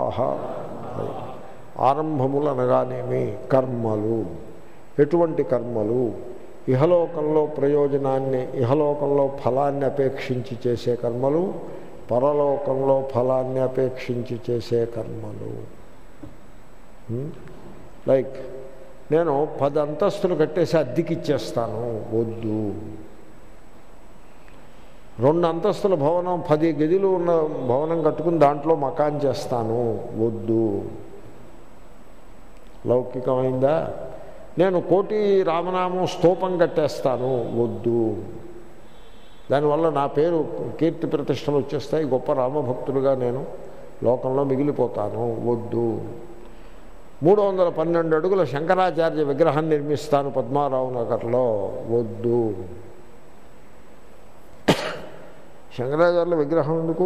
ఆరంభములు అనగానేమి కర్మలు ఎటువంటి కర్మలు ఇహలోకంలో ప్రయోజనాన్ని ఇహలోకంలో ఫలాన్ని అపేక్షించి చేసే కర్మలు పరలోకంలో ఫలాన్ని అపేక్షించి చేసే కర్మలు లైక్ నేను పది అంతస్తులు కట్టేసి అద్దెకిచ్చేస్తాను వద్దు రెండు అంతస్తుల భవనం పది గదిలు ఉన్న భవనం కట్టుకుని దాంట్లో మకాన్ చేస్తాను వద్దు లౌకికమైందా నేను కోటి రామనామం స్తూపం కట్టేస్తాను వద్దు దానివల్ల నా పేరు కీర్తి ప్రతిష్టలు వచ్చేస్తాయి గొప్ప రామభక్తుడుగా నేను లోకంలో మిగిలిపోతాను వద్దు మూడు వందల పన్నెండు అడుగుల శంకరాచార్య విగ్రహం నిర్మిస్తాను పద్మారావు నగర్లో వద్దు శంకరాచార్యుల విగ్రహం ఎందుకు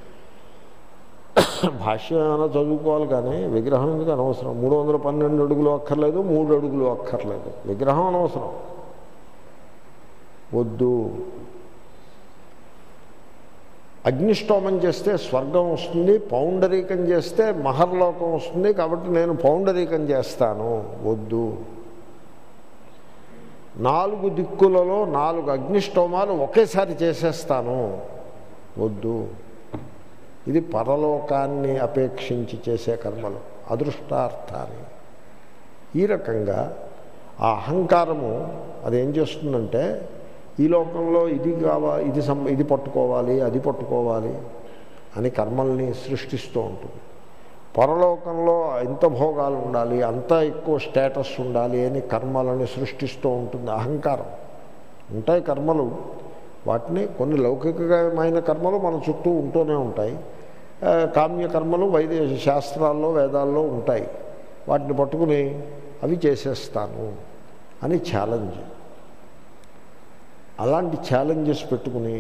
భాష్యం ఏమైనా చదువుకోవాలి కానీ విగ్రహం ఎందుకు అనవసరం మూడు వందల పన్నెండు అడుగులు అక్కర్లేదు మూడు అడుగులు అక్కర్లేదు విగ్రహం అనవసరం వద్దు అగ్నిష్టోమం చేస్తే స్వర్గం వస్తుంది పౌండరీకం చేస్తే మహర్లోకం వస్తుంది కాబట్టి నేను పౌండరీకం చేస్తాను వద్దు నాలుగు దిక్కులలో నాలుగు అగ్నిష్టోమాలు ఒకేసారి చేసేస్తాను వద్దు ఇది పరలోకాన్ని అపేక్షించి చేసే కర్మలు అదృష్టార్థాన్ని ఈ రకంగా ఆ అహంకారము అదేం చేస్తుందంటే ఈ లోకంలో ఇది కావా ఇది సం ఇది పట్టుకోవాలి అది పట్టుకోవాలి అని కర్మల్ని సృష్టిస్తూ ఉంటుంది పరలోకంలో ఇంత భోగాలు ఉండాలి అంత ఎక్కువ స్టేటస్ ఉండాలి అని కర్మలని సృష్టిస్తూ ఉంటుంది అహంకారం ఉంటాయి కర్మలు వాటిని కొన్ని లౌకికమైన కర్మలు మన చుట్టూ ఉంటూనే ఉంటాయి కామ్య కర్మలు వైద్య శాస్త్రాల్లో వేదాల్లో ఉంటాయి వాటిని పట్టుకుని అవి చేసేస్తాను అని ఛాలెంజ్ అలాంటి ఛాలెంజెస్ పెట్టుకుని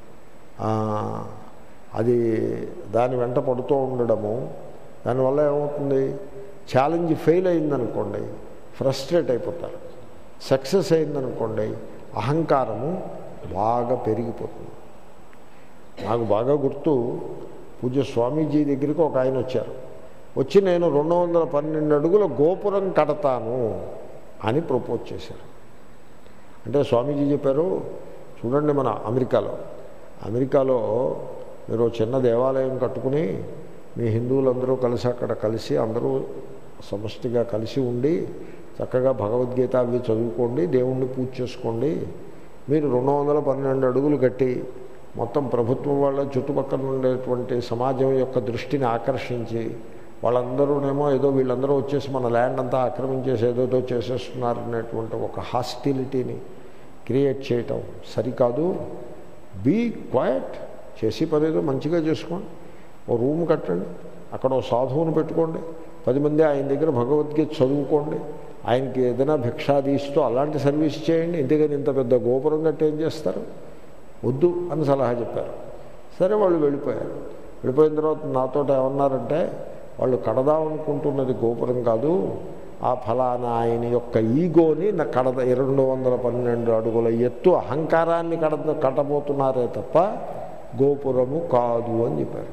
అది దాని వెంట పడుతూ ఉండడము దానివల్ల ఏమవుతుంది ఛాలెంజ్ ఫెయిల్ అయిందనుకోండి ఫ్రస్ట్రేట్ అయిపోతారు సక్సెస్ అయిందనుకోండి అహంకారము బాగా పెరిగిపోతుంది నాకు బాగా గుర్తు పూజ్య స్వామీజీ దగ్గరికి ఒక ఆయన వచ్చారు వచ్చి నేను రెండు వందల పన్నెండు అడుగుల గోపురం కడతాను అని ప్రపోజ్ చేశారు అంటే స్వామీజీ చెప్పారు చూడండి మన అమెరికాలో అమెరికాలో మీరు చిన్న దేవాలయం కట్టుకుని మీ హిందువులందరూ కలిసి అక్కడ కలిసి అందరూ సమష్టిగా కలిసి ఉండి చక్కగా భగవద్గీత అవి చదువుకోండి దేవుణ్ణి పూజ చేసుకోండి మీరు రెండు వందల పన్నెండు అడుగులు కట్టి మొత్తం ప్రభుత్వం వాళ్ళ చుట్టుపక్కల ఉండేటువంటి సమాజం యొక్క దృష్టిని ఆకర్షించి వాళ్ళందరూనేమో ఏదో వీళ్ళందరూ వచ్చేసి మన ల్యాండ్ అంతా ఆక్రమించేసి ఏదోదో చేసేస్తున్నారు అనేటువంటి ఒక హాస్టిలిటీని క్రియేట్ చేయటం సరికాదు బీ క్వైట్ చేసి పనేదో మంచిగా చేసుకోండి ఓ రూమ్ కట్టండి అక్కడ ఓ సాధువుని పెట్టుకోండి పది మంది ఆయన దగ్గర భగవద్గీత చదువుకోండి ఆయనకి ఏదైనా భిక్షాది ఇస్తూ అలాంటి సర్వీస్ చేయండి ఇంతకని ఇంత పెద్ద గోపురం కట్టి ఏం చేస్తారు వద్దు అని సలహా చెప్పారు సరే వాళ్ళు వెళ్ళిపోయారు వెళ్ళిపోయిన తర్వాత నాతో ఏమన్నారంటే వాళ్ళు కడదామనుకుంటున్నది గోపురం కాదు ఆ ఫలానా ఆయన యొక్క ఈగోని నా కడద రెండు వందల పన్నెండు అడుగుల ఎత్తు అహంకారాన్ని కడ కట్టబోతున్నారే తప్ప గోపురము కాదు అని చెప్పారు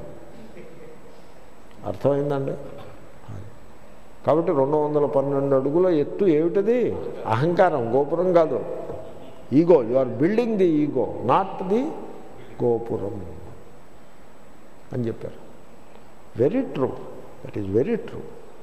అర్థమైందండి కాబట్టి రెండు వందల పన్నెండు అడుగుల ఎత్తు ఏమిటది అహంకారం గోపురం కాదు ego you are building the ego not the gopuram అని చెప్పారు very true that is very true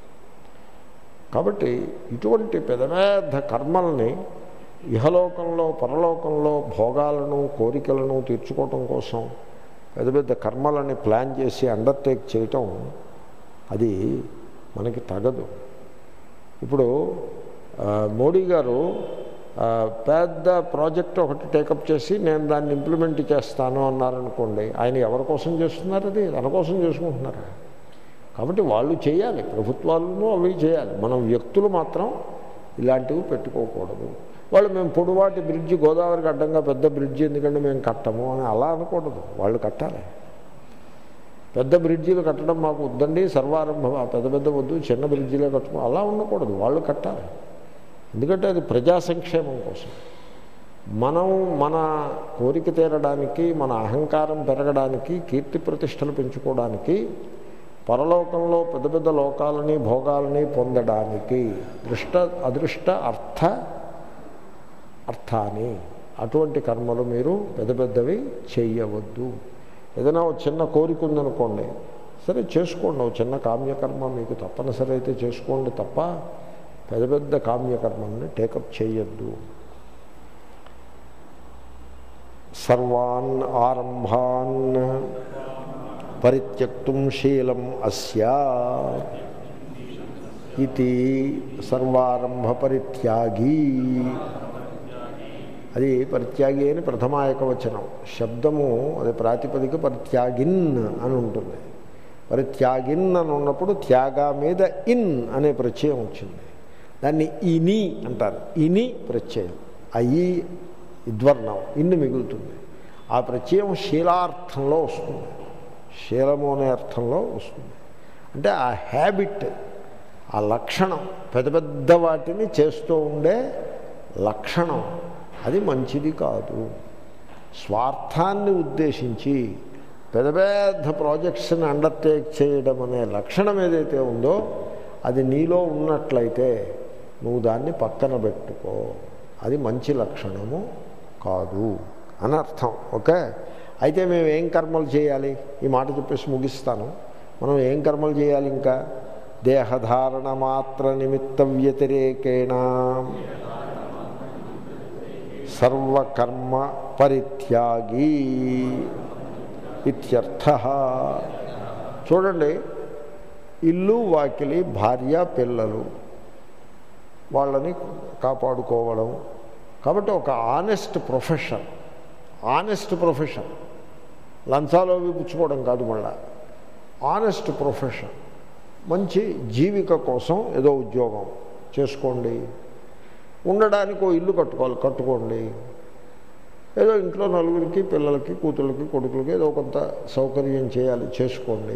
కాబట్టి ఇటువంటి పెద్ద పెద్ద కర్మల్ని ఇహలోకంలో పరలోకంలో భోగాలను కోరికలను తీర్చుకోవటం కోసం పెద్ద పెద్ద కర్మలని ప్లాన్ చేసి అండర్టేక్ చేయటం అది మనకి తగదు ఇప్పుడు మోడీ గారు ఆ, పెద్ద ప్రాజెక్ట్ ఒకటి టేకప్ చేసి నేను దాన్ని ఇంప్లిమెంట్ చేస్తాను అన్నారనుకోండి ఆయన ఎవరి కోసం చేస్తున్నారు అది తన కోసం చేసుకుంటున్నారు కాబట్టి వాళ్ళు చేయాలి ప్రభుత్వాలను అవి చేయాలి మనం వ్యక్తులు మాత్రం ఇలాంటివి పెట్టుకోకూడదు వాళ్ళు మేము పొడువాటి బ్రిడ్జి గోదావరికి అడ్డంగా పెద్ద బ్రిడ్జి ఎందుకంటే మేము కట్టము అని అలా అనకూడదు వాళ్ళు కట్టాలి పెద్ద బ్రిడ్జీలు కట్టడం మాకు వద్దండి సర్వారంభ పెద్ద పెద్ద వద్దు చిన్న బ్రిడ్జిలే కట్టుకో అలా ఉండకూడదు వాళ్ళు కట్టాలి ఎందుకంటే అది ప్రజా సంక్షేమం కోసం మనం మన కోరిక తీరడానికి మన అహంకారం పెరగడానికి కీర్తి ప్రతిష్టలు పెంచుకోవడానికి పరలోకంలో పెద్ద పెద్ద లోకాలని భోగాలని పొందడానికి దృష్ట అదృష్ట అర్థ అర్థాన్ని అటువంటి కర్మలు మీరు పెద్ద పెద్దవి చేయవద్దు ఏదైనా ఒక చిన్న కోరిక ఉందనుకోండి సరే చేసుకోండి ఒక చిన్న కామ్యకర్మ మీకు తప్పనిసరి అయితే చేసుకోండి తప్ప పెద్ద పెద్ద కామ్యకర్మల్ని టేకప్ చేయొద్దు సర్వాన్ ఆరంభాన్ పరిత్యక్తుం శీలం అస్యా ఇది సర్వారంభ పరిత్యాగీ అది పరిత్యాగి అని ప్రథమా ఏకవచనం శబ్దము అది ప్రాతిపదిక పరిత్యాగిన్ అని ఉంటుంది పరిత్యాగిన్ అని ఉన్నప్పుడు త్యాగా మీద ఇన్ అనే ప్రత్యయం వచ్చింది దాన్ని ఇని అంటారు ఇని ప్రత్యయం అయి ఇద్వర్ణం ఇన్ని మిగులుతుంది ఆ ప్రత్యయం శీలార్థంలో వస్తుంది శీలము అనే అర్థంలో వస్తుంది అంటే ఆ హ్యాబిట్ ఆ లక్షణం పెద్ద పెద్ద వాటిని చేస్తూ ఉండే లక్షణం అది మంచిది కాదు స్వార్థాన్ని ఉద్దేశించి పెద్ద పెద్ద ప్రాజెక్ట్స్ని అండర్టేక్ చేయడం అనే లక్షణం ఏదైతే ఉందో అది నీలో ఉన్నట్లయితే నువ్వు దాన్ని పక్కన పెట్టుకో అది మంచి లక్షణము కాదు అని అర్థం ఓకే అయితే మేము ఏం కర్మలు చేయాలి ఈ మాట చెప్పేసి ముగిస్తాను మనం ఏం కర్మలు చేయాలి ఇంకా దేహధారణ మాత్ర నిమిత్త వ్యతిరేకేణ సర్వకర్మ పరిత్యాగి ఇత్యర్థ చూడండి ఇల్లు వాకిలి భార్య పిల్లలు వాళ్ళని కాపాడుకోవడం కాబట్టి ఒక ఆనెస్ట్ ప్రొఫెషన్ ఆనెస్ట్ ప్రొఫెషన్ లంచాలు అవి పుచ్చుకోవడం కాదు మళ్ళా ఆనెస్ట్ ప్రొఫెషన్ మంచి జీవిక కోసం ఏదో ఉద్యోగం చేసుకోండి ఉండడానికి ఓ ఇల్లు కట్టుకోవాలి కట్టుకోండి ఏదో ఇంట్లో నలుగురికి పిల్లలకి కూతుళ్ళకి కొడుకులకి ఏదో కొంత సౌకర్యం చేయాలి చేసుకోండి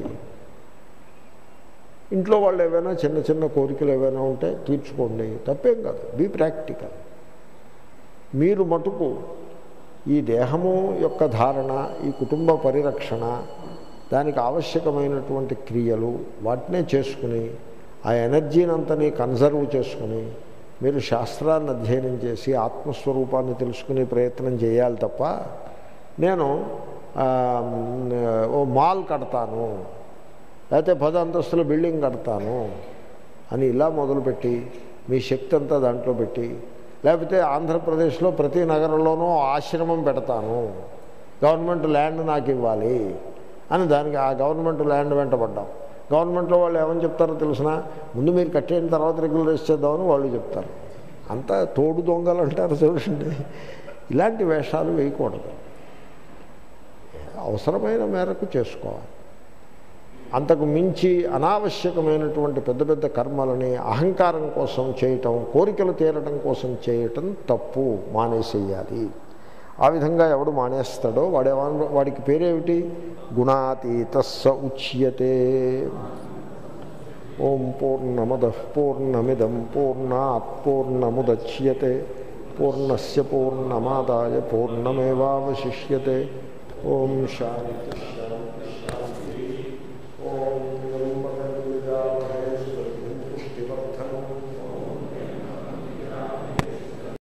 ఇంట్లో వాళ్ళు ఏవైనా చిన్న చిన్న కోరికలు ఏవైనా ఉంటే తీర్చుకోండి తప్పేం కాదు బీ ప్రాక్టికల్ మీరు మటుకు ఈ దేహము యొక్క ధారణ ఈ కుటుంబ పరిరక్షణ దానికి ఆవశ్యకమైనటువంటి క్రియలు వాటినే చేసుకుని ఆ ఎనర్జీని అంతని కన్సర్వ్ చేసుకుని మీరు శాస్త్రాన్ని అధ్యయనం చేసి ఆత్మస్వరూపాన్ని తెలుసుకునే ప్రయత్నం చేయాలి తప్ప నేను ఆ, ఓ మాల్ కడతాను లేకపోతే పది అంతస్తుల బిల్డింగ్ కడతాను అని ఇలా మొదలుపెట్టి మీ శక్తి అంతా దాంట్లో పెట్టి లేకపోతే ఆంధ్రప్రదేశ్లో ప్రతి నగరంలోనూ ఆశ్రమం పెడతాను గవర్నమెంట్ ల్యాండ్ నాకు ఇవ్వాలి అని దానికి ఆ గవర్నమెంట్ ల్యాండ్ వెంటబడ్డాం గవర్నమెంట్లో వాళ్ళు ఏమని చెప్తారో తెలిసిన ముందు మీరు కట్టేసిన తర్వాత రెగ్యులరైజ్ చేద్దామని వాళ్ళు చెప్తారు అంతా తోడు దొంగలు అంటారు చూడండి ఇలాంటి వేషాలు వేయకూడదు అవసరమైన మేరకు చేసుకోవాలి అంతకు మించి అనావశ్యకమైనటువంటి పెద్ద పెద్ద కర్మలని అహంకారం కోసం చేయటం కోరికలు తీరడం కోసం చేయటం తప్పు మానేసేయాలి ఆ విధంగా ఎవడు మానేస్తాడో వాడేమా వాడికి పేరేమిటి గుణాతీత స ఉచ్యతే ఓం పూర్ణమద పూర్ణమిదం పూర్ణాత్ పూర్ణముద్యతే పూర్ణస్ పూర్ణమాదాయ పూర్ణమేవాశిష్యతే ఓం శాంతి శాంతి శాంతి